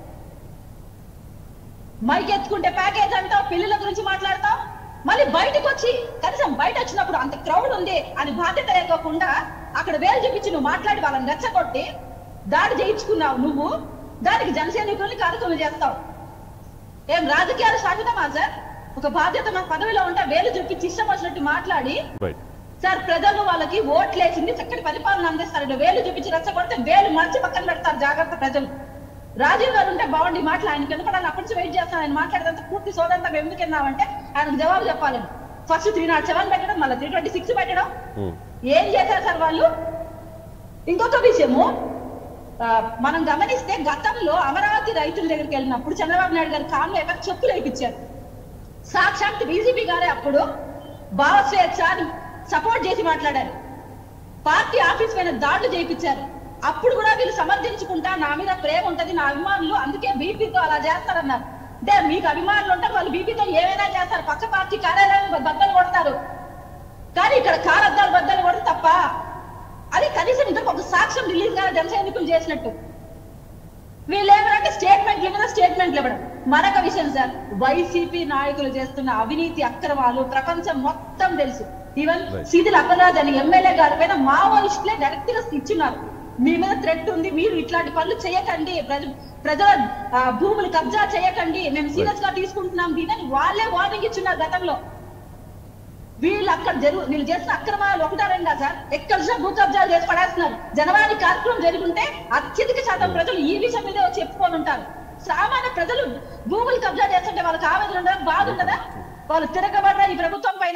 మైక్ ఎత్తుకుంటే ప్యాకేజ్ అంటావు పిల్లల గురించి మాట్లాడతావు మళ్ళీ బయటకు వచ్చి కనీసం బయట వచ్చినప్పుడు అంత క్రౌడ్ ఉంది అని బాధ్యత లేకోకుండా అక్కడ వేలు చూపించి నువ్వు మాట్లాడి వాళ్ళని రెచ్చగొట్టి దాడి చేయించుకున్నావు నువ్వు దానికి జనసైనికుల్ని కార్యక్రమం చేస్తావు ఏం రాజకీయాలు శాశ్వతమా సార్ ఒక బాధ్యత మన పదవిలో ఉంటే వేలు చూపించి ఇష్టం వచ్చినట్టు మాట్లాడి రైట్ సార్ ప్రజలు వాళ్ళకి ఓట్లేసింది చక్కటి పరిపాలన అందిస్తారు వేలు చూపించి రెచ్చగొడితే వేలు మార్చి పక్కన పెడతారు జాగ్రత్త ప్రజలు రాజీవ్ గారు ఉంటే బాగుండి మాటలు ఆయన కనపడాలి అప్పటి నుంచి వెయిట్ చేస్తాను ఆయన మాట్లాడేదంతా పూర్తి సోదంతా మేము ఎందుకు విన్నామంటే ఆయనకు జవాబు చెప్పాలని ఫస్ట్ త్రీ నాట్ సెవెన్ పెట్టడం మళ్ళీ త్రీ ట్వంటీ సిక్స్ పెట్టడం ఉమ్, ఏం చేశారు సార్ వాళ్ళు ఇంకొక విషయము ఆ, మనం గమనిస్తే గతంలో అమరావతి రైతుల దగ్గరికి వెళ్ళినప్పుడు చంద్రబాబు నాయుడు గారు కాళ్ళు ఎక్కడ చెప్పులు వేయించారు సాక్షాత్ బీజేపీ గారే అప్పుడు భావస్వేచ్ఛ అని సపోర్ట్ చేసి మాట్లాడారు పార్టీ ఆఫీస్ పైన దాడులు చేయించారు అప్పుడు కూడా వీళ్ళు సమర్థించుకుంటా నా మీద ప్రేమ ఉంటది నా అభిమానులు అందుకే బీపీతో అలా చేస్తారన్నారు అంటే మీకు అభిమానులు ఉంటారు వాళ్ళు బీపీతో ఏమైనా చేస్తారు పక్క పార్టీ కార్యాలయాలు బద్దలు కొడతారు కానీ ఇక్కడ కారద్దాలు బద్దలు కొడితే తప్ప అది కనీసం ఇంతకు ఒక సాక్ష్యం రిలీజ్ గా జన సైనికులు చేసినట్టు వీళ్ళు ఏమనంటే స్టేట్మెంట్లు మీద స్టేట్మెంట్లు ఇవ్వడం మరొక విషయం సార్ వైసీపీ నాయకులు చేస్తున్న అవినీతి అక్రమాలు ప్రపంచం మొత్తం తెలుసు ఈవెన్ Right. సీదిల్ అప్పలరాజు అని ఎమ్మెల్యే గారి పైన మావోయిస్టులే డైరెక్ట్ గా ఇచ్చున్నారు మీ మీద థ్రెట్ ఉంది మీరు ఇట్లాంటి పనులు చేయకండి ప్రజ ప్రజల ఆ, భూములు కబ్జా చేయకండి మేము సీరియస్ గా తీసుకుంటున్నాం దీని వాళ్ళే వార్నింగ్ ఇచ్చున్నారు గతంలో వీళ్ళు అక్కడ జరుగు వీళ్ళు చేసిన అక్రమాలు ఒకటా రెండా సార్ ఎక్కడ చూసినా భూ కబ్జాలు చేసి పడేస్తున్నారు జనవాణి కార్యక్రమం జరుగుంటే అత్యధిక శాతం ప్రజలు ఈ విషయం మీదే వచ్చి చెప్పుకొని ఉంటారు సామాన్య ప్రజలు భూములు కబ్జా చేస్తుంటే వాళ్ళకి ఆవేదన ఉండదా బాధ ఉండదా వాళ్ళు తిరగబడ్డా ఈ ప్రభుత్వం పైన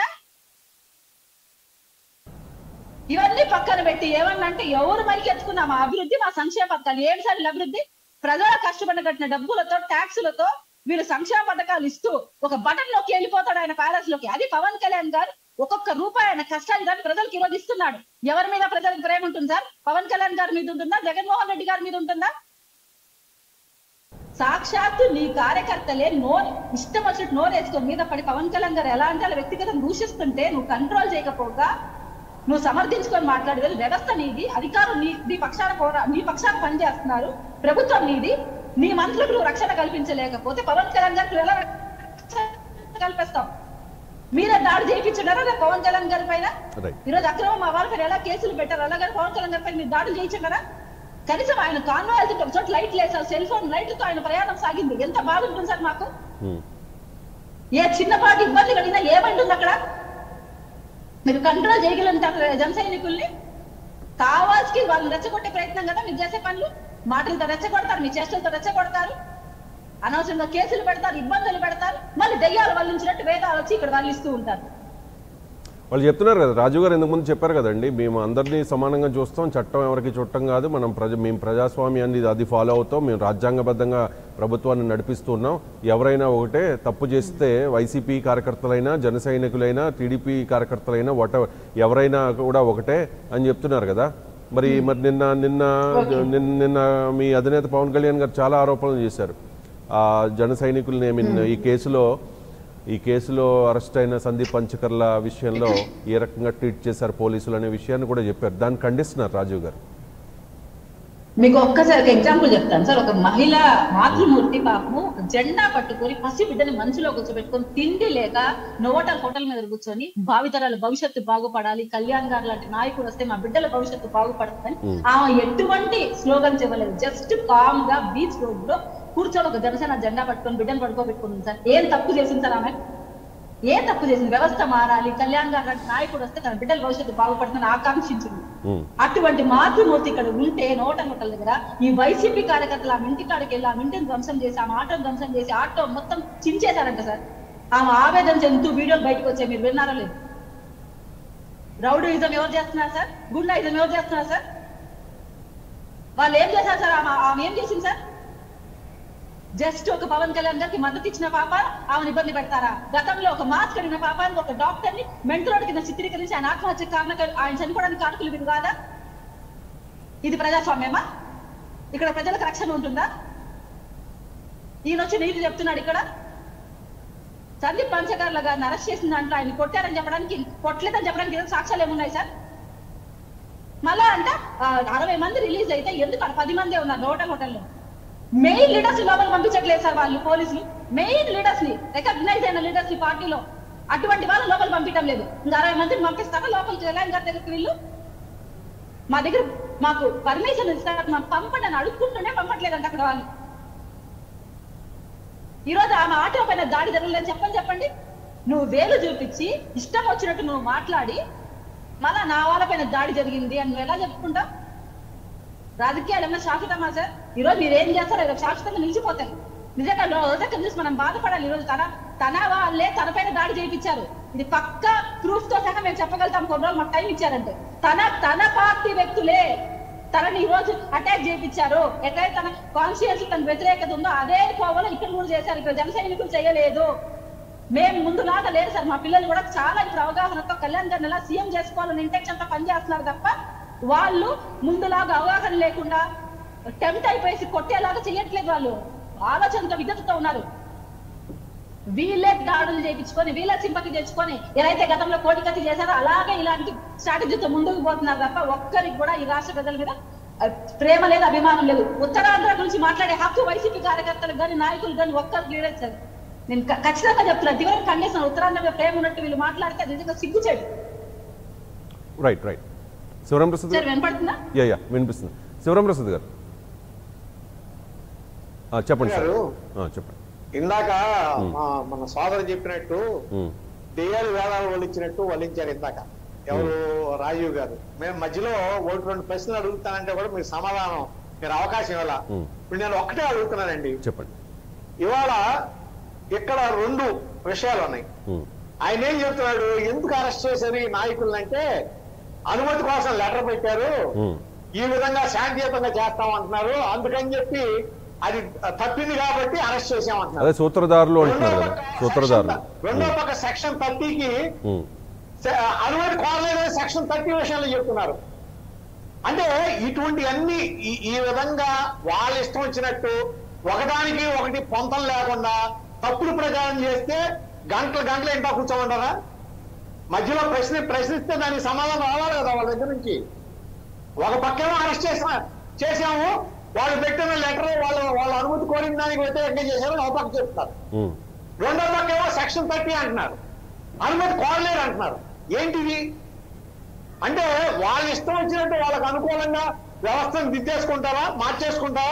ఇవన్నీ పక్కన పెట్టి ఏమన్నంటే ఎవరు మైకి ఎత్తుకున్నా మా అభివృద్ధి మా సంక్షేమ పథకాలు ఏం సార్ వీళ్ళ అభివృద్ధి ప్రజల కష్టపడి కట్టిన డబ్బులతో ట్యాక్సులతో వీళ్ళు సంక్షేమ పథకాలు ఇస్తూ ఒక బటన్ లోకి వెళ్ళిపోతాడు ఆయన ప్యాలెస్ లోకి అది పవన్ కళ్యాణ్ గారు ఒక్కొక్క రూపాయి ఆయన కష్టాలు దాన్ని ప్రజలకు ఈరోజు ఇస్తున్నాడు ఎవరి మీద ప్రజలకు ప్రేమ ఉంటుంది సార్ పవన్ కళ్యాణ్ గారి మీద ఉంటుందా జగన్మోహన్ రెడ్డి గారి మీద ఉంటుందా సాక్షాత్తు నీ కార్యకర్తలే నోరు ఇష్టం వచ్చినట్టు నోరు వేసుకొని మీద పడి పవన్ కళ్యాణ్ గారు ఎలా అంటే అలా వ్యక్తిగతం దూషిస్తుంటే నువ్వు కంట్రోల్ చేయకపోగా నువ్వు సమర్థించుకొని మాట్లాడేది వ్యవస్థ నీది అధికారం నీ నీ పక్షాన పోరా నీ పక్షాన పనిచేస్తున్నారు ప్రభుత్వం నీది నీ మంత్రులకు నువ్వు రక్షణ కల్పించలేకపోతే పవన్ కళ్యాణ్ గారికి నువ్వు ఎలా రక్షణ కల్పిస్తావు మీరే దాడి చేయించున్నారా లేదా పవన్ కళ్యాణ్ గారి పైన రైట్ ఈరోజు అక్రమం మా వాళ్ళ పైన ఎలా కేసులు పెట్టారు అలాగే పవన్ కళ్యాణ్ గారి పైన మీరు దాడులు చేయించున్నారా కనీసం ఆయన కాన్వాయ్ వెళ్తుంటే ఒక చోట లైట్ లేసారు సెల్ ఫోన్ లైట్లతో ఆయన ప్రయాణం సాగింది ఎంత బాగుంటుంది సార్ మాకు ఉమ్, ఏ చిన్నపాటి ఇబ్బంది కలిగినా ఏమంటుంది అక్కడ మీరు కంట్రోల్ చేయగలుగుతారు జన సైనికుల్ని కావాల్సి వాళ్ళని రెచ్చగొట్టే ప్రయత్నం కదా మీరు చేసే పనులు మాటలతో రెచ్చగొడతారు మీ చేష్టలతో రెచ్చగొడతారు అనవసరంగా కేసులు పెడతారు ఇబ్బందులు పెడతారు మళ్ళీ దెయ్యాలు వల్లించినట్టు వేదాలు వచ్చి ఇక్కడ వల్లిస్తూ ఉంటారు వాళ్ళు చెప్తున్నారు కదా రాజు గారు ఇంతకు ముందు చెప్పారు కదండి మేము అందరినీ సమానంగా చూస్తాం చట్టం ఎవరికి చుట్టం కాదు మనం ప్రజ మేము ప్రజాస్వామ్యాన్ని అది ఫాలో అవుతాం మేము రాజ్యాంగబద్ధంగా ప్రభుత్వాన్ని నడిపిస్తున్నాం ఎవరైనా ఒకటే తప్పు చేస్తే వైసీపీ కార్యకర్తలైనా జన సైనికులైనా టీడీపీ కార్యకర్తలైనా వాట ఎవరైనా కూడా ఒకటే అని చెప్తున్నారు కదా మరి మరి నిన్న నిన్న నిన్న నిన్న మీ అధినేత పవన్ కళ్యాణ్ గారు చాలా ఆరోపణలు చేశారు ఆ జన సైనికుల్ని ఐ మీన్ ఈ కేసులో ఈ కేసులో అరెస్ట్ అయిన సందీప్ పంచకర్ల విషయంలో ఏ రకంగా ట్రీట్ చేశారు పోలీసులు అనే విషయాన్ని కూడా చెప్పారు దాన్ని ఖండిస్తున్నారు రాజీవ్ గారు మీకు ఒక్కసారి ఒక ఎగ్జాంపుల్ చెప్తాను సార్ ఒక మహిళ మాతృమూర్తి పాపము జెండా పట్టుకొని పసి బిడ్డని మనసులో కూర్చోబెట్టుకొని తిండి లేక నోవటల్ హోటల్ మీద కూర్చొని భావితరాల భవిష్యత్తు బాగుపడాలి కళ్యాణ్ గారు లాంటి నాయకుడు వస్తే మా బిడ్డల భవిష్యత్తు బాగుపడుతుందని ఆమె ఎటువంటి స్లోగన్స్ ఇవ్వలేదు జస్ట్ కామ్ గా బీచ్ రోడ్ లో కూర్చొని ఒక జనసేన జెండా పట్టుకొని బిడ్డను పడుకోబెట్టుకుంది సార్ ఏం తప్పు చేసింది సార్ ఆమె ఏం తప్పు చేసింది వ్యవస్థ మారాలి కళ్యాణ్ గారు లాంటి నాయకుడు వస్తే తన బిడ్డల భవిష్యత్తు బాగుపడుతుందని ఆకాంక్షించింది ఉమ్, అటువంటి మాతృమూర్తి ఇక్కడ ఉంటే నోట నోటల దగ్గర ఈ వైసీపీ కార్యకర్తలు ఆమె ఇంటి కాడికి వెళ్ళి ఆమె ఇంటిని ధ్వంసం చేసి ఆమె ఆటోని ధ్వంసం చేసి ఆటో మొత్తం చించేశారంట సార్ ఆమె ఆవేదన చెందుతూ వీడియోలు బయటకు వచ్చాయి మీరు విన్నారా లేదు రౌడీయిజం ఎవరు చేస్తున్నారు సార్ గుండాయిజం ఎవరు చేస్తున్నారు సార్ వాళ్ళు ఏం చేశారు సార్ ఆమె ఆమె ఏం చేసింది సార్ జస్ట్ ఒక పవన్ కళ్యాణ్ గారికి మద్దతు ఇచ్చిన పాప ఆమెను ఇబ్బంది పెడతారా గతంలో ఒక మాస్క్ కడిగిన పాపానికి ఒక డాక్టర్ ని మెంటల్ కింద చిత్రీకరించి ఆయన ఆత్మహత్య కారణం ఆయన చనిపోవడానికి కారకులు మీరు కాదా ఇది ప్రజాస్వామ్యమా ఇక్కడ ప్రజలకు రక్షణ ఉంటుందా ఈయన వచ్చి నీతి చెప్తున్నాడు ఇక్కడ సందీప్ పంచకర్ల గారిని అరెస్ట్ చేసిన దాంట్లో ఆయన కొట్టారని చెప్పడానికి కొట్టలేదని చెప్పడానికి ఏదో సాక్ష్యాలు ఏమున్నాయి సార్ మళ్ళా అంట ఆ, అరవై మంది రిలీజ్ అయితే ఎందుకు అక్కడ పది మందే ఉన్నారు హోటల్ హోటల్లో మెయిన్ లీడర్స్ లోపల పంపించట్లేదు సార్ వాళ్ళు పోలీసులు మెయిన్ లీడర్స్ ని రికగ్నైజ్ అయిన లీడర్స్ ని పార్టీలో అటువంటి వాళ్ళు లోపల పంపించడం లేదు ఇంకా అరవై మందిని పంపిస్తారా లోపలికి తెలంగాణ గారి దగ్గరికి వీళ్ళు మా దగ్గర మాకు పర్మిషన్ ఇస్తారు మాకు పంపండి అని అడుక్కుంటూనే పంపట్లేదంట అక్కడ వాళ్ళు ఈ రోజు ఆమె ఆటో పైన దాడి జరగలేదని చెప్పని చెప్పండి నువ్వు వేలు చూపించి ఇష్టం వచ్చినట్టు నువ్వు మాట్లాడి మళ్ళా నా వాళ్ళ పైన దాడి జరిగింది అని నువ్వు ఎలా చెప్పుకుంటావు రాజకీయాలు ఏమైనా శాశ్వతమా సార్ ఈ రోజు మీరు ఏం చేస్తారో రేపు శాశ్వతంగా నిలిచిపోతాయి నిజంగా రోజక్క చూసి మనం బాధపడాలి ఈ రోజు తన తన వాళ్ళే తన పైన దాడి చేయించారు ఇది పక్క ప్రూఫ్ తో సహా మేము చెప్పగలుగుతాం కొన్ని రోజులు మాకు టైం ఇచ్చారంటే తన తన పార్టీ వ్యక్తులే తనని ఈ రోజు అటాక్ చేయించారు ఎట్లయితే తన కాన్షియస్ తన వ్యతిరేకత ఉందో అదే కోవలో ఇక్కడ కూడా చేశారు ఇక్కడ జన సైనికులు చేయలేదు మేము ముందులాగా లేదు సార్ మా పిల్లలు కూడా చాలా ఇప్పుడు అవగాహనతో కళ్యాణ్ గారిని ఎలా సీఎం చేసుకోవాలని ఇంటెన్షన్ తో పనిచేస్తున్నారు తప్ప వాళ్ళు ముందులాగా అవగాహన లేకుండా టెంప్ట్ అయిపోయి కొట్టేలాగా చేయట్లేదు వాళ్ళు ఆలోచనతో విగతతో ఉన్నారు వీళ్ళే దాడులు చేయించుకొని వీళ్ళే సింపతి తెచ్చుకొని ఏదైతే గతంలో కోటికత్తి చేశారో అలాగే ఇలాంటి స్ట్రాటజీతో ముందుకు పోతున్నారు తప్ప ఒక్కరికి కూడా ఈ రాష్ట్ర ప్రజల మీద ఆ, ప్రేమ లేదు అభిమానం లేదు ఉత్తరాంధ్ర గురించి మాట్లాడే హక్కు వైసీపీ కార్యకర్తలకు కానీ నాయకులు కానీ ఒక్కరికి లేదు సార్ నేను క- ఖచ్చితంగా చెప్తున్నాను తీవ్రంగా ఖండిస్తున్నాను ఉత్తరాంధ్ర మీద ప్రేమ ఉన్నట్టు వీళ్ళు మాట్లాడితే అది నిజంగా సిగ్గుచేడు right right Sivaram Prasad sir garu వినపడుతుందా యా యా వినిపిస్తుంది శివరాం ప్రసాద్ గారు ఆ, చెప్పండి సార్ గారు. ఆ, చెప్పండి ఇందాక మా మన సోదరు చెప్పినట్టు ఉమ్, దెయ్యాలు వేదాలు వలించినట్టు వలించారు ఇందాక ఎవరు రాజీవ్ గారు మేము మధ్యలో ఒకటి రెండు ప్రశ్నలు అడుగుతానంటే కూడా మీరు సమాధానం మీరు అవకాశం ఇవ్వాల ఉమ్. ఇప్పుడు నేను ఒక్కటే అడుగుతున్నానండి చెప్పండి ఇవాళ ఇక్కడ రెండు విషయాలు ఉన్నాయి ఉమ్, ఆయన ఏం చెప్తున్నాడు ఎందుకు అరెస్ట్ చేశారు ఈ నాయకులను అంటే అనుమతి కోసం లెటర్ పెట్టారు ఉమ్, ఈ విధంగా శాంతియుతంగా చేస్తాం అంటున్నారు అందుకని చెప్పి అది తప్పింది కాబట్టి అరెస్ట్ చేసామంటున్నారు అదే సూత్రధారులు రెండో అంటున్నారు కదా పక్క సూత్రధారులు సెక్షన్- రెండో పక్క సెక్షన్ థర్టీకి ఉమ్, అనుమతి కోరలేదని సెక్షన్ థర్టీ విషయంలో చెప్తున్నారు అంటే ఇటువంటి అన్ని ఈ- ఈ విధంగా వాళ్ళ ఇష్టం వచ్చినట్టు ఒకదానికి ఒకటి పొంతం లేకుండా తప్పుడు ప్రచారం చేస్తే గంటలు గంటలు ఇంటా కూర్చోమంటారా మధ్యలో ప్రశ్న ప్రశ్నిస్తే దానికి సమాధానం రావాలి కదా వాళ్ళ దగ్గర నుంచి ఒక పక్కేమో అరెస్ట్ చేసా చేసాము వాళ్ళు పెట్టిన లెటర్ వాళ్ళ వాళ్ళ అనుమతి కోరిన దానికి వ్యతిరేకంగా చేశారు ఒక పక్క చెప్తారు ఉమ్, రెండో పక్క ఏమో సెక్షన్ థర్టీ అంటున్నారు అనుమతి కోరలేరు అంటున్నారు ఏంటిది అంటే వాళ్ళ ఇష్టం వచ్చినట్టు వాళ్ళకు అనుకూలంగా వ్యవస్థను దిద్దేసుకుంటారా మార్చేసుకుంటారా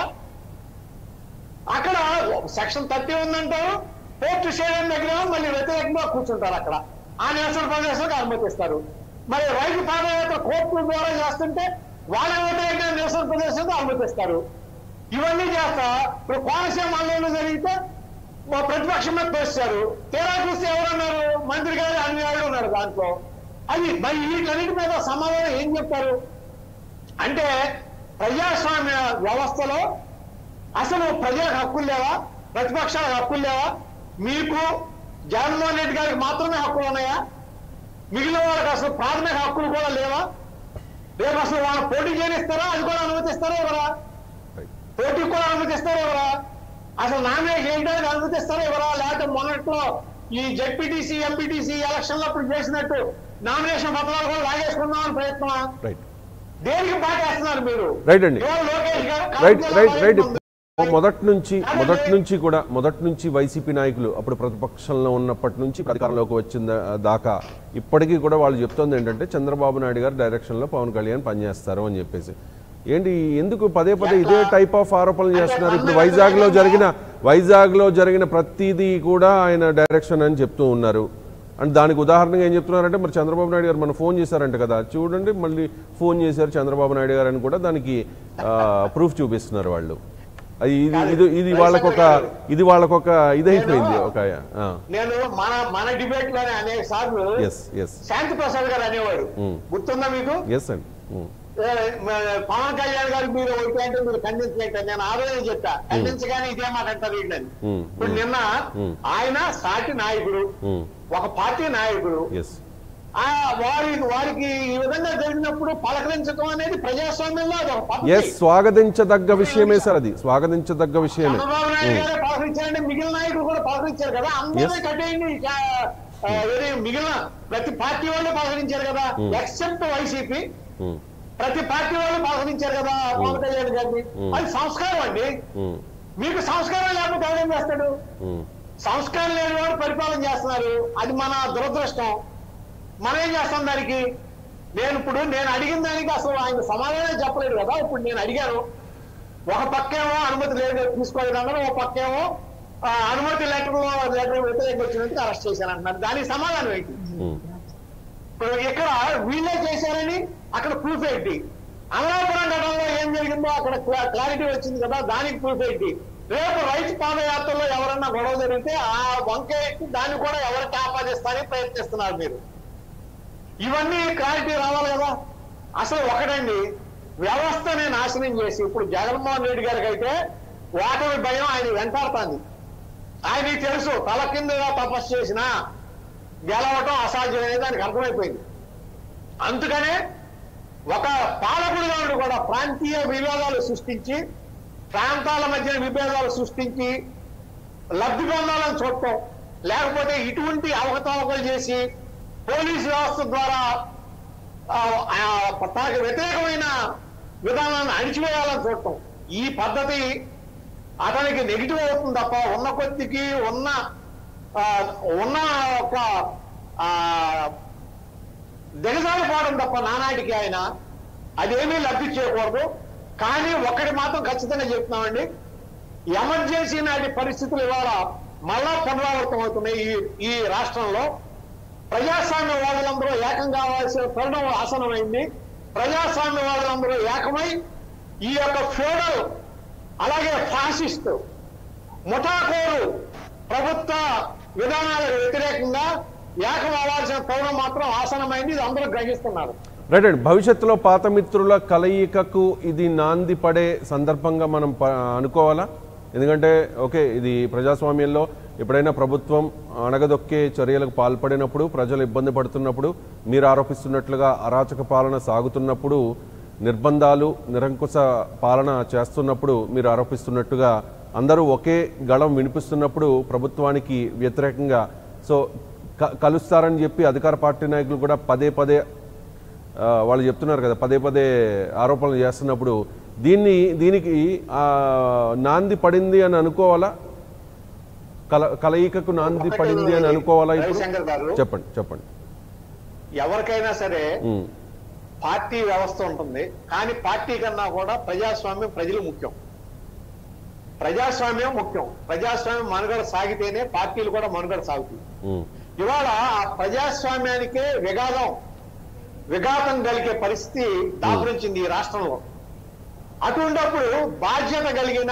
అక్కడ సెక్షన్ థర్టీ ఉందంటారు పోర్టు స్టేడియం దగ్గర మళ్ళీ వ్యతిరేకంగా కూర్చుంటారు అక్కడ ఆ నేషనల్ ప్రదేశాలకు అనుమతిస్తారు మరి రైతు పాదయాత్ర కోర్టు ద్వారా చేస్తుంటే వాళ్ళ వ్యతిరేకంగా నేషనల్ ప్రదేశాలకు అనుమతిస్తారు ఇవన్నీ చేస్తా ఇప్పుడు కోనసీమ ఆందోళన జరిగితే మా ప్రతిపక్షం మీద తోస్తారు తీరా చూస్తే ఎవరన్నారు మంత్రి గారు అన్యాయుడు ఉన్నారు దాంట్లో అది మరి వీటన్నిటి మీద సమాధానం ఏం చెప్తారు అంటే ప్రజాస్వామ్య వ్యవస్థలో అసలు ప్రజలకు హక్కులు లేవా ప్రతిపక్షాలకు హక్కులు లేవా మీకు జగన్మోహన్ రెడ్డి గారికి మాత్రమే హక్కులు ఉన్నాయా మిగిలిన వాళ్ళకి అసలు ప్రాథమిక హక్కులు కూడా లేవా రేపు అసలు వాళ్ళు పోటీ చేయనిస్తారా అది కూడా అనుమతిస్తారా ఎవరా రైట్ పోటీకి కూడా అనుమతిస్తారా ఎవరా అసలు నామినేషన్ వేయడానికి అనుమతిస్తారా ఎవరా లేకపోతే మొన్నట్లో ఈ జెడ్పీటీసీ ఎంపీటీసీ ఎలక్షన్ అప్పుడు చేసినట్టు నామినేషన్ పత్రాలు కూడా లాగేసుకుందామని ప్రయత్నమా రైట్ దేనికి పాటేస్తున్నారు మీరు రైట్ అండి ఇవాళ లోకేష్ గారు రైట్ కాకినాడ రైట్ రైట్ ఉంది. మొదటి నుంచి మొదటి నుంచి కూడా మొదటి నుంచి వైసీపీ నాయకులు అప్పుడు ప్రతిపక్షంలో ఉన్నప్పటి నుంచి అధికారంలోకి వచ్చిన దా- దాకా ఇప్పటికీ కూడా వాళ్ళు చెప్తోంది ఏంటంటే చంద్రబాబు నాయుడు గారి డైరెక్షన్లో పవన్ కళ్యాణ్ పనిచేస్తారు అని చెప్పేసి ఏంటి ఎందుకు పదే పదే ఇదే టైప్ ఆఫ్ ఆరోపణలు చేస్తున్నారు ఇప్పుడు వైజాగ్లో జరిగిన వైజాగ్లో జరిగిన ప్రతిదీ కూడా ఆయన డైరెక్షన్ అని చెప్తూ ఉన్నారు అండ్ దానికి ఉదాహరణగా ఏం చెప్తున్నారంటే మరి చంద్రబాబు నాయుడు గారు మన ఫోన్ చేశారంట కదా చూడండి మళ్ళీ ఫోన్ చేశారు చంద్రబాబు నాయుడు గారు అని కూడా దానికి ప్రూఫ్ చూపిస్తున్నారు వాళ్ళు అది ఇది ఇది ఇది వాళ్ళకొక ఇది వాళ్ళకొక ఇదైపోయింది ఒక నేను మన మన డిబేట్ లోనే అనేక సార్లు ఎస్ ఎస్ శాంతి ప్రసాద్ గారు అనేవాడు Hmm. గుర్తుందా మీకు ఎస్ అండి ఉమ్, ఏ, మ- పవన్ కళ్యాణ్ గారికి మీరు ఓకే అంటే మీరు ఖండించలేంటే నేను ఆవేదన చెప్తా ఖండించగానే ఇదే మాట అంటారు వీళ్ళని ఉమ్, ఇప్పుడు నిన్న ఉమ్. ఆయన సాటి నాయకుడు ఒక పార్టీ నాయకుడు ఎస్ ఆ వారి వారికి ఈ విధంగా జరిగినప్పుడు పలకరించడం అనేది ప్రజాస్వామ్యంలో అది ఒక పద్ధతి. ఎస్ స్వాగతించదగ్గ విషయమే సార్ అది స్వాగతించదగ్గ విషయమే చంద్రబాబు నాయుడు గారే పలకరించారంటే మిగిలిన నాయకులు కూడా పలకరించారు కదా అందరినీ Yes. కట్టేయండి ఇక, ఆ, ఏది మిగిలిన ప్రతి పార్టీ వాళ్ళు పలకరించారు కదా ఎక్సెప్ట్ వైసీపీ ఉమ్, ప్రతి పార్టీ వాళ్ళు పలకరించారు కదా పవన్ కళ్యాణ్ గారిని Hmm. అది సంస్కారం అండి ఉమ్, మీకు సంస్కారం లేకపోతే ఎవరేం చేస్తాడు ఉమ్, సంస్కారం లేని వాడు పరిపాలన చేస్తున్నారు అది మన దురదృష్టం మనం ఏం చేస్తాం దానికి నేను ఇప్పుడు నేను అడిగిన దానికి అసలు ఆయన సమాధానం చెప్పలేడు కదా ఇప్పుడు నేను అడిగాను ఒక పక్కేమో అనుమతి లేదు తీసుకోలేదు అన్నారు ఒక పక్కేమో ఆ, అనుమతి లెటర్ లెటర్ వ్యతిరేకంగా వచ్చినందుకు అరెస్ట్ చేశాను అంటున్నారు దానికి సమాధానం ఏంటి ఉమ్. ఇప్పుడు ఇక్కడ వీళ్ళే చేశారని అక్కడ ప్రూఫ్ ఏంటి అమలాపురం ఘటనలో ఏం జరిగిందో అక్కడ క్లా- క్లారిటీ వచ్చింది కదా దానికి ప్రూఫ్ ఏంటి రేపు రైతు పాదయాత్రలో ఎవరన్నా గొడవ జరిగితే ఆ వంక ఎత్తి దాన్ని కూడా ఎవరికి ఆపాదిస్తారని ప్రయత్నిస్తున్నారు మీరు ఇవన్నీ క్లారిటీ రావాలి కదా అసలు ఒకటండి వ్యవస్థని నాశనం చేసి ఇప్పుడు జగన్మోహన్ రెడ్డి గారికి అయితే ఓటమి భయం ఆయన వెంటాడుతుంది ఆయనకి తెలుసు తల కిందగా తపస్సు చేసినా గెలవటం అసాధ్యం అనేది దానికి అర్థమైపోయింది అందుకనే ఒక పాలకుడిగా ఉండి కూడా ప్రాంతీయ విభేదాలు సృష్టించి ప్రాంతాల మధ్య విభేదాలు సృష్టించి లబ్ధి పొందాలని చూడటం లేకపోతే ఇటువంటి అవకతవకలు చేసి పోలీసు వ్యవస్థ ద్వారా ఆ, ఆ, తనకు వ్యతిరేకమైన విధానాన్ని అణిచివేయాలని చూడటం ఈ పద్ధతి అతనికి నెగిటివ్ అవుతుంది తప్ప ఉన్న కొద్దికి ఉన్న ఆ, ఉన్న ఒక ఆ, దిగజారిపోవడం తప్ప నానాటికి ఆయన అదేమీ లబ్ధి చేయకూడదు కానీ ఒక్కటి మాత్రం ఖచ్చితంగా చెప్తున్నామండి ఎమర్జెన్సీ నాటి పరిస్థితులు ఇవాళ మళ్ళా పునరావృతం అవుతున్నాయి ఈ ఈ రాష్ట్రంలో ప్రజాస్వామ్యవాదులందరూ ఏకం కావాల్సిన తరుణం ఆసనమైంది ప్రజాస్వామ్యవాదులందరూ ఏకమై ఈ యొక్క ఫెడరల్ అలాగే ఫాసిస్ట్ ముఠాకోరు ప్రభుత్వ విధానాలకు వ్యతిరేకంగా ఏకం అవ్వాల్సిన తరుణం మాత్రం ఆసనమైంది ఇది అందరూ గ్రహిస్తున్నారు రైట్ అండి భవిష్యత్తులో పాత మిత్రుల కలయికకు ఇది నాంది పడే సందర్భంగా మనం ప- అనుకోవాలా ఎందుకంటే ఓకే ఇది ప్రజాస్వామ్యంలో ఎప్పుడైనా ప్రభుత్వం అణగదొక్కే చర్యలకు పాల్పడినప్పుడు ప్రజలు ఇబ్బంది పడుతున్నప్పుడు మీరు ఆరోపిస్తున్నట్లుగా అరాచక పాలన సాగుతున్నప్పుడు నిర్బంధాలు నిరంకుశ పాలన చేస్తున్నప్పుడు మీరు ఆరోపిస్తున్నట్టుగా అందరూ ఒకే గళం వినిపిస్తున్నప్పుడు ప్రభుత్వానికి వ్యతిరేకంగా సో క- కలుస్తారని చెప్పి అధికార పార్టీ నాయకులు కూడా పదే పదే ఆ, వాళ్ళు చెప్తున్నారు కదా పదే పదే ఆరోపణలు చేస్తున్నప్పుడు దీన్ని దీనికి ఆ, నాంది పడింది అని అనుకోవాలా కల కలయికకు నాంది పడింది అని అనుకోవాలా రవిశంకర్ గారు. ఇప్పుడు చెప్పండి చెప్పండి ఎవరికైనా సరే ఉమ్, పార్టీ వ్యవస్థ ఉంటుంది కానీ పార్టీ కన్నా కూడా ప్రజాస్వామ్యం ప్రజలు ముఖ్యం ప్రజాస్వామ్యం ముఖ్యం ప్రజాస్వామ్యం మనుగడ సాగితేనే పార్టీలు కూడా మనుగడ సాగుతాయి ఉమ్, ఇవాళ ఆ ప్రజాస్వామ్యానికే విఘాతం విఘాతం కలిగే పరిస్థితి దాపురించింది ఈ రాష్ట్రంలో అటువంటప్పుడు బాధ్యత కలిగిన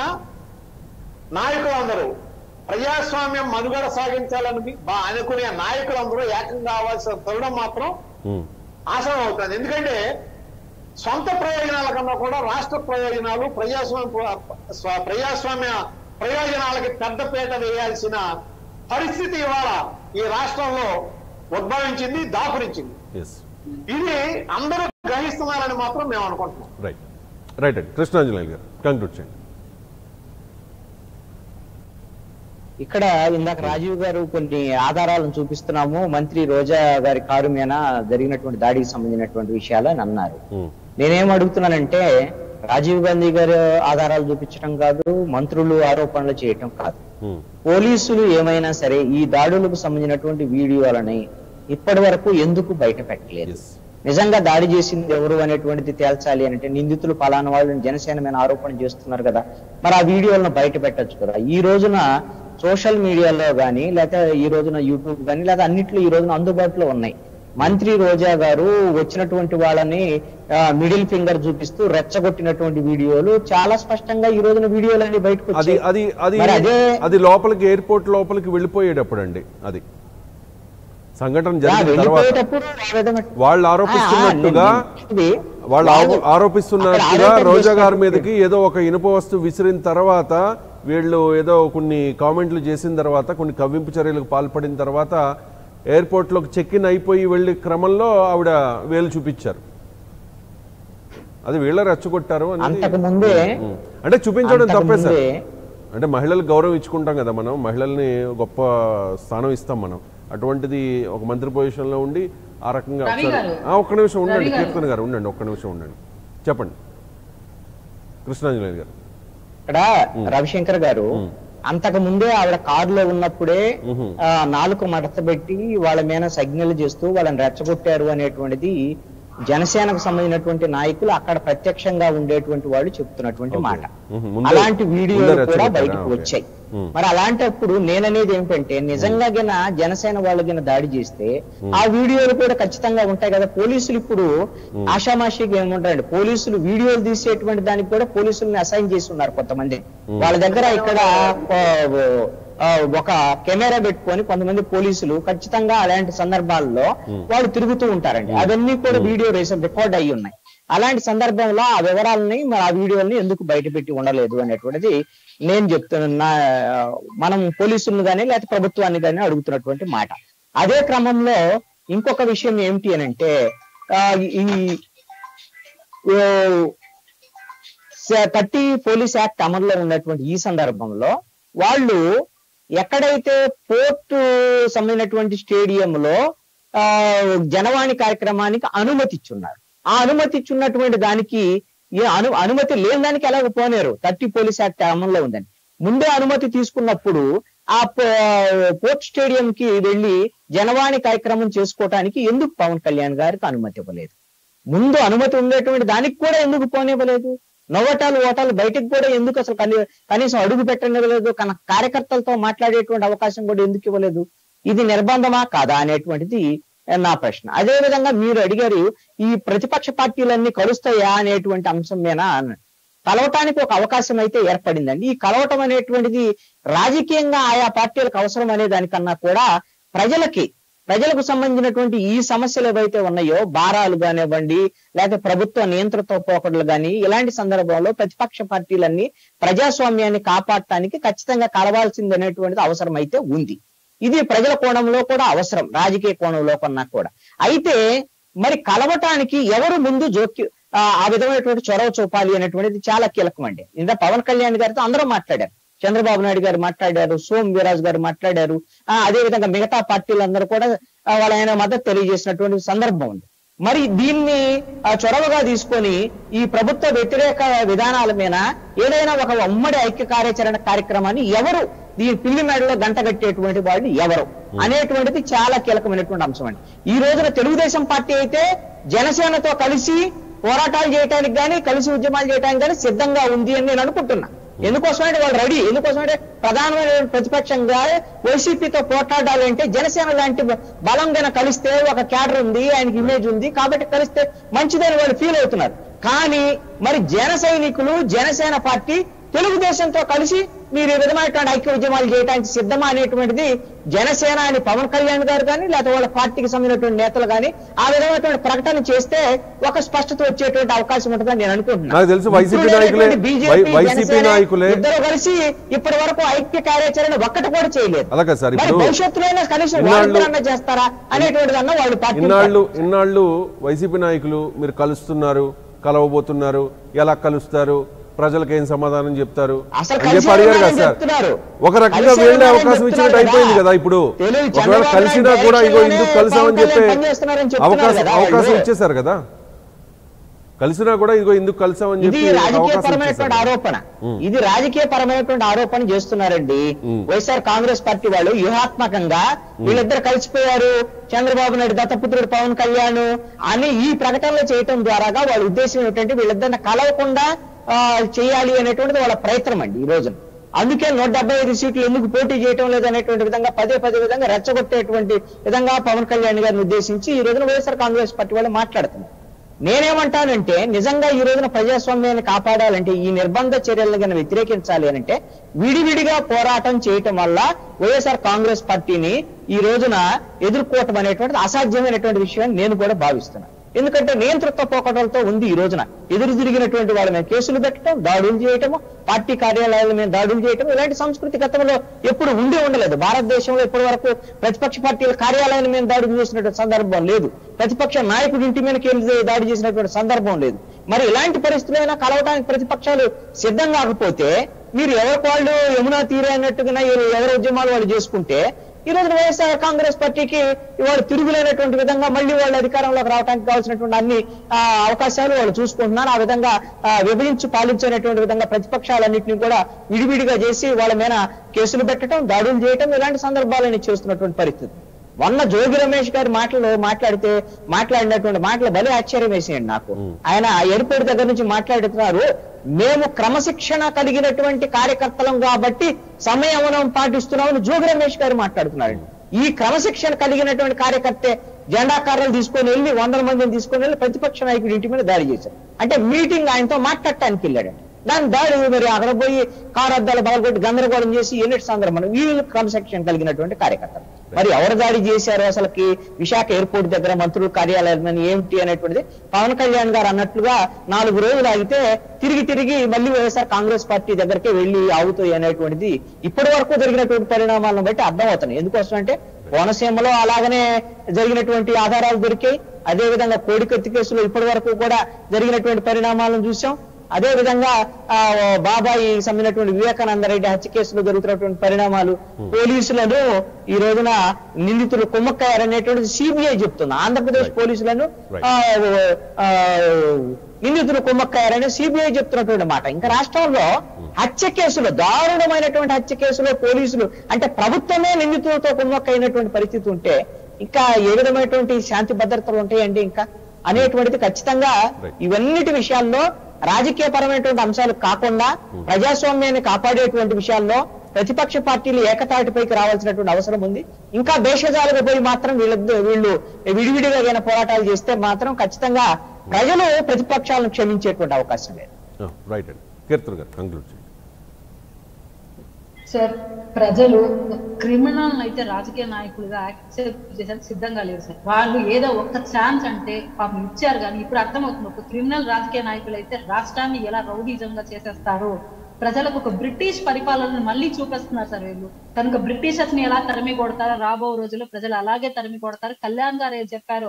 నాయకులందరూ ప్రజాస్వామ్యం మనుగడ సాగించాలని బా- అనుకునే నాయకులందరూ ఏకం కావాల్సిన తరుణం మాత్రం ఉమ్, ఆసనం అవుతుంది ఎందుకంటే సొంత ప్రయోజనాల కన్నా కూడా రాష్ట్ర ప్రయోజనాలు ప్రజాస్వామ్య స్వ- ప్రజాస్వామ్య ప్రయోజనాలకి పెద్దపీట వేయాల్సిన పరిస్థితి ఇవాళ ఈ రాష్ట్రంలో ఉద్భవించింది దాపురించింది ఎస్ ఇది అందరూ గ్రహిస్తున్నారని మాత్రం మేము అనుకుంటున్నాం రైట్ రైట్ అండి కృష్ణాంజలి గారు కంక్లూడ్ చేయండి ఇక్కడ ఇందాక రాజీవ్ గారు కొన్ని ఆధారాలను చూపిస్తున్నాము మంత్రి రోజా గారి కారు మీద జరిగినటువంటి దాడికి సంబంధించినటువంటి విషయాలు అని అన్నారు ఉమ్, నేనేం అడుగుతున్నానంటే రాజీవ్ గాంధీ గారు ఆధారాలు చూపించడం కాదు మంత్రులు ఆరోపణలు చేయటం కాదు ఉమ్, పోలీసులు ఏమైనా సరే ఈ దాడులకు సంబంధించినటువంటి వీడియోలని ఇప్పటి వరకు ఎందుకు బయట పెట్టలేదు ఎస్ నిజంగా దాడి చేసింది ఎవరు అనేటువంటిది తేల్చాలి అంటే నిందితులు పలానా వాళ్ళని జనసేన మీద ఆరోపణ చేస్తున్నారు కదా మరి ఆ వీడియోలను బయట పెట్టొచ్చు కదా ఈ రోజున సోషల్ మీడియాలో గానీ లేకపోతే ఈ రోజున యూట్యూబ్ కానీ లేదా అన్నిట్లో ఈ రోజున అందుబాటులో ఉన్నాయి మంత్రి రోజా గారు వచ్చినటువంటి వాళ్ళని మిడిల్ ఫింగర్ చూపిస్తూ రెచ్చగొట్టినటువంటి వీడియోలు చాలా స్పష్టంగా ఈ రోజున వీడియోలు అన్ని బయటకు అది వచ్చాయి. అది అది మరి అదే అది లోపలికి ఎయిర్పోర్ట్ లోపలికి వెళ్ళిపోయేటప్పుడు అండి అది సంఘటన ఆ, జరిగిన తర్వాత వెళ్ళిపోయేటప్పుడు ఆ విధంగా వాళ్ళు ఆరోపిస్తున్నట్టుగా ఆ, ఆ, ఇది వాళ్ళు ఆరో- వాళ్ళు ఆరోపిస్తున్నట్టుగా అక్కడ ఆరోపణ రోజా గారి చేసినప్పుడు- మీదకి ఏదో ఒక ఇనుప వస్తువు విసిరిన తర్వాత వీళ్ళు ఏదో కొన్ని కామెంట్లు చేసిన తర్వాత కొన్ని కవ్వింపు చర్యలకు పాల్పడిన తర్వాత ఎయిర్పోర్ట్లోకి చెక్ ఇన్ అయిపోయి వెళ్ళే క్రమంలో ఆవిడ వేలు చూపించారు అది వీళ్ళ రెచ్చగొట్టారు అనేది- అంతకు ముందే ఉం. అంటే చూపించడం అంతకు తప్పే సార్ ముందే- అంటే మహిళలకు గౌరవం ఇచ్చుకుంటాం కదా మనం మహిళల్ని గొప్ప స్థానం ఇస్తాం మనం అటువంటిది ఒక మంత్రి పొజిషన్లో ఉండి ఆ రకంగా రవి ఒకసారి- గారు. ఆ, ఒక్క నిమిషం ఉండండి రవి గారు. కీర్తన గారు ఉండండి ఒక్క నిమిషం ఉండండి చెప్పండి కృష్ణాంజలి గారు ఇక్కడ రవిశంకర్ గారు అంతకు ముందే ఆవిడ కారులో ఉన్నప్పుడే ఆ, నాలుగు మడత పెట్టి వాళ్ళ మీద సిగ్నల్ చేస్తూ వాళ్ళని రెచ్చగొట్టారు అనేటువంటిది జనసేనకు సంబంధించినటువంటి నాయకులు అక్కడ ప్రత్యక్షంగా ఉండేటువంటి వాళ్ళు చెప్తున్నటువంటి మాట మ్మ్. ముందే- అలాంటి ముందే వీడియోలు కూడా రెచ్చగొట్టారా? బయటకు ఓకే. వచ్చాయి మ్మ్. మరి అలాంటప్పుడు నేననేది ఏమిటంటే నిజంగా గిన జనసేన వాళ్ళు గిన దాడి చేస్తే ఆ వీడియోలు కూడా ఖచ్చితంగా ఉంటాయి కదా పోలీసులు ఇప్పుడు ఆషామాషిగా ఏముంటారండి పోలీసులు వీడియోలు తీసేటువంటి దానికి కూడా పోలీసుల్ని అసైన్ చేసి ఉన్నారు కొంతమంది వాళ్ళ దగ్గర ఇక్కడ ఆ, ఆ, ఒక కెమెరా పెట్టుకొని కొంతమంది పోలీసులు ఖచ్చితంగా అలాంటి సందర్భాల్లో వాళ్ళు తిరుగుతూ ఉంటారండి అవన్నీ కూడా వీడియో రేసం రికార్డ్ అయ్యి ఉన్నాయి అలాంటి సందర్భంలో ఆ వివరాలని మరి ఆ వీడియోని ఎందుకు బయటపెట్టి ఉండలేదు అనేటువంటిది నేను చెప్తున్నా మనం పోలీసులను కానీ లేకపోతే ప్రభుత్వాన్ని కానీ అడుగుతున్నటువంటి మాట అదే క్రమంలో ఇంకొక విషయం ఏమిటి అని అంటే ఆ, ఈ థర్టీ పోలీస్ యాక్ట్ అమల్లో ఉన్నటువంటి ఈ సందర్భంలో వాళ్ళు ఎక్కడైతే పోర్టు సంబంధించినటువంటి స్టేడియంలో ఆ జనవాణి కార్యక్రమానికి అనుమతి ఇచ్చున్నారు ఆ అనుమతి ఇచ్చున్నటువంటి దానికి ఈ అను అనుమతి లేని దానికి ఎలాగ పోనేరు థర్టీ పోలీస్ యాక్ట్ అమల్లో ఉందని ముందే అనుమతి తీసుకున్నప్పుడు ఆ పో- పోర్ట్ స్టేడియం కి వెళ్లి జనవాణి కార్యక్రమం చేసుకోవటానికి ఎందుకు పవన్ కళ్యాణ్ గారికి అనుమతి ఇవ్వలేదు ముందు అనుమతి ఉండేటువంటి దానికి కూడా ఎందుకు పోనివ్వలేదు నవ్వటాలు ఓటాలు బయటకు కూడా ఎందుకు అసలు కని- కనీసం అడుగు పెట్టనివ్వలేదు కన కార్యకర్తలతో మాట్లాడేటువంటి అవకాశం కూడా ఎందుకు ఇవ్వలేదు ఇది నిర్బంధమా కాదా అనేటువంటిది నా ప్రశ్న అదే విధంగా మీరు అడిగారు ఈ ప్రతిపక్ష పార్టీలన్నీ కలుస్తాయా అనేటువంటి అంశం మీద అన్న- కలవటానికి ఒక అవకాశం అయితే ఏర్పడిందండి ఈ కలవటం అనేటువంటిది రాజకీయంగా ఆయా పార్టీలకు అవసరం అనే దానికన్నా కూడా ప్రజలకి ప్రజలకు సంబంధించినటువంటి ఈ సమస్యలు ఏవైతే ఉన్నాయో భారాలు కానివ్వండి లేకపోతే ప్రభుత్వ నియంత్రిత పోకడలు కానీ ఇలాంటి సందర్భంలో ప్రతిపక్ష పార్టీలన్నీ ప్రజాస్వామ్యాన్ని కాపాడటానికి ఖచ్చితంగా కలవాల్సింది అనేటువంటిది అవసరం అయితే ఉంది ఇది ప్రజల కోణంలో కూడా అవసరం రాజకీయ కోణంలో కన్నా కూడా అయితే మరి కలవటానికి ఎవరు ముందు జోక్యం ఆ, ఆ విధమైనటువంటి చొరవ చూపాలి అనేటువంటిది చాలా కీలకం అండి ఇందా పవన్ కళ్యాణ్ గారితో అందరూ మాట్లాడారు చంద్రబాబు నాయుడు గారు మాట్లాడారు సోమ్ వీరాజ్ గారు మాట్లాడారు ఆ, అదే విధంగా మిగతా పార్టీలందరూ కూడా ఆ, వాళ్ళ ఆయన మద్దతు తెలియజేసినటువంటి సందర్భం ఉంది మరి దీన్ని ఆ, చొరవగా తీసుకొని ఈ ప్రభుత్వ వ్యతిరేక విధానాల మీద ఏదైనా ఒక ఉమ్మడి ఐక్య కార్యాచరణ కార్యక్రమాన్ని ఎవరు దీని పిల్లి మేడలో గంట కట్టేటువంటి వాళ్ళు ఎవరు అనేటువంటిది చాలా కీలకమైనటువంటి అంశం అండి ఈ రోజున తెలుగుదేశం పార్టీ అయితే జనసేనతో కలిసి పోరాటాలు చేయడానికి కానీ కలిసి ఉద్యమాలు చేయడానికి కానీ సిద్ధంగా ఉంది అని నేను అనుకుంటున్నా ఎందుకోసమంటే వాళ్ళు రెడీ ఎందుకోసమంటే ప్రధానమైన ప్రతిపక్షంగా వైసీపీతో పోట్లాడాలంటే జనసేన లాంటి బలం గన కలిస్తే ఒక క్యాడర్ ఉంది ఆయనకి ఇమేజ్ ఉంది కాబట్టి కలిస్తే మంచిదని వాళ్ళు ఫీల్ అవుతున్నారు కానీ మరి జన సైనికులు జనసేన పార్టీ తెలుగుదేశంతో కలిసి మీరు ఈ విధమైనటువంటి ఐక్య ఉద్యమాలు చేయడానికి సిద్ధమా అనేటువంటిది జనసేన అని పవన్ కళ్యాణ్ గారు కానీ లేకపోతే వాళ్ళ పార్టీకి సంబంధించినటువంటి నేతలు కానీ ఆ విధమైనటువంటి ప్రకటన చేస్తే ఒక స్పష్టత వచ్చేటువంటి అవకాశం ఉంటుందని నేను అనుకుంటున్నాను నాకు తెలుసు వైసీపీ ఇప్పుడు నాయకులే- లేనటువంటి BJP, వై- వైసీపీ జనసేన నాయకులే- ఇద్దరు కలిసి ఇప్పటి వరకు ఐక్య కార్యాచరణ ఒక్కటి కూడా చేయలేదు అలా కాదు సార్, మరి ఇప్పుడు భవిష్యత్తులో కనీసం ఇన్నాళ్ళు- వాళ్ళిద్దరన్నా చేస్తారా అనేటువంటిది అన్న వాళ్ళు పార్టీ ఇన్నాళ్ళు ఇన్నాళ్ళు వైసీపీ నాయకులు మీరు కలుస్తున్నారు కలవబోతున్నారు ఎలా కలుస్తారు ప్రజలకు ఏం సమాధానం చెప్తారు అసలు అని చెప్పి కలిసే అడిగారు కదా ఉన్నారని సార్ చెప్తున్నారు. ఒక రకంగా కలిసే వీళ్ళే ఉన్నారని అవకాశం ఇచ్చినట్టు చెప్తున్నారు అయిపోయింది కదా. కదా ఇప్పుడు తెలుగు ఒకవేళ చంద్రబాబు కలిసినా నాయుడు కూడా ఇగో direction ఇందుకు లోనే కలిసామని పవన్ చెప్పే కళ్యాణ్ పనిచేస్తున్నారని చెప్తున్నారు అవకాశం కదా అవకాశం వాళ్ళు. ఇచ్చేశారు కదా కలిసినా కూడా ఇదిగో ఇందుకు కలిసామని ఇది చెప్పి ఒక రాజకీయ అవకాశం పరమైనటువంటి ఇచ్చేశారు. ఆరోపణ ఇది రాజకీయ పరమైనటువంటి ఆరోపణ చేస్తున్నారండి వైఎస్ఆర్ కాంగ్రెస్ పార్టీ వాళ్ళు వ్యూహాత్మకంగా వీళ్ళిద్దరు కలిసిపోయారు చంద్రబాబు నాయుడు దత్తపుత్రుడు పవన్ కళ్యాణ్ అని ఈ ప్రకటనలు చేయటం ద్వారాగా వాళ్ళ ఉద్దేశం ఏంటంటే వీళ్ళిద్దరిని కలవకుండా ఆ, చేయాలి అనేటువంటిది వాళ్ళ ప్రయత్నం అండి ఈ రోజున అందుకే నూట డెబ్బై ఐదు సీట్లు ఎందుకు పోటీ చేయటం లేదు అనేటువంటి విధంగా పదే పదే విధంగా రెచ్చగొట్టేటువంటి విధంగా పవన్ కళ్యాణ్ గారిని ఉద్దేశించి ఈ రోజున వైఎస్ఆర్ కాంగ్రెస్ పార్టీ వాళ్ళు మాట్లాడుతున్నారు నేనేమంటానంటే నిజంగా ఈ రోజున ప్రజాస్వామ్యాన్ని కాపాడాలంటే ఈ నిర్బంధ చర్యలను కనుక వ్యతిరేకించాలి అని అంటే విడివిడిగా పోరాటం చేయటం వల్ల వైఎస్ఆర్ కాంగ్రెస్ పార్టీని ఈ రోజున ఎదుర్కోవటం అనేటువంటిది అసాధ్యమైనటువంటి విషయం నేను కూడా భావిస్తున్నాను ఎందుకంటే నియంతృత్వ పోకడలతో ఉంది ఈ రోజున ఎదురు తిరిగినటువంటి వాళ్ళ మీద కేసులు పెట్టడం దాడులు చేయటము పార్టీ కార్యాలయాల మీద దాడులు చేయటం ఇలాంటి సంస్కృతి గతంలో ఎప్పుడు ఉండి ఉండలేదు భారతదేశంలో ఇప్పటి వరకు ప్రతిపక్ష పార్టీల కార్యాలయాల మీద దాడులు చేసినటువంటి సందర్భం లేదు ప్రతిపక్ష నాయకుడి ఇంటి మీదకి వెళ్ళి దాడి చేసినటువంటి సందర్భం లేదు మరి ఇలాంటి పరిస్థితులైనా కలవడానికి ప్రతిపక్షాలు సిద్ధం కాకపోతే మీరు ఎవరికి వాళ్ళు యమునా తీరే అన్నట్టుగా ఎవరి ఉద్యమాలు వాళ్ళు చేసుకుంటే ఈ రోజు వైఎస్ఆర్ కాంగ్రెస్ పార్టీకి ఇవాళ తిరుగులేనటువంటి విధంగా మళ్ళీ వాళ్ళు అధికారంలోకి రావడానికి కావాల్సినటువంటి అన్ని ఆ, అవకాశాలు వాళ్ళు చూసుకుంటున్నారు ఆ విధంగా ఆ, విభజించి పాలించేటువంటి విధంగా ప్రతిపక్షాలన్నింటినీ కూడా విడివిడిగా చేసి వాళ్ళ మీద కేసులు పెట్టడం దాడులు చేయటం ఇలాంటి సందర్భాలని చేస్తున్నటువంటి పరిస్థితి మొన్న జోగి రమేష్ గారి మాటలు మాట్లాడితే మాట్లాడినటువంటి మాటలు భలే ఆశ్చర్యం వేసేయండి నాకు ఆయన ఎయిర్పోర్ట్ దగ్గర నుంచి మాట్లాడుతున్నారు మేము క్రమశిక్షణ కలిగినటువంటి కార్యకర్తలం కాబట్టి సంయమనం పాటిస్తున్నామని జోగి రమేష్ గారు మాట్లాడుతున్నారండి ఈ క్రమశిక్షణ కలిగినటువంటి కార్యకర్తే జెండా కార్యాలు తీసుకొని వెళ్ళి వందల మందిని తీసుకొని వెళ్ళి ప్రతిపక్ష నాయకుడి ఇంటి మీద దాడి చేశారు అంటే మీటింగ్ ఆయనతో మాట్లాడటానికి వెళ్ళాడండి దాని దాడి మరి అక్కడ పోయి కారు అద్దాలు బలగొట్టి గందరగోళం చేసి ఎన్నిటి సందర్భం వీళ్ళు క్రమశిక్షణ కలిగినటువంటి కార్యకర్తలు మరి ఎవరు దాడి చేశారు అసలుకి విశాఖ ఎయిర్పోర్ట్ దగ్గర మంత్రుల కార్యాలయం అని ఏమిటి అనేటువంటిది పవన్ కళ్యాణ్ గారు అన్నట్లుగా నాలుగు రోజులు ఆగితే తిరిగి తిరిగి మళ్ళీ వైఎస్ఆర్ కాంగ్రెస్ పార్టీ దగ్గరికి వెళ్లి ఆగుతాయి అనేటువంటిది ఇప్పటి వరకు జరిగినటువంటి పరిణామాలను బట్టి అర్థమవుతున్నాయి ఎందుకోసం అంటే కోనసీమలో అలాగనే జరిగినటువంటి ఆధారాలు దొరికాయి అదే విధంగా కోడికత్తి కేసులో ఇప్పటి వరకు కూడా జరిగినటువంటి పరిణామాలను చూసాం అదే విధంగా ఆ, బాబాయి సంబంధించినటువంటి వివేకానంద రెడ్డి హత్య కేసులో జరుగుతున్నటువంటి పరిణామాలు పోలీసులను ఈ రోజున నిందితులు కుమ్మక్కయ్యారనేటువంటిది సిబిఐ చెప్తుంది ఆంధ్రప్రదేశ్ పోలీసులను ఆ, ఆ, నిందితులు కుమ్మక్కయ్యారని సిబిఐ చెప్తున్నటువంటి మాట ఇంకా రాష్ట్రంలో హత్య కేసులు దారుణమైనటువంటి హత్య కేసులో పోలీసులు అంటే ప్రభుత్వమే నిందితులతో కుమ్మక్కైనటువంటి పరిస్థితి ఉంటే ఇంకా ఏ విధమైనటువంటి శాంతి భద్రతలు ఉంటాయండి ఇంకా అనేటువంటిది ఖచ్చితంగా ఇవన్నిటి విషయాల్లో రాజకీయ పరమైనటువంటి అంశాలు కాకుండా ప్రజాస్వామ్యాన్ని కాపాడేటువంటి విషయాల్లో ప్రతిపక్ష పార్టీలు ఏకతాటిపైకి రావాల్సినటువంటి అవసరం ఉంది ఇంకా భేషజాలుగా పోయి మాత్రం వీళ్ళ వీళ్ళు విడివిడిగా ఏదైనా పోరాటాలు చేస్తే మాత్రం ఖచ్చితంగా ప్రజలు ప్రతిపక్షాలను క్షమించేటువంటి అవకాశం లేదు రైట్ అండి కీర్తన్ గారు కంక్లూడ్ చేయండి సార్ ప్రజలు క్రిమినల్ అయితే రాజకీయ నాయకులుగా యాక్సెప్ట్ చేసేందుకు సిద్ధంగా లేరు సార్ వాళ్ళు ఏదో ఒక్క ఛాన్స్ అంటే పాపం ఇచ్చారు కానీ ఇప్పుడు అర్థమవుతుంది ఒక క్రిమినల్ రాజకీయ నాయకులు అయితే రాష్ట్రాన్ని ఎలా రౌడీజంగా చేసేస్తారు ప్రజలకు ఒక బ్రిటిష్ పరిపాలనను మళ్ళీ చూపిస్తున్నారు సార్ వీళ్ళు కనుక బ్రిటిషర్స్ ని ఎలా తరిమి కొడతారో రాబో రోజుల్లో ప్రజలు అలాగే తరిమి కొడతారు కళ్యాణ్ గారు ఏం చెప్పారో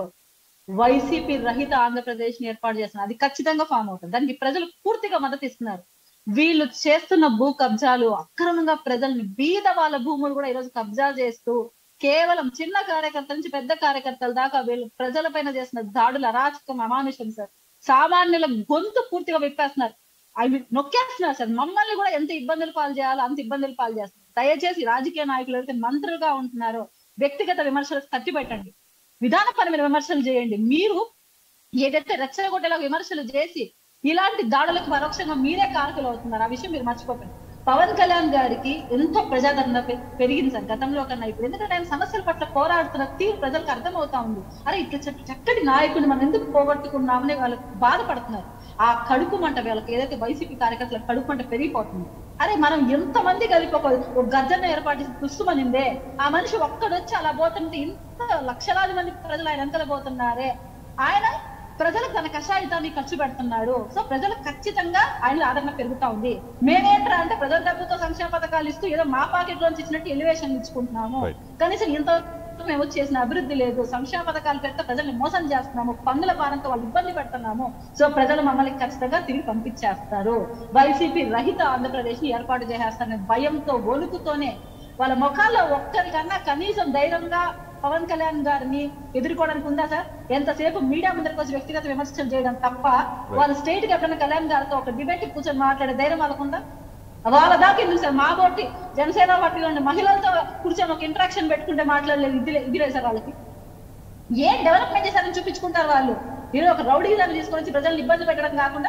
వైసీపీ రహిత ఆంధ్రప్రదేశ్ ని ఏర్పాటు చేస్తున్నారు అది ఖచ్చితంగా ఫామ్ అవుతుంది దానికి ప్రజలు పూర్తిగా మద్దతు ఇస్తున్నారు వీళ్ళు చేస్తున్న భూ కబ్జాలు అక్రమంగా ప్రజల్ని బీద వాళ్ళ భూములు కూడా ఈరోజు కబ్జా చేస్తూ కేవలం చిన్న కార్యకర్తల నుంచి పెద్ద కార్యకర్తల దాకా వీళ్ళు ప్రజలపైన చేసిన దాడులు అరాచకం అమానుషం సార్ సామాన్యుల గొంతు పూర్తిగా విప్పేస్తున్నారు అవి నొక్కేస్తున్నారు సార్ మమ్మల్ని కూడా ఎంత ఇబ్బందులు పాలు చేయాలో అంత ఇబ్బందులు పాలు చేస్తున్నారు దయచేసి రాజకీయ నాయకులు ఎవరైతే మంత్రులుగా ఉంటున్నారో వ్యక్తిగత విమర్శలకు కట్టి పెట్టండి విధానపరమైన విమర్శలు చేయండి మీరు ఏదైతే రెచ్చగొట్టేలా విమర్శలు చేసి ఇలాంటి దాడులకు పరోక్షంగా మీరే కారకులు అవుతున్నారు ఆ విషయం మీరు మర్చిపోకండి పవన్ కళ్యాణ్ గారికి ఎంతో ప్రజాదరణ పె- పెరిగింది సార్ గతంలో కన్నా ఇప్పుడు ఎందుకంటే ఆయన సమస్యల పట్ల పోరాడుతున్న తీరు ప్రజలకు అర్థమవుతా ఉంది అరే ఇట్లా చ- చక్కటి నాయకుడిని మనం ఎందుకు పోగొట్టుకున్నామని వాళ్ళు బాధపడుతున్నారు ఆ కడుపు మంట వీళ్ళకి ఏదైతే వైసీపీ కార్యకర్తల కడుపు మంట పెరిగిపోతుంది అరే మనం ఎంతమంది కలిపి ఒక ఒక గర్జన ఏర్పాటు చేసి దుస్తుమనిందే ఆ మనిషి ఒక్కడొచ్చి అలా పోతుంటే ఇంత లక్షలాది మంది ప్రజలు ఆయన వెనకల పోతున్నారే ఆయన ప్రజలకు తన కషాయితాన్ని ఖర్చు పెడుతున్నాడు సో ప్రజలకు ఖచ్చితంగా ఆయన ఆదరణ పెరుగుతా ఉంది మేమేంట్రా అంటే ప్రజల డబ్బుతో సంక్షేమ పథకాలు ఇస్తూ ఏదో మా పాకెట్ లోంచి ఇచ్చినట్టు ఎలివేషన్ ఇచ్చుకుంటున్నాము Right. కనీసం ఇంత మేము చేసిన అభివృద్ధి లేదు సంక్షేమ పథకాలు పెడితే ప్రజల్ని మోసం చేస్తున్నాము పన్నుల భారంతో వాళ్ళు ఇబ్బంది పెడుతున్నాము సో ప్రజలు మమ్మల్ని ఖచ్చితంగా తిరిగి పంపించేస్తారు వైసీపీ రహిత ఆంధ్రప్రదేశ్ ని ఏర్పాటు చేసేస్తారనే భయంతో వణుకుతోనే వాళ్ళ ముఖాల్లో ఒక్కరికన్నా కనీసం ధైర్యంగా పవన్ కళ్యాణ్ గారిని ఎదుర్కోవడానికి ఉందా సార్ ఎంతసేపు మీడియా ముందరికి వచ్చి వ్యక్తిగత విమర్శలు చేయడం తప్ప వాళ్ళ స్టేట్ కి ఎప్పుడైనా కళ్యాణ్ గారితో ఒక డిబేట్ కూర్చొని మాట్లాడే ధైర్యం వాళ్ళకుందా వాళ్ళ దాకా ఎందుకు సార్ మా బోటి జనసేన పార్టీలో ఉండే మహిళలతో కూర్చొని ఒక ఇంటరాక్షన్ పెట్టుకుంటే మాట్లాడలేదు ఇది ఇది లేదు సార్ వాళ్ళకి ఏం డెవలప్మెంట్ చేశారని చూపించుకుంటారు వాళ్ళు మీరు ఒక రౌడీ దాన్ని తీసుకొని వచ్చి ప్రజల్ని ఇబ్బంది పెట్టడం కాకుండా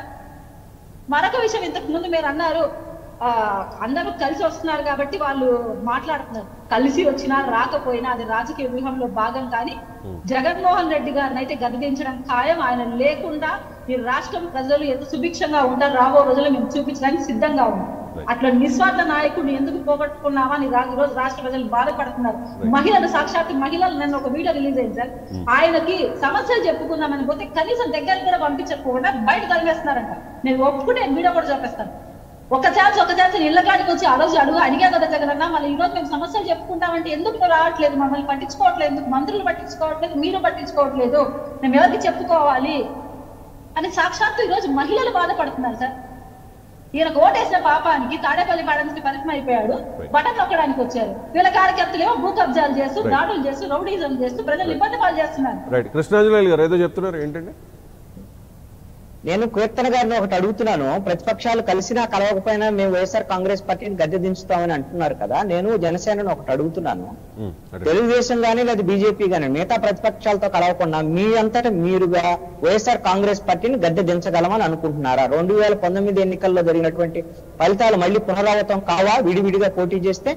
మరొక విషయం ఇంతకు ముందు మీరు అన్నారు ఆ అందరూ కలిసి వస్తున్నారు కాబట్టి వాళ్ళు మాట్లాడుతున్నారు కలిసి వచ్చినా రాకపోయినా అది రాజకీయ వ్యూహంలో భాగం కానీ జగన్మోహన్ రెడ్డి గారిని అయితే గదిదించడం ఖాయం ఆయన లేకుండా ఈ రాష్ట్రం ప్రజలు ఎంత సుభిక్షంగా ఉంటారు రాబో రోజుల్లో మేము చూపించడానికి సిద్ధంగా ఉన్నాం అట్లా నిస్వార్థ నాయకుడిని ఎందుకు పోగొట్టుకున్నావా అని రా- ఈ రోజు రాష్ట్ర ప్రజలు బాధపడుతున్నారు మహిళలు సాక్షాత్ మహిళలు నేను ఒక వీడియో రిలీజ్ అయింది సార్ ఆయనకి సమస్యలు చెప్పుకుందామని పోతే కనీసం దగ్గరికి కూడా పంపించకుండా బయట తరివేస్తున్నారంట నేను ఒప్పుకునే వీడియో కూడా చూపిస్తాను ఒక ఛాన్స్ ఒక ఛాన్స్ ఇళ్ళ కాడికి వచ్చి ఆ రోజు అడుగు అడిగా కదా జగనన్న మళ్ళీ ఈ రోజు మేము సమస్యలు చెప్పుకుంటామంటే ఎందుకు నువ్వు రావట్లేదు మమ్మల్ని పట్టించుకోవట్లేదు ఎందుకు మంత్రులు పట్టించుకోవట్లేదు మీరు పట్టించుకోవట్లేదు మేము ఎవరికి చెప్పుకోవాలి అని సాక్షాత్తు ఈ రోజు మహిళలు బాధపడుతున్నారు సార్ ఈయనకు ఓటేసిన పాపానికి తాడేపల్లి పాడానికి పరిమితం అయిపోయాడు బటన్ నొక్కడానికి వచ్చారు వీళ్ళ కార్యకర్తలు ఏమో భూ కబ్జాలు చేస్తూ Right. దాడులు చేస్తూ రౌడీజం చేస్తూ ప్రజలు ఇబ్బంది పాలు చేస్తున్నారు రైట్ కృష్ణాంజనేయులు గారు ఏదో చెప్తున్నారు ఏంటండి నేను కీర్తన గారిని ఒకటి అడుగుతున్నాను ప్రతిపక్షాలు కలిసినా కలవకపోయినా మేము వైఎస్ఆర్ కాంగ్రెస్ పార్టీని గద్దె దించుతామని అంటున్నారు కదా నేను జనసేనను ఒకటి అడుగుతున్నాను ఉమ్, అడగండి. తెలుగుదేశం గానీ లేదా బీజేపీ గానీ మిగతా ప్రతిపక్షాలతో కలవకుండా మీ అంతటా మీరుగా వైఎస్ఆర్ కాంగ్రెస్ పార్టీని గద్దె దించగలమని అనుకుంటున్నారా రెండు వేల పంతొమ్మిది ఎన్నికల్లో జరిగినటువంటి ఫలితాలు మళ్ళీ పునరావృతం కావా విడివిడిగా పోటీ చేస్తే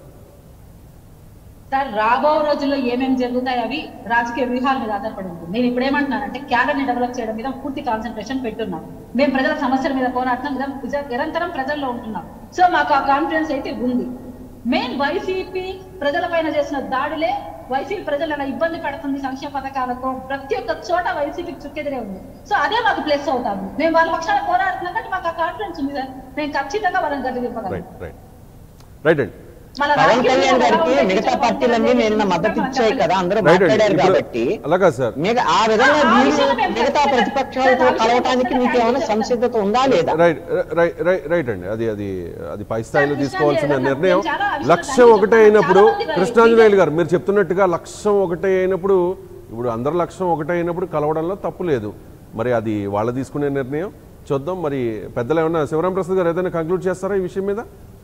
సార్ రాబో రోజుల్లో ఏమేమి జరుగుతాయి అవి రాజకీయ వ్యూహాల మీద ఆధారపడి ఉంటుంది నేను ఇప్పుడు ఏమంటున్నానంటే క్యాడర్ ని డెవలప్ చేయడం మీద పూర్తి కాన్సన్ట్రేషన్ పెట్టున్నాం మేము ప్రజల సమస్యల మీద పోరాడుతున్నాం నిజం- నిజం- నిరంతరం ప్రజల్లో ఉంటున్నాం సో మాకు ఆ కాన్ఫిడెన్స్ అయితే ఉంది మెయిన్ వైసీపీ ప్రజల పైన చేసిన దాడులే వైసీపీ ప్రజలు ఎలా ఇబ్బంది పెడుతుంది సంక్షేమ పథకాలతో ప్రతి ఒక్క చోట వైసీపీకి చుక్కెదిరే ఉంది సో అదే మాకు ప్లస్ అవుతాము మేము వాళ్ళ పక్షాన పోరాడుతున్నాం కానీ మాకు ఆ కాన్ఫిడెన్స్ ఉంది సార్ మేము ఖచ్చితంగా వాళ్ళని గడ్డి దింపగలం రైట్ రైట్ రైట్ అండి మన పవన్ రాజకీయ కళ్యాణ్ వ్యూహాలు ఎలా గారికి ఉంటాయి మిగతా చెప్పండి. పార్టీలన్నీ నిన్న మద్దతు ఇచ్చాయి కదా అందరూ రైట్ అండి మాట్లాడారు ఇప్పుడు కాబట్టి అలాగా సార్ మిగ ఆ విధంగా ఆ మీరు విషయంలో మేము మిగతా ఖచ్చితంగా- ప్రతిపక్షాలతో ఆ విషయంలో కలవటానికి ఖచ్చితంగా మీకు ఏమైనా చెప్తాను. సంసిద్ధత ఉందా లేదా రైట్ రైట్ రైట్ రైట్ అండి అది అది అది పై స్థాయిలో సార్, తీసుకోవాల్సిన కృష్ణాంజనేయులు నిర్ణయం గారు, చాలా విషయాలు లక్ష్యం దానికి ఒకటే చెప్తాను. అయినప్పుడు చాలా మంది కృష్ణాంజనేయులు గారు మీరు చెప్తున్నట్టుగా లక్ష్యం ఒకటే అయినప్పుడు ఇప్పుడు అందరి లక్ష్యం ఒకటే అయినప్పుడు కలవడంలో తప్పు లేదు మరి అది వాళ్ళు తీసుకునే నిర్ణయం చూద్దాం మరి పెద్దలు ఏమన్నా శివరాం ప్రసాద్ గారు ఏదైనా కంక్లూడ్ చేస్తారా ఈ విషయం మీద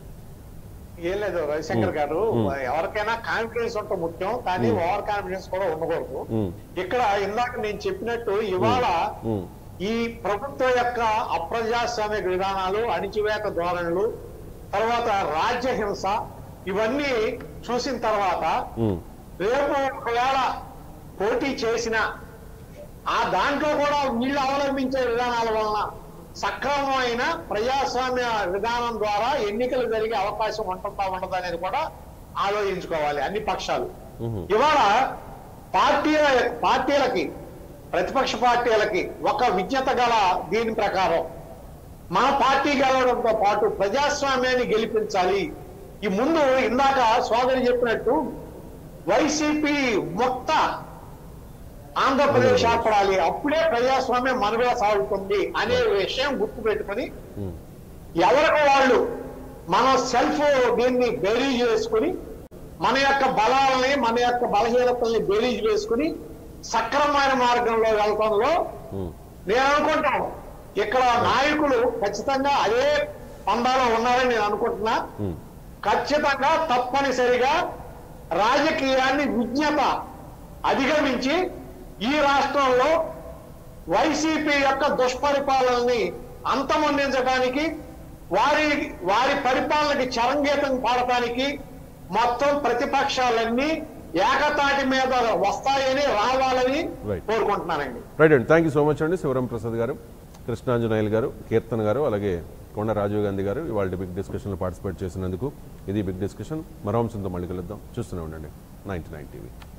ఏం లేదు రవిశంకర్ గారు ఎవరికైనా కాన్ఫిడెన్స్ ఉంటే ముఖ్యం కానీ ఓవర్ కాన్ఫిడెన్స్ కూడా ఉండకూడదు ఉమ్, ఇక్కడ ఇందాక నేను చెప్పినట్టు ఇవాళ ఉమ్, ఈ ప్రభుత్వం యొక్క అప్రజాస్వామిక విధానాలు అణిచివేత ధోరణులు తర్వాత రాజ్యహింస ఇవన్నీ చూసిన తర్వాత ఉమ్, రేపు ఒకవేళ పోటీ చేసిన ఆ దాంట్లో కూడా వీళ్ళు అవలంబించే విధానాల వలన సక్రమమైన ప్రజాస్వామ్య విధానం ద్వారా ఎన్నికలు జరిగే అవకాశం ఉంటుందా ఉండదా అనేది కూడా ఆలోచించుకోవాలి అన్ని పక్షాలు ఉహు. ఇవాళ పార్టీల పార్టీలకి ప్రతిపక్ష పార్టీలకి ఒక విజ్ఞత గల దీని ప్రకారం మన పార్టీ గెలవడంతో పాటు ప్రజాస్వామ్యాన్ని గెలిపించాలి ఈ ముందు ఇందాక సోదరి చెప్పినట్టు వైసీపీ మొత్త ఆంధ్రప్రదేశ్ ఏర్పడాలి అప్పుడే ప్రజాస్వామ్యం మనగా సాగుతుంది అనే విషయం గుర్తు పెట్టుకుని ఉమ్. ఎవరికి వాళ్ళు మన సెల్ఫ్ దీన్ని బేరీజ్ వేసుకుని మన యొక్క బలాలని మన యొక్క బలహీనతల్ని బేరీజ్ వేసుకుని సక్రమమైన మార్గంలో వెళ్తంలో ఉమ్. నేను అనుకుంటాను ఇక్కడ నాయకులు ఖచ్చితంగా అదే పందాలో ఉన్నారని నేను అనుకుంటున్నా ఉమ్. ఖచ్చితంగా తప్పనిసరిగా రాజకీయాన్ని విజ్ఞత అధిగమించి ఈ రాష్ట్రంలో వైసీపీ యొక్క దుష్పరిపాలనని అంతమొందించడానికి వారి వారి పరిపాలనకి చరంగీతం పాడటానికి మొత్తం ప్రతిపక్షాలన్నీ ఏకతాటి మీద వస్తాయని రావాలని Right. కోరుకుంటున్నానండి రైట్ అండి థ్యాంక్ యూ సో మచ్ అండి శివరాం ప్రసాద్ గారు కృష్ణాంజనేయులు గారు కీర్తన్ గారు అలాగే కొండ రాజీవ్ గాంధీ గారు ఇవాళ బిగ్ డిస్కషన్లో పార్టిసిపేట్ చేసినందుకు ఇది బిగ్ డిస్కషన్ మరో అంశంతో మళ్ళీ కలుద్దాం చూస్తూనే ఉండండి నైన్టీ నైన్ టీవీ